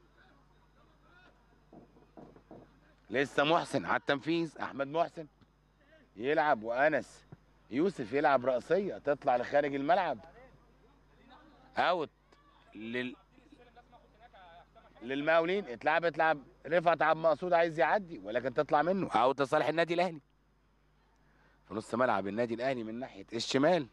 لسه محسن على التنفيذ احمد محسن يلعب وانس يوسف يلعب رأسية تطلع لخارج الملعب اوت لل للمقاولين اتلعب اتلعب رفعت عبد المقصود عايز يعدي ولكن تطلع منه اوت لصالح النادي الاهلي في نص ملعب النادي الاهلي من ناحيه الشمال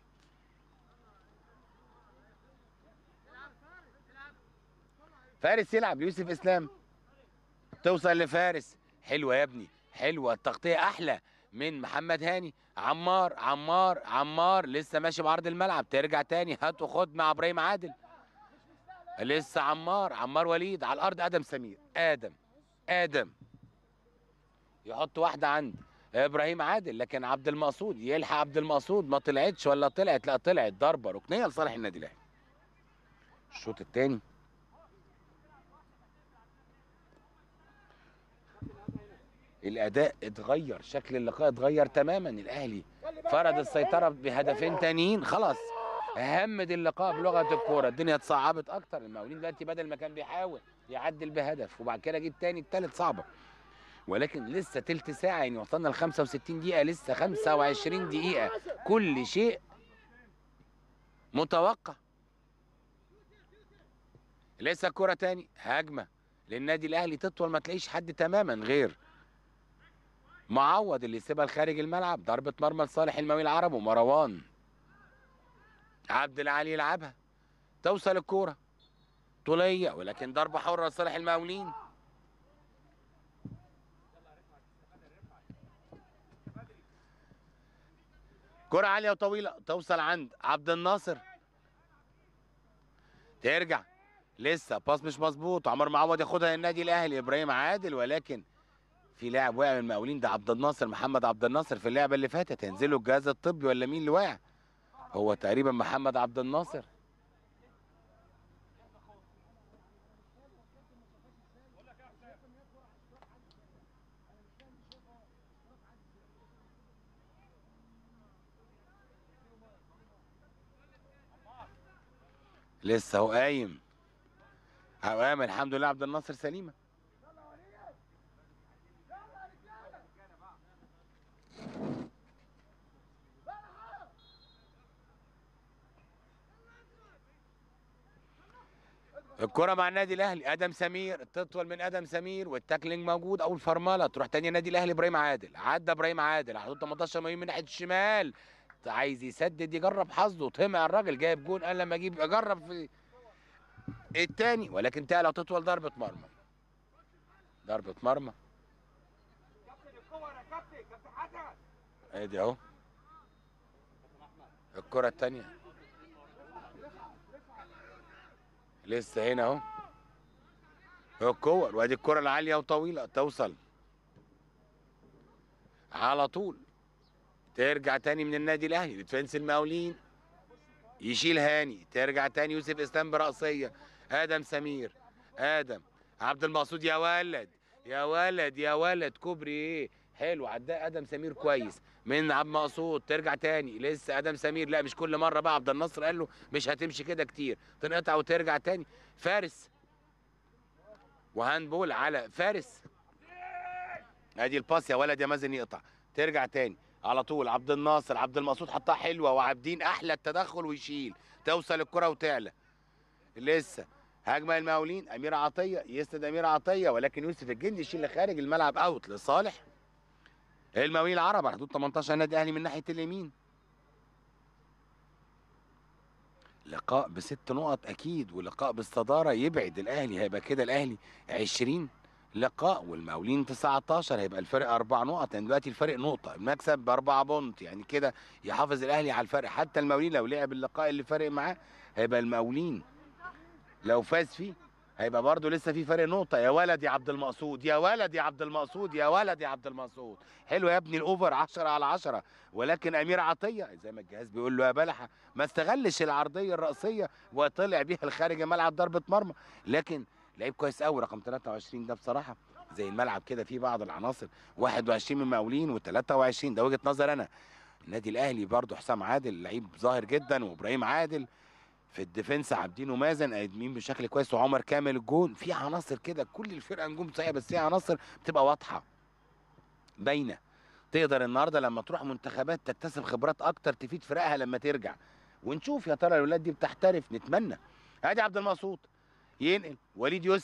فارس يلعب يوسف اسلام توصل لفارس حلوه يا ابني حلوه التغطيه احلى من محمد هاني عمار عمار عمار لسه ماشي بعرض الملعب ترجع تاني هات وخد مع ابراهيم عادل لسه عمار عمار وليد على الارض ادم سمير ادم ادم يحط واحده عند ابراهيم عادل لكن عبد المقصود يلحق عبد المقصود ما طلعتش ولا طلعت لا طلعت ضربه ركنيه لصالح النادي الاهلي الشوط الثاني الاداء اتغير شكل اللقاء اتغير تماما الاهلي فرض السيطره بهدفين تانيين خلاص همد اللقاء بلغه الكوره الدنيا اتصعبت اكتر المقاولين دلوقتي بدل ما كان بيحاول يعدل بهدف وبعد كده جه التاني التالت صعبه ولكن لسه تلت ساعه يعني وصلنا ل 65 دقيقه لسه 25 دقيقه كل شيء متوقع لسه كرة تاني هجمة للنادي الأهلي تطول ما تلاقيش حد تماما غير معوض اللي يسيبها لخارج الملعب ضربة مرمى لصالح المقاولين العرب ومروان عبد العالي يلعبها توصل الكورة طولية ولكن ضربة حرة لصالح المقاولين كرة عالية وطويلة توصل عند عبد الناصر ترجع لسه باص مش مظبوط عمر معوض ياخدها للنادي الاهلي ابراهيم عادل ولكن في لاعب واقع من المقاولين ده عبد الناصر محمد عبد الناصر في اللعبه اللي فاتت هينزلوا الجهاز الطبي ولا مين اللي واقع هو تقريبا محمد عبد الناصر لسه هو قايم قام الحمد لله عبد الناصر سليمه الكرة مع النادي الاهلي ادم سمير تطول من ادم سمير والتاكلينج موجود او الفرمله تروح تاني النادي الاهلي ابراهيم عادل عدى ابراهيم عادل على حدود 18 مليون من ناحيه الشمال عايز يسدد يجرب حظه طمع الراجل جايب جون قال لما اجيب اجرب في التاني ولكن تعلى تطول ضربه مرمى ضربه مرمى كابتن الكور يا كابتن كابتن حسن ادي اهو الكرة التانية لسه هنا اهو الكور وادي الكرة العالية وطويلة توصل على طول ترجع تاني من النادي الاهلي لدفنس المقاولين يشيل هاني ترجع تاني يوسف اسلام برأسية ادم سمير ادم عبد المقصود يا ولد يا ولد يا ولد كوبري ايه حلو عداء ادم سمير كويس من عبد المقصود ترجع تاني لسه ادم سمير لا مش كل مره بقى عبد الناصر قال له مش هتمشي كده كتير تنقطع وترجع تاني فارس وهاندبول على فارس ادي الباس يا ولد يا مازن يقطع ترجع تاني على طول عبد الناصر عبد المقصود حطها حلوه وعابدين احلى التدخل ويشيل توصل الكره وتعلى لسه هجمه المقاولين امير عطيه يسند امير عطيه ولكن يوسف الجندي يشيل لخارج الملعب اوت لصالح المقاولين العرب على حدود 18 نادي اهلي من ناحيه اليمين لقاء بست نقط اكيد ولقاء بالصداره يبعد الاهلي هيبقى كده الاهلي 20 لقاء والمقاولين 19 هيبقى الفرق اربع نقط يعني دلوقتي الفرق نقطه المكسب باربعه بونت يعني كده يحافظ الاهلي على الفرق حتى المقاولين لو لعب اللقاء اللي فارق معاه هيبقى المقاولين لو فاز فيه هيبقى برضه لسه في فرق نقطة يا ولد يا عبد المقصود يا ولد يا عبد المقصود يا ولد يا عبد المقصود حلو يا ابني الأوفر 10 على 10 ولكن أمير عطية زي ما الجهاز بيقول له يا بلحة ما استغلش العرضية الرأسية وطلع بيها لخارج الملعب ضربة مرمى لكن لعيب كويس قوي رقم 23 ده بصراحة زي الملعب كده فيه بعض العناصر 21 من مقاولين و23 ده وجهة نظر أنا النادي الأهلي برضه حسام عادل لعيب ظاهر جدا وإبراهيم عادل في الديفنس عابدين ومازن قايمين بشكل كويس وعمر كامل الجون في عناصر كده كل الفرقه نجوم صحيح بس في عناصر بتبقى واضحه باينه تقدر النهارده لما تروح منتخبات تكتسب خبرات اكتر تفيد فرقها لما ترجع ونشوف يا ترى الاولاد دي بتحترف نتمنى ادي عبد المقصود ينقل وليد يسري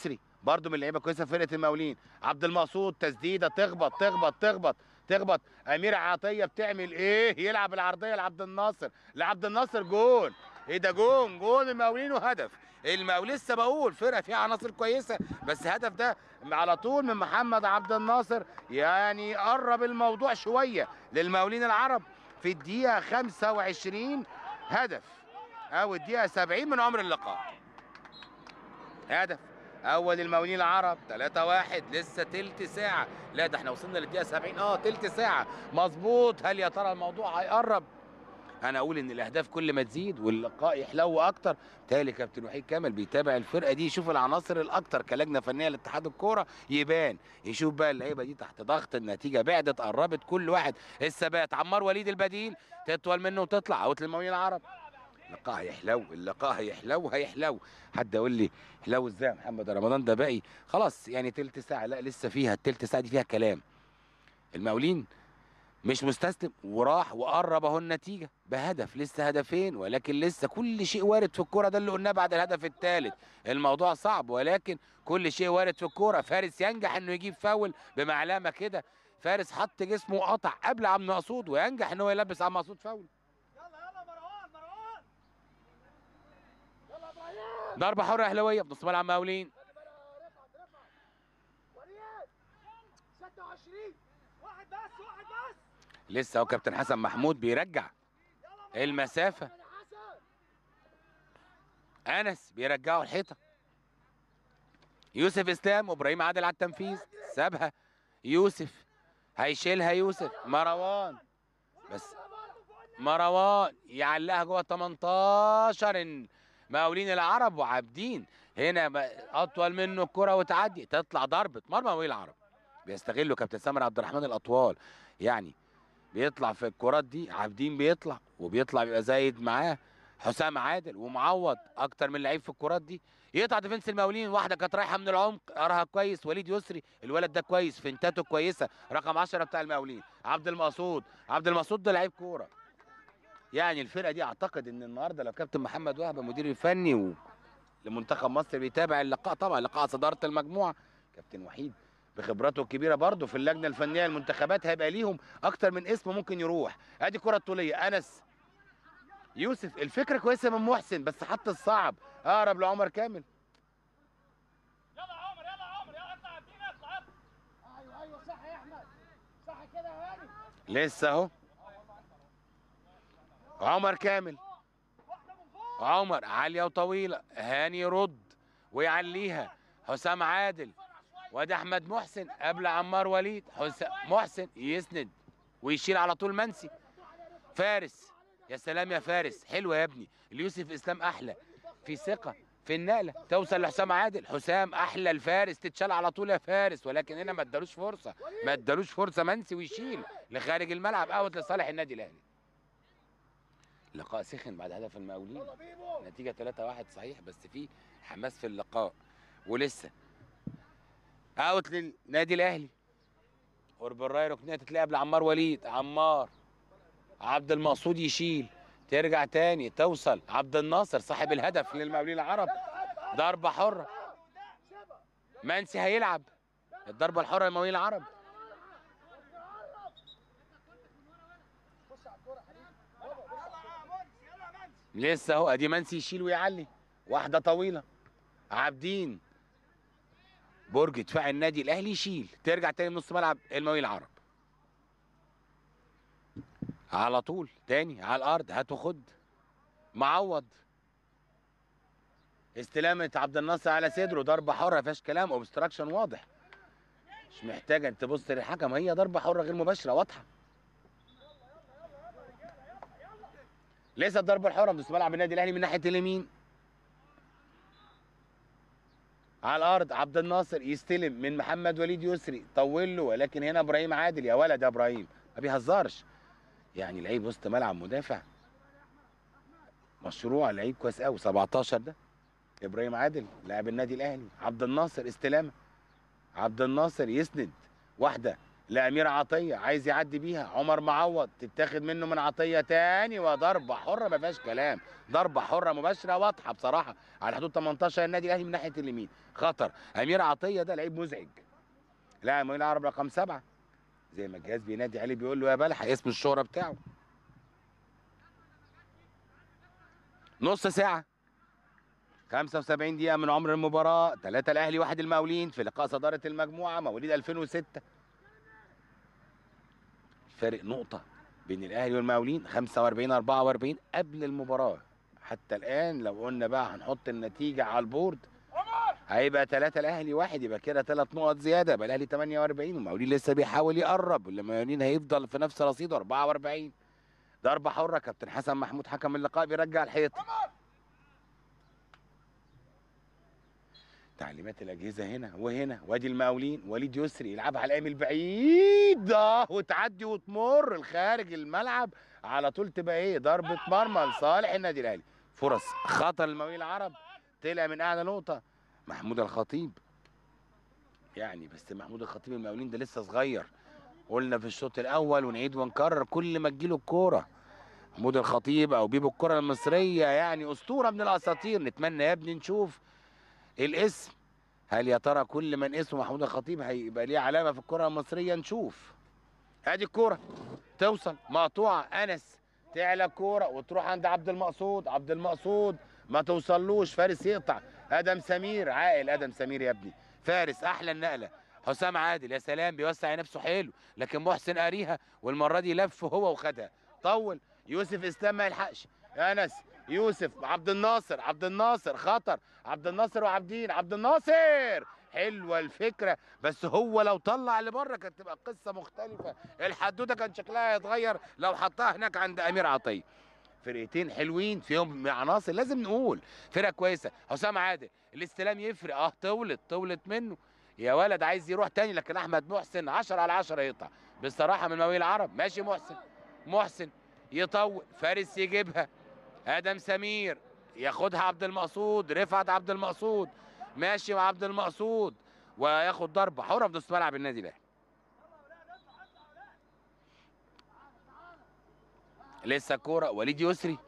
برضه من اللعيبه كويسه في فرقه المقاولين عبد المقصود تسديده تخبط تخبط تخبط تخبط امير عطيه بتعمل ايه يلعب العرضيه لعبد الناصر لعبد الناصر جون ايه ده جون جون المقاولين وهدف المقاولين لسه بقول فرقه فيها عناصر كويسه بس هدف ده على طول من محمد عبد الناصر يعني قرب الموضوع شويه للمقاولين العرب في الدقيقه 25 هدف او الدقيقه 70 من عمر اللقاء هدف اول المقاولين العرب 3 1 لسه تلت ساعه لا ده احنا وصلنا للدقيقه 70 اه تلت ساعه مظبوط هل يا ترى الموضوع هيقرب انا اقول ان الاهداف كل ما تزيد واللقاء يحلو اكتر بالتالي كابتن وحيد كامل بيتابع الفرقه دي يشوف العناصر الاكتر كلجنه فنيه لاتحاد الكوره يبان يشوف بقى اللعيبه دي تحت ضغط النتيجه بعدت قربت كل واحد الثبات عمار وليد البديل تطول منه وتطلع اوت للمقاولين العرب اللقاء هيحلو اللقاء هيحلو هيحلو حد يقول لي حلو ازاي يا محمد رمضان ده باقي خلاص يعني تلت ساعه لا لسه فيها التلت ساعه دي فيها كلام المقاولين مش مستسلم وراح وقرب اهو النتيجه بهدف لسه هدفين ولكن لسه كل شيء وارد في الكوره ده اللي قلناه بعد الهدف الثالث الموضوع صعب ولكن كل شيء وارد في الكوره فارس ينجح انه يجيب فاول بمعلمه كده فارس حط جسمه وقطع قبل عم مقصود وينجح ان هو يلبس عم مقصود فاول يلا يلا مروان مروان يلا ابراهيم ضربه حره اهلاويه في نص ملعب مقاولين رفعت رفعت وليد 26 واحد بس واحد بس لسه هو كابتن حسن محمود بيرجع يلا المسافه يا حسن انس بيرجعوا الحيطه يوسف اسلام وابراهيم عادل على التنفيذ سابها يوسف هيشيلها يوسف مروان بس مروان يعلقها جوه 18 مقاولين العرب وعابدين هنا بقى اطول منه الكره وتعدي تطلع ضربه مرمى مقاولين العرب بيستغلوا كابتن سامر عبد الرحمن الاطوال يعني بيطلع في الكرات دي عابدين بيطلع وبيطلع بيبقى زايد معاه حسام عادل ومعوض اكتر من لعيب في الكرات دي يقطع ديفنس المقاولين واحده كانت رايحه من العمق قراها كويس وليد يسري الولد ده كويس فنتاته كويسه رقم 10 بتاع المقاولين عبد المقصود عبد المقصود ده لعيب كوره يعني الفرقه دي اعتقد ان النهارده لو كابتن محمد وهبه المدير الفني و... لمنتخب مصر بيتابع اللقاء طبعا لقاء صداره المجموعه كابتن وحيد بخبراته الكبيره برضه في اللجنه الفنيه المنتخبات هيبقى ليهم اكتر من اسم ممكن يروح ادي كره طوليه انس يوسف الفكره كويسه من محسن بس حط الصعب اقرب لعمر كامل يلا يا عمر يلا يا عمر يلا اطلع اديني اطلع اطلع ايوه ايوه صح يا احمد صح كده يا هاني لسه اهو عمر كامل واحده من فوق عمر عاليه وطويله هاني يرد ويعليها حسام عادل وادي احمد محسن قبل عمار وليد حسام محسن يسند ويشيل على طول منسي فارس يا سلام يا فارس حلوه يا ابني اليوسف اسلام احلى في ثقه في النقله توصل لحسام عادل حسام احلى الفارس تتشال على طول يا فارس ولكن هنا ما ادالوش فرصه ما ادالوش فرصه منسي ويشيل لخارج الملعب اوت لصالح النادي الاهلي لقاء سخن بعد هدف المقاولين يلا بيبو نتيجة 3-1 صحيح بس في حماس في اللقاء ولسه اوت للنادي الاهلي قرب الرايه ركنيه تتلعب لعمار وليد عمار عبد المقصود يشيل ترجع تاني توصل عبد الناصر صاحب الهدف للمقاولين العرب ضربة حرة منسي هيلعب الضربة الحرة للمقاولين العرب بص على الكوره يا حبيبي يلا يا منسي يلا يا منسي لسه اهو ادي منسي يشيل ويعلي واحده طويله عابدين برج دفاع النادي الاهلي يشيل ترجع تاني من نص ملعب المقاولين العرب على طول تاني على الارض هات وخد معوض استلامة عبد الناصر على صدره ضربة حرة ما فيهاش كلام اوبستراكشن واضح مش محتاجة انت تبص للحكم هي ضربة حرة غير مباشرة واضحة لسه الضربة الحرة من نص ملعب النادي الاهلي من ناحية اليمين على الارض عبد الناصر يستلم من محمد وليد يسري طول له ولكن هنا ابراهيم عادل يا ولد يا ابراهيم ما بيهزرش يعني لعيب وسط ملعب مدافع مشروع لعيب كويس قوي 17 ده ابراهيم عادل لاعب النادي الاهلي عبد الناصر استلامه عبد الناصر يسند واحده لامير عطيه عايز يعدي بيها عمر معوض تتاخد منه من عطيه تاني وضربه حره ما فيهاش كلام ضربه حره مباشره واضحه بصراحه على حدود 18 النادي الاهلي من ناحيه اليمين خطر امير عطيه ده لعيب مزعج لا مين العرب رقم سبعه زي ما الجهاز بينادي عليه بيقول له يا بلح اسم الشهره بتاعه نص ساعه 75 دقيقة من عمر المباراة، ثلاثة الأهلي واحد المقاولين في لقاء صدارة المجموعة مواليد 2006. فارق نقطة بين الأهلي والمقاولين 45 44 قبل المباراة. حتى الآن لو قلنا بقى هنحط النتيجة على البورد هيبقى ثلاثة الأهلي واحد يبقى كده ثلاث نقط زيادة يبقى الأهلي 48 والمقاولين لسه بيحاول يقرب والمقاولين هيفضل في نفس رصيده 44 ضربة حرة كابتن حسن محمود حكم اللقاء بيرجع الحيطة تعليمات الاجهزه هنا وهنا وادي المقاولين وليد يسري يلعبها على القايم البعيد ده وتعدي وتمر الخارج الملعب على طول تبقى ايه ضربه مرمى لصالح النادي الاهلي فرص خطر المقاولين العرب طلع من اعلى نقطه محمود الخطيب يعني بس محمود الخطيب المقاولين ده لسه صغير قلنا في الشوط الاول ونعيد ونكرر كل ما تجيله الكوره محمود الخطيب او بيبو الكره المصريه يعني اسطوره من الاساطير نتمنى يا ابني نشوف الاسم هل يا ترى كل من اسمه محمود الخطيب هيبقى ليه علامه في الكره المصريه نشوف ادي الكوره توصل مقطوعه انس تعلى الكوره وتروح عند عبد المقصود عبد المقصود ما توصلوش فارس يقطع ادم سمير عاقل ادم سمير يا ابني فارس احلى النقله حسام عادل يا سلام بيوسع نفسه حلو لكن محسن قاريها والمره دي لف هو وخدها طول يوسف اسلام ما يلحقش انس يوسف عبد الناصر عبد الناصر خطر عبد الناصر وعبدين عبد الناصر حلوه الفكره بس هو لو طلع لبره كانت تبقى قصه مختلفه الحدوته كان شكلها يتغير لو حطها هناك عند امير عطيه فرقتين حلوين فيهم عناصر لازم نقول فرقه كويسه حسام عادل الاستلام يفرق اه طولت طولت منه يا ولد عايز يروح تاني لكن احمد محسن 10 على 10 يقطع بصراحه من مواويل العرب ماشي محسن محسن يطول فارس يجيبها ادم سمير ياخدها عبد المقصود رفعت عبد المقصود ماشي مع عبد المقصود وياخد ضربه حره في نص ملعب النادي الاهلي لسه كوره وليد يسري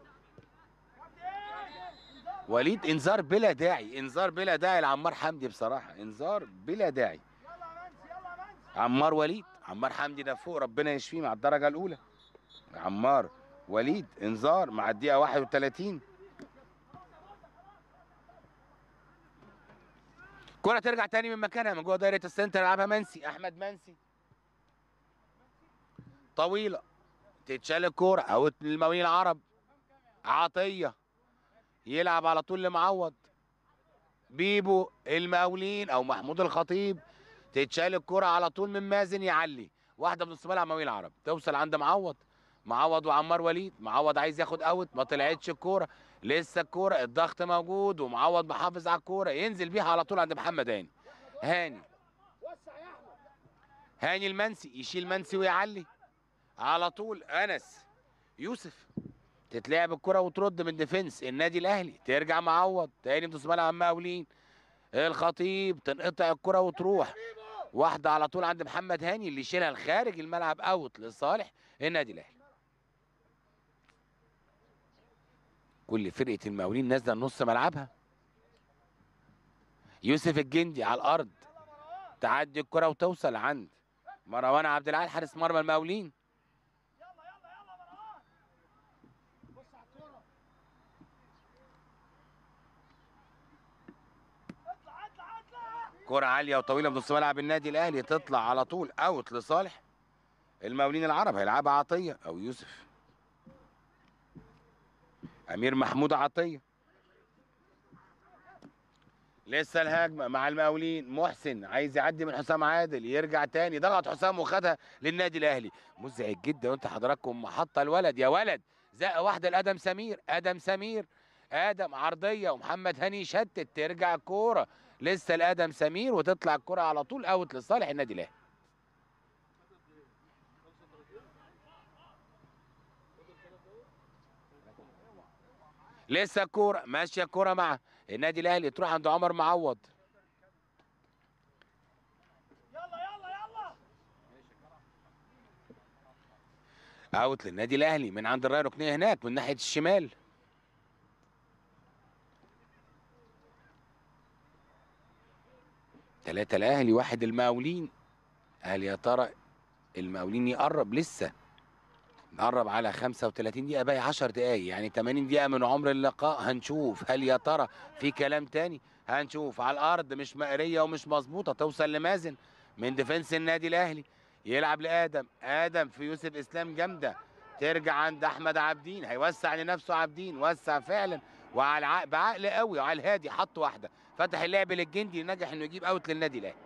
وليد انذار بلا داعي انذار بلا داعي لعمار حمدي بصراحه انذار بلا داعي عمار وليد عمار حمدي ده فوق ربنا يشفيه مع الدرجه الاولى عمار وليد انذار مع الدقيقه 31 كرة ترجع تاني من مكانها من جوه دايرة السنتر يلعبها منسي أحمد منسي طويلة تتشال الكورة أو المقاولين العرب عطية يلعب على طول لمعوض بيبو المقاولين أو محمود الخطيب تتشال الكورة على طول من مازن يعلي واحدة من نص ملعب المقاولين العرب توصل عند معوض معوض وعمار وليد معوض عايز ياخد اوت ما طلعتش الكوره لسه الكوره الضغط موجود ومعوض محافظ على الكوره ينزل بيها على طول عند محمد هاني هاني هاني المنسي يشيل منسي ويعلي على طول انس يوسف تتلعب الكره وترد من ديفنس النادي الاهلي ترجع معوض تاني في نص ملعب مقاولين الخطيب تنقطع الكره وتروح واحده على طول عند محمد هاني اللي يشيلها لخارج الملعب اوت لصالح النادي الاهلي كل فرقه المقاولين نازله نص ملعبها يوسف الجندي على الارض تعدي الكره وتوصل عند مروان عبد العال حارس مرمى المقاولين بص على الكوره اطلع اطلع اطلع كره عاليه وطويله من نص ملعب النادي الاهلي تطلع على طول اوت لصالح المقاولين العرب هيلعبها عطيه او يوسف امير محمود عطيه لسه الهجمه مع المقاولين محسن عايز يعدي من حسام عادل يرجع تاني ضغط حسام وخدها للنادي الاهلي مزعج جدا وانت حضراتكم محطه الولد يا ولد زقه واحده لادم سمير ادم سمير ادم عرضيه ومحمد هاني شتت ترجع الكوره لسه لادم سمير وتطلع الكره على طول اوت لصالح النادي الاهلي لسه الكوره ماشيه الكوره مع النادي الاهلي تروح عند عمر معوض يلا يلا يلا اوت للنادي الاهلي من عند الرايه الركنيه هناك من ناحيه الشمال ثلاثة الأهلي واحد المقاولين هل يا ترى المقاولين يقرب لسه نقرب على 35 دقيقة باقي 10 دقايق يعني 80 دقيقة من عمر اللقاء هنشوف هل يا ترى في كلام تاني هنشوف على الأرض مش مقرية ومش مظبوطة توصل لمازن من ديفنس النادي الأهلي يلعب لآدم آدم في يوسف إسلام جامدة ترجع عند أحمد عابدين هيوسع لنفسه عابدين وسع فعلا وعلى الع... بعقل قوي وعلى الهادي حط واحدة فتح اللعب للجندي نجح انه يجيب اوت للنادي الاهلي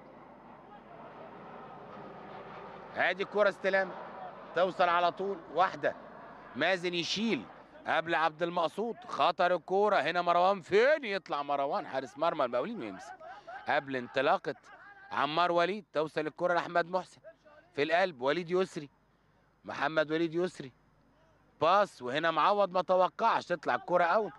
ادي الكرة استلام توصل على طول واحدة مازن يشيل قبل عبد المقصود خطر الكورة هنا مروان فين يطلع مروان حارس مرمى المقاولين ويمسك قبل انطلاقة عمار وليد توصل الكرة لأحمد محسن في القلب وليد يسري محمد وليد يسري باس وهنا معوض ما توقعش تطلع الكرة اوت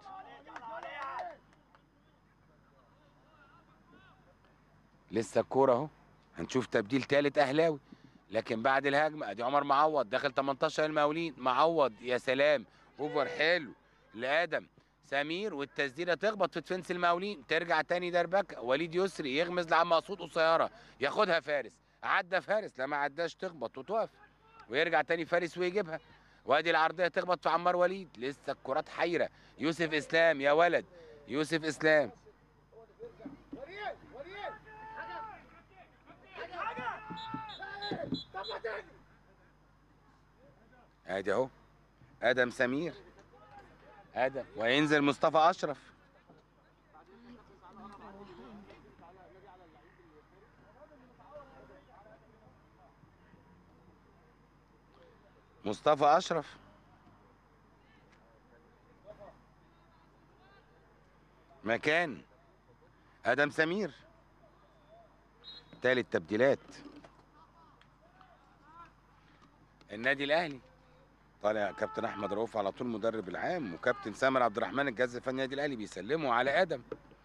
لسه الكورة اهو هنشوف تبديل ثالث اهلاوي لكن بعد الهجمه ادي عمر معوض داخل 18 المقاولين معوض يا سلام اوفر حلو لادم سمير والتسديده تخبط في ديفنس المقاولين ترجع تاني دربكه وليد يسري يغمز لعم مقصود قصيره ياخدها فارس عدى فارس لما عداش تخبط وتقف ويرجع تاني فارس ويجيبها وادي العرضيه تخبط في عمار وليد لسه الكرات حيره يوسف اسلام يا ولد يوسف اسلام وليد وليد حاجه حاجه طب ما تاني ادي اهو ادم سمير ادم وينزل مصطفى اشرف مصطفى اشرف مكان ادم سمير تالت تبديلات النادي الاهلي طالع كابتن احمد رؤوف على طول مدرب العام وكابتن سامر عبد الرحمن الجهاز الفني النادي الاهلي بيسلموا على ادم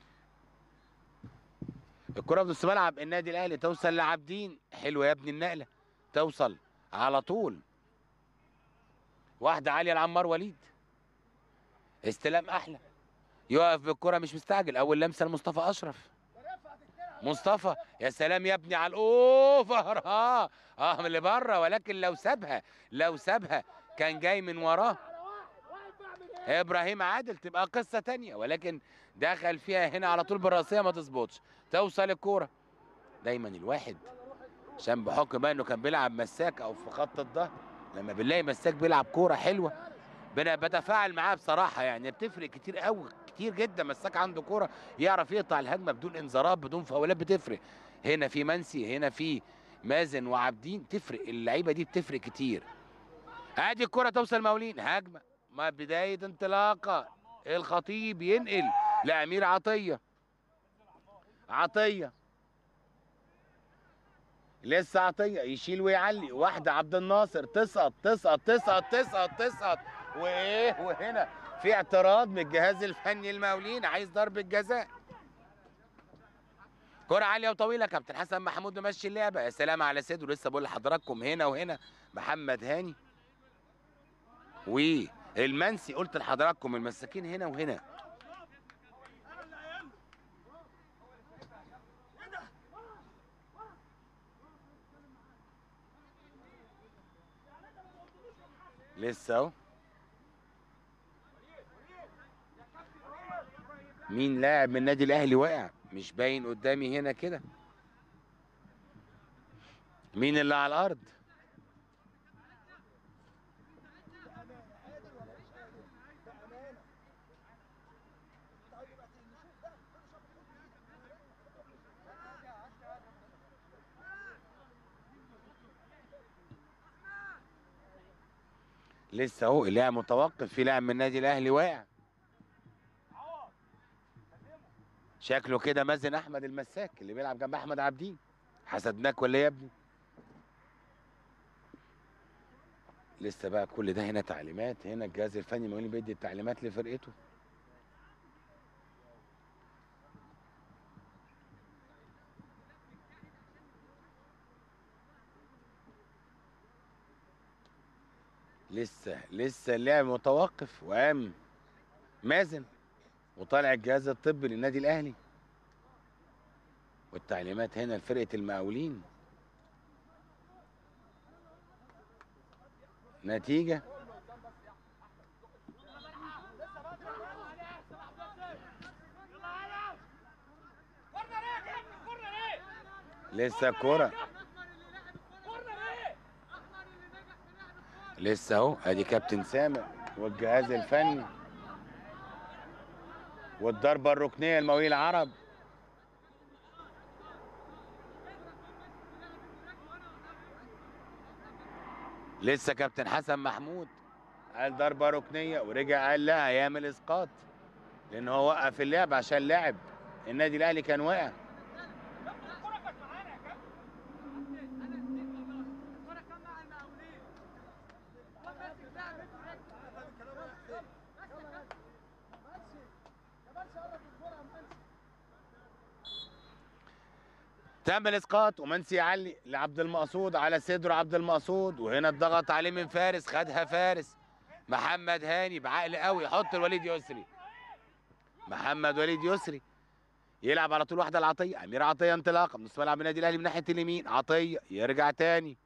الكره في نص ملعب النادي الاهلي توصل لعابدين حلوه يا ابني النقله توصل على طول واحده عاليه لعمار وليد استلام احلى يقف بالكره مش مستعجل اول لمسه لمصطفى اشرف مصطفى يا سلام يا ابني على الاوفر اه اه من اللي بره ولكن لو سابها لو سابها كان جاي من وراه على واحد واحد بعمل ايه ابراهيم عادل تبقى قصه تانية ولكن دخل فيها هنا على طول بالراسيه ما تظبطش توصل الكوره دايما الواحد عشان بحكم بقى انه كان بيلعب مساك او في خط الظهر لما بنلاقي مساك بيلعب كوره حلوه بنا بتفاعل معاه بصراحه يعني بتفرق كتير قوي كتير جدا مساك عنده كوره يعرف يقطع الهجمه بدون انذارات بدون فاولات بتفرق هنا في منسي هنا في مازن وعابدين تفرق اللعيبه دي بتفرق كتير ادي الكره توصل مولين هجمه ما بدايه انطلاقه الخطيب ينقل لامير عطيه عطيه لسه عطيه يشيل ويعلي واحده عبد الناصر تسقط تسقط تسقط تسقط تسقط وايه وهنا في اعتراض من الجهاز الفني المقاولين عايز ضربه جزاء كرة عالية وطويلة كابتن حسن محمود ممشي اللعبة يا سلام على صدره لسه بقول لحضراتكم هنا وهنا محمد هاني والمنسي قلت لحضراتكم المساكين هنا وهنا لسه اهو مين لاعب من النادي الاهلي واقع مش باين قدامي هنا كده مين اللي على الارض لسه اهو اللاعب متوقف في لاعب من النادي الاهلي واقع شكله كده مازن احمد المساك اللي بيلعب جنب احمد عابدين حسدناك ولا إيه يا ابني لسه بقى كل ده هنا تعليمات هنا الجهاز الفني مولين بيدي التعليمات لفرقته لسه لسه اللعب متوقف وقام مازن وطالع الجهاز الطبي للنادي الاهلي والتعليمات هنا لفرقه المقاولين نتيجه كورنر ايه يا ابني كورنر ايه لسه الكوره كورنر ايه لسه اهو ادي كابتن سامع والجهاز الفني والضربه الركنيه المقاولين العرب لسه كابتن حسن محمود قال ضربه ركنيه ورجع قال لا هيعمل اسقاط لان هو وقف اللعب عشان لعب النادي الاهلي كان واقع الكوره كانت معانا يا كابتن تم الاسقاط ومنسي يعلي لعبد المقصود على صدره عبد المقصود وهنا اتضغط عليه من فارس خدها فارس محمد هاني بعقل قوي يحط الوليد يسري محمد وليد يسري يلعب على طول واحده العطيه امير عطيه انطلاقه من نص ملعب النادي الاهلي من ناحيه اليمين عطيه يرجع تاني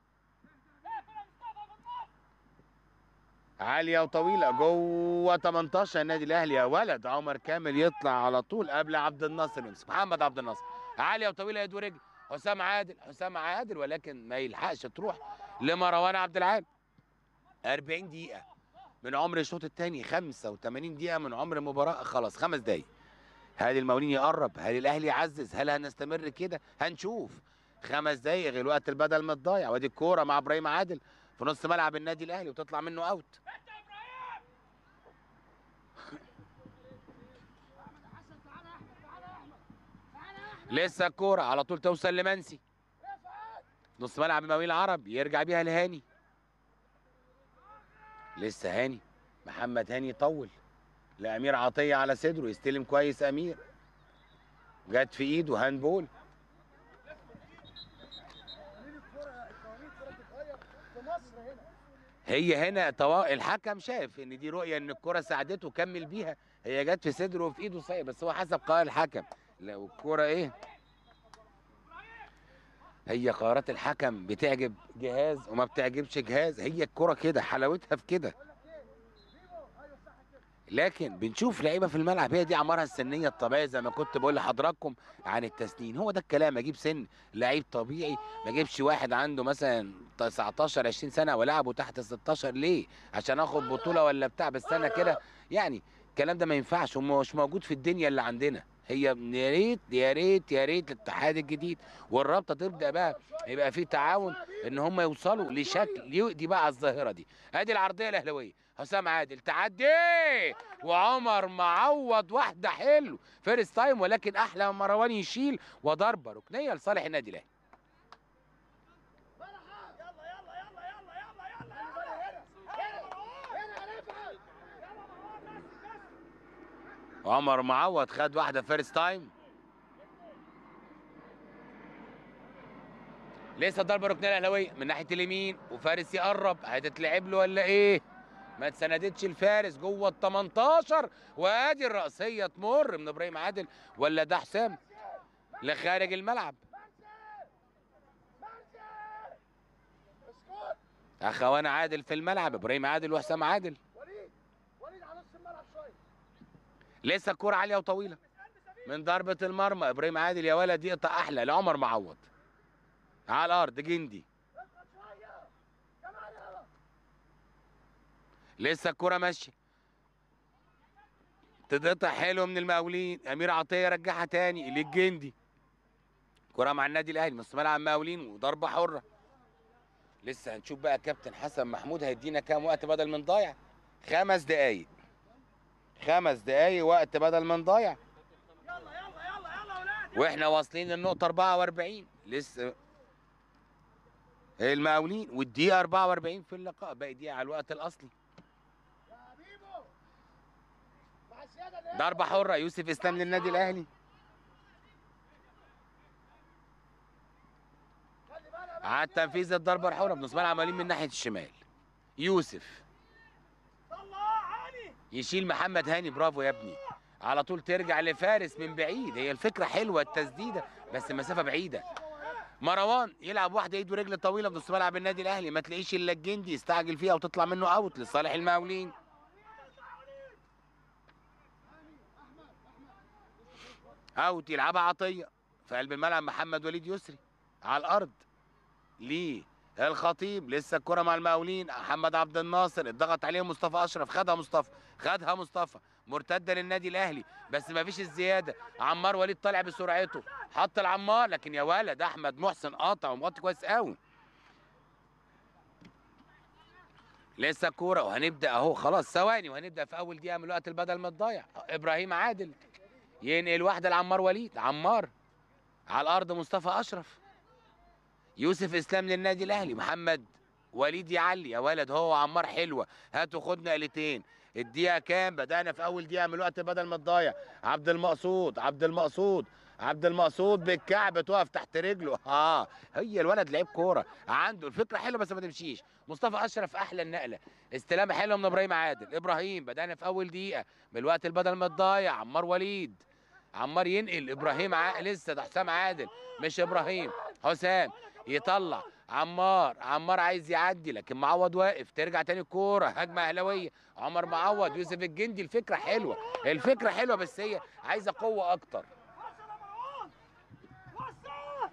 عاليه وطويله جوه 18 النادي الاهلي يا ولد عمر كامل يطلع على طول قبل عبد الناصر يمسك محمد عبد الناصر عاليه وطويله يد ورجل حسام عادل حسام عادل ولكن ما يلحقش تروح لمروان عبد العال 40 دقيقه من عمر الشوط الثاني 85 دقيقه من عمر المباراه خلاص خمس دقايق هل المقاولين يقرب هل الاهلي يعزز هل هنستمر كده هنشوف خمس دقايق غير الوقت البدل متضيع وادي الكوره مع ابراهيم عادل في نص ملعب النادي الاهلي وتطلع منه اوت لسه الكوره على طول توصل لمنسي نص ملعب المقاولين العرب يرجع بيها لهاني لسه هاني محمد هاني يطول لامير عطيه على صدره يستلم كويس امير جت في ايده هاندبول هي هنا طوا... الحكم شاف ان دي رؤيه ان الكره ساعدته كمل بيها هي جت في صدره وفي ايده صحيح بس هو حسب قرار الحكم لو الكره ايه هي قرارات الحكم بتعجب جهاز وما بتعجبش جهاز هي الكره كده حلاوتها في كده لكن بنشوف لعيبه في الملعب هي دي اعمارها السنيه الطبيعيه زي ما كنت بقول لحضراتكم عن التسنين هو ده الكلام اجيب سن لعيب طبيعي ما اجيبش واحد عنده مثلا 19 20 سنه ولعبه تحت 16 ليه عشان اخد بطوله ولا بتاع بس انا كده يعني الكلام ده ما ينفعش ومش موجود في الدنيا اللي عندنا هي يا ريت يا ريت يا ريت الاتحاد الجديد والرابطه تبدا بقى يبقى في تعاون ان هم يوصلوا لشكل يقضي بقى على الظاهره دي ادي العرضيه الاهلاويه حسام عادل تعدي وعمر معوض واحده حلو فيرست تايم ولكن احلى مروان يشيل وضربه ركنيه لصالح النادي الاهلي عمر معوض خد واحده فيرست تايم لسه ضربه ركنيه الاهلاويه من ناحيه اليمين وفارس يقرب هتتلعب له ولا ايه ما اتسندتش الفارس جوه ال 18 وادي الرأسية تمر من ابراهيم عادل ولا ده حسام لخارج الملعب اخوان عادل في الملعب ابراهيم عادل وحسام عادل وليد وليد على نص الملعب شويه لسه الكرة عالية وطويلة من ضربة المرمى ابراهيم عادل يا ولد يقطع احلى لعمر معوض على الارض جندي اضغط شويه كمان يلا لسه الكرة ماشية تتقطع حلو من المقاولين امير عطيه رجعها تاني للجندي كرة مع النادي الاهلي نص ملعب المقاولين وضربة حرة لسه هنشوف بقى كابتن حسن محمود هيدينا كام وقت بدل من ضايع خمس دقايق خمس دقايق وقت بدل من ضايع يلا يلا يلا يلا يا ولاد واحنا واصلين للنقطة 44 لسه المقاولين والدقيقة 44 في اللقاء باقي دقيقة على الوقت الأصلي يا بيبو مع السياده ده ضربة حرة يوسف إسلام للنادي الأهلي خلي بالك على تنفيذ الضربة الحرة بنص ملعب عمالين من ناحية الشمال يوسف طلع عالي يشيل محمد هاني برافو يا ابني على طول ترجع لفارس من بعيد هي الفكره حلوه التسديده بس المسافه بعيده مروان يلعب واحده ايد ورجل طويله في نص ملعب النادي الاهلي ما تلاقيش الا الجندي يستعجل فيها وتطلع منه اوت لصالح المقاولين اوت يلعبها عطيه في قلب الملعب محمد وليد يسري على الارض ليه الخطيب لسه الكره مع المقاولين محمد عبد الناصر اتضغط عليه مصطفى اشرف خدها مصطفى خدها مصطفى مرتده للنادي الاهلي بس ما فيش الزياده عمار وليد طالع بسرعته حط العمار لكن يا ولد احمد محسن قاطع ومغطي كويس قوي لسه الكوره وهنبدا اهو خلاص ثواني وهنبدا في اول دقيقه من الوقت البدل ما تضيع ابراهيم عادل ينقل واحده لعمار وليد عمار على الارض مصطفى اشرف يوسف اسلام للنادي الاهلي محمد وليد يعلي يا ولد هو عمار حلوه هاتوا خد نقلتين الدقيقه كام بدانا في اول دقيقه من الوقت بدل ما تضيع عبد المقصود عبد المقصود عبد المقصود بالكعب تقف تحت رجله اه هي الولد لعيب كوره عنده الفكره حلوه بس ما تمشيش مصطفى اشرف احلى النقله استلام حلو من ابراهيم عادل ابراهيم بدانا في اول دقيقه من الوقت البدل ما تضيع عمار وليد عمار ينقل ابراهيم ع... لسه ده حسام عادل مش ابراهيم حسام يطلع عمار عمار عايز يعدي لكن معوض واقف ترجع تاني الكوره هجمه اهلاويه عمر معوض يوسف الجندي الفكره حلوه الفكره حلوه بس هي عايزه قوه اكتر وصل يا مروان وصل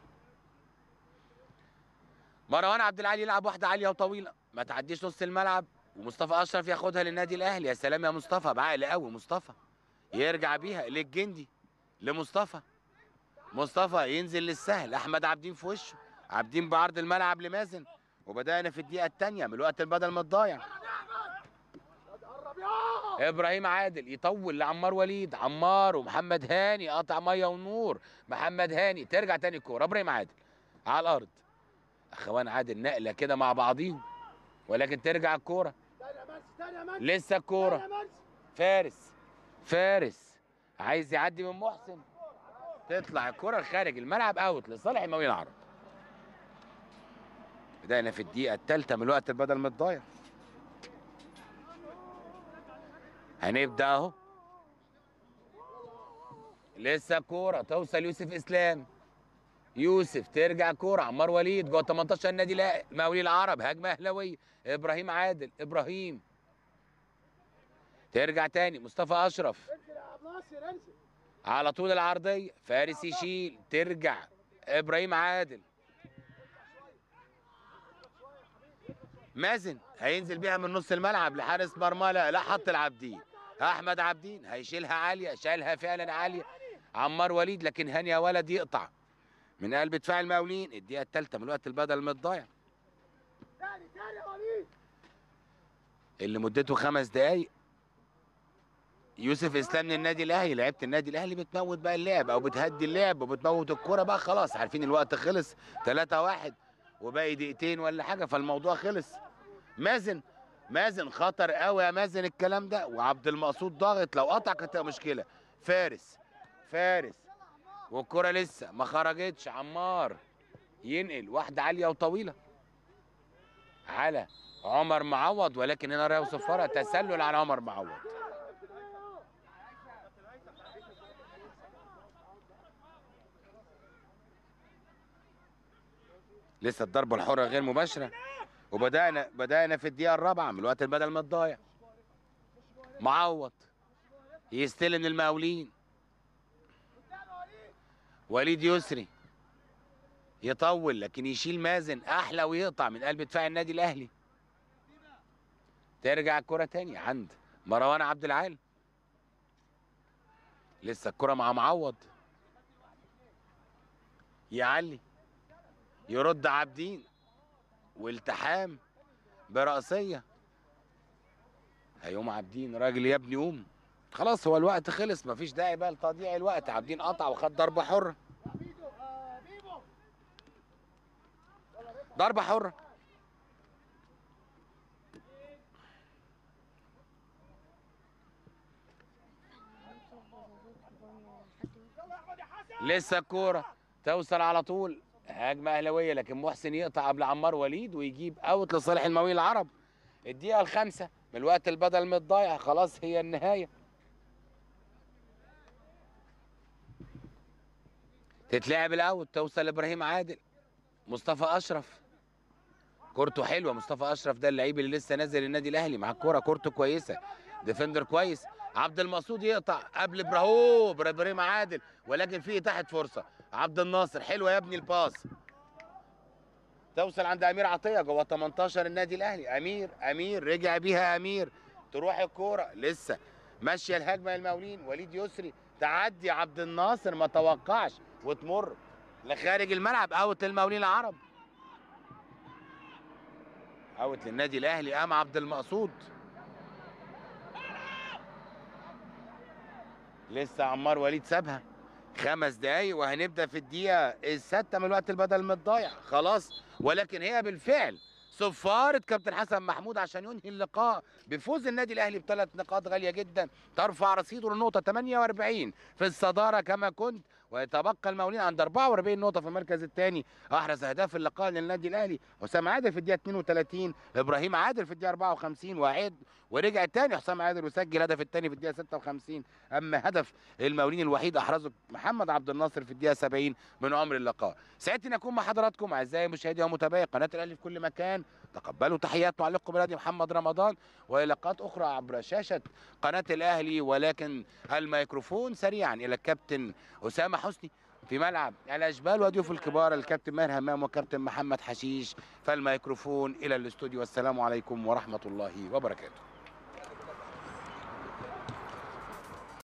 مروان عبد العالي يلعب واحده عاليه وطويله ما تعديش نص الملعب ومصطفى اشرف ياخدها للنادي الاهلي يا سلام يا مصطفى بعقل قوي مصطفى يرجع بيها للجندي لمصطفى مصطفى ينزل للسهل احمد عابدين في وشه عابدين بعرض الملعب لمازن وبدانا في الدقيقه الثانيه من الوقت البدل ما تضيع قرب يا ابراهيم عادل يطول لعمار وليد عمار ومحمد هاني قطع ميه ونور محمد هاني ترجع تاني الكوره ابراهيم عادل على الارض اخوان عادل نقله كده مع بعضيهم ولكن ترجع الكوره تاني يا منسي تاني يا منسي لسه تاني الكوره يا منسي فارس فارس عايز يعدي من محسن تطلع الكرة خارج الملعب اوت لصالح المقاولين العرب بدأنا في الدقيقة الثالثة من الوقت البدل ما تضيع هنبدأ اهو لسه كورة توصل يوسف اسلام يوسف ترجع كورة عمار وليد جوه 18 النادي الأهلي- المقاولين العرب هجمة اهلاوية ابراهيم عادل ابراهيم ترجع تاني مصطفى اشرف انزل يا عبد الناصر انزل على طول العرضية فارس يشيل ترجع ابراهيم عادل مازن هينزل بيها من نص الملعب لحارس مرمى لا لا حط العابدين احمد عابدين هيشيلها عاليه شالها فعلا عاليه عمار وليد لكن هاني يا ولد يقطع من قلب دفاع المقاولين الدقيقه الثالثه من الوقت البدل متضيع تاني تاني يا وليد اللي مدته خمس دقايق يوسف اسلام من النادي الاهلي لعيبه النادي الاهلي بتموت بقى اللعب او بتهدي اللعب وبتموت الكوره بقى خلاص عارفين الوقت خلص 3 1 وباقي دقيقتين ولا حاجه فالموضوع خلص مازن مازن خطر قوي يا مازن الكلام ده وعبد المقصود ضاغط لو قطع كانت هتبقى مشكله فارس فارس والكره لسه ما خرجتش عمار ينقل واحده عاليه وطويله على عمر معوض ولكن هنا رايه وصفاره تسلل على عمر معوض لسه الضربه الحره غير مباشره وبدانا بدانا في الدقيقه الرابعه من الوقت البدل ما تضيع معوض يستلم المقاولين وليد يسري يطول لكن يشيل مازن احلى ويقطع من قلب دفاع النادي الاهلي ترجع الكره تاني عند مروان عبد العال لسه الكره مع معوض يعلي يرد عابدين والتحام برأسية هيقوم عابدين راجل يا ابني قوم خلاص هو الوقت خلص مفيش داعي بقى لتضييع الوقت عابدين قطع وخد ضربة حرة بيبو آه، بيبو ضربة حرة يلا يا احمد يا حسن لسه الكورة توصل على طول هجمة أهلاوية لكن محسن يقطع قبل عمار وليد ويجيب اوت لصالح المقاولين العرب الدقيقه الخامسه من الوقت البدل من الضايع خلاص هي النهايه تتلعب الاول توصل لابراهيم عادل مصطفى اشرف كورته حلوه مصطفى اشرف ده اللعيب اللي لسه نازل النادي الاهلي مع الكوره كورته كويسه ديفندر كويس عبد المقصود يقطع قبل ابراهو ابراهيم عادل ولكن في اتاحه فرصه عبد الناصر حلوه يا ابني الباس توصل عند امير عطيه جوه 18 النادي الاهلي امير امير رجع بيها امير تروح الكوره لسه ماشيه الهجمه المولين وليد يسري تعدي عبد الناصر ما توقعش وتمر لخارج الملعب اوت للمولين العرب اوت للنادي الاهلي قام عبد المقصود لسه عمار وليد سابها خمس دقايق وهنبدا في الدقيقه السادسه من الوقت البدل من الضايع خلاص ولكن هي بالفعل صفارة كابتن حسن محمود عشان ينهي اللقاء بفوز النادي الاهلي بثلاث نقاط غاليه جدا ترفع رصيده للنقطه 48 في الصداره كما كنت ويتبقى المولين عند 44 نقطه في المركز الثاني احرز اهداف اللقاء للنادي الاهلي حسام عادل في الدقيقه 32 ابراهيم عادل في الدقيقه 54 وعيد ورجع تاني حسام عادل وسجل هدف الثاني في الدقيقه 56 اما هدف المولين الوحيد احرزه محمد عبد الناصر في الدقيقه 70 من عمر اللقاء سعدت ان اكون مع حضراتكم اعزائي مشاهدي ومتابعي قناه الاهلي في كل مكان تقبلوا تحيات معلقكم بنادي محمد رمضان ولقاءات اخرى عبر شاشه قناه الاهلي ولكن الميكروفون سريعا الى الكابتن اسامه حسني في ملعب الاشبال وضيوف الكبار الكابتن ماهر همام وكابتن محمد حشيش فالميكروفون الى الاستوديو والسلام عليكم ورحمه الله وبركاته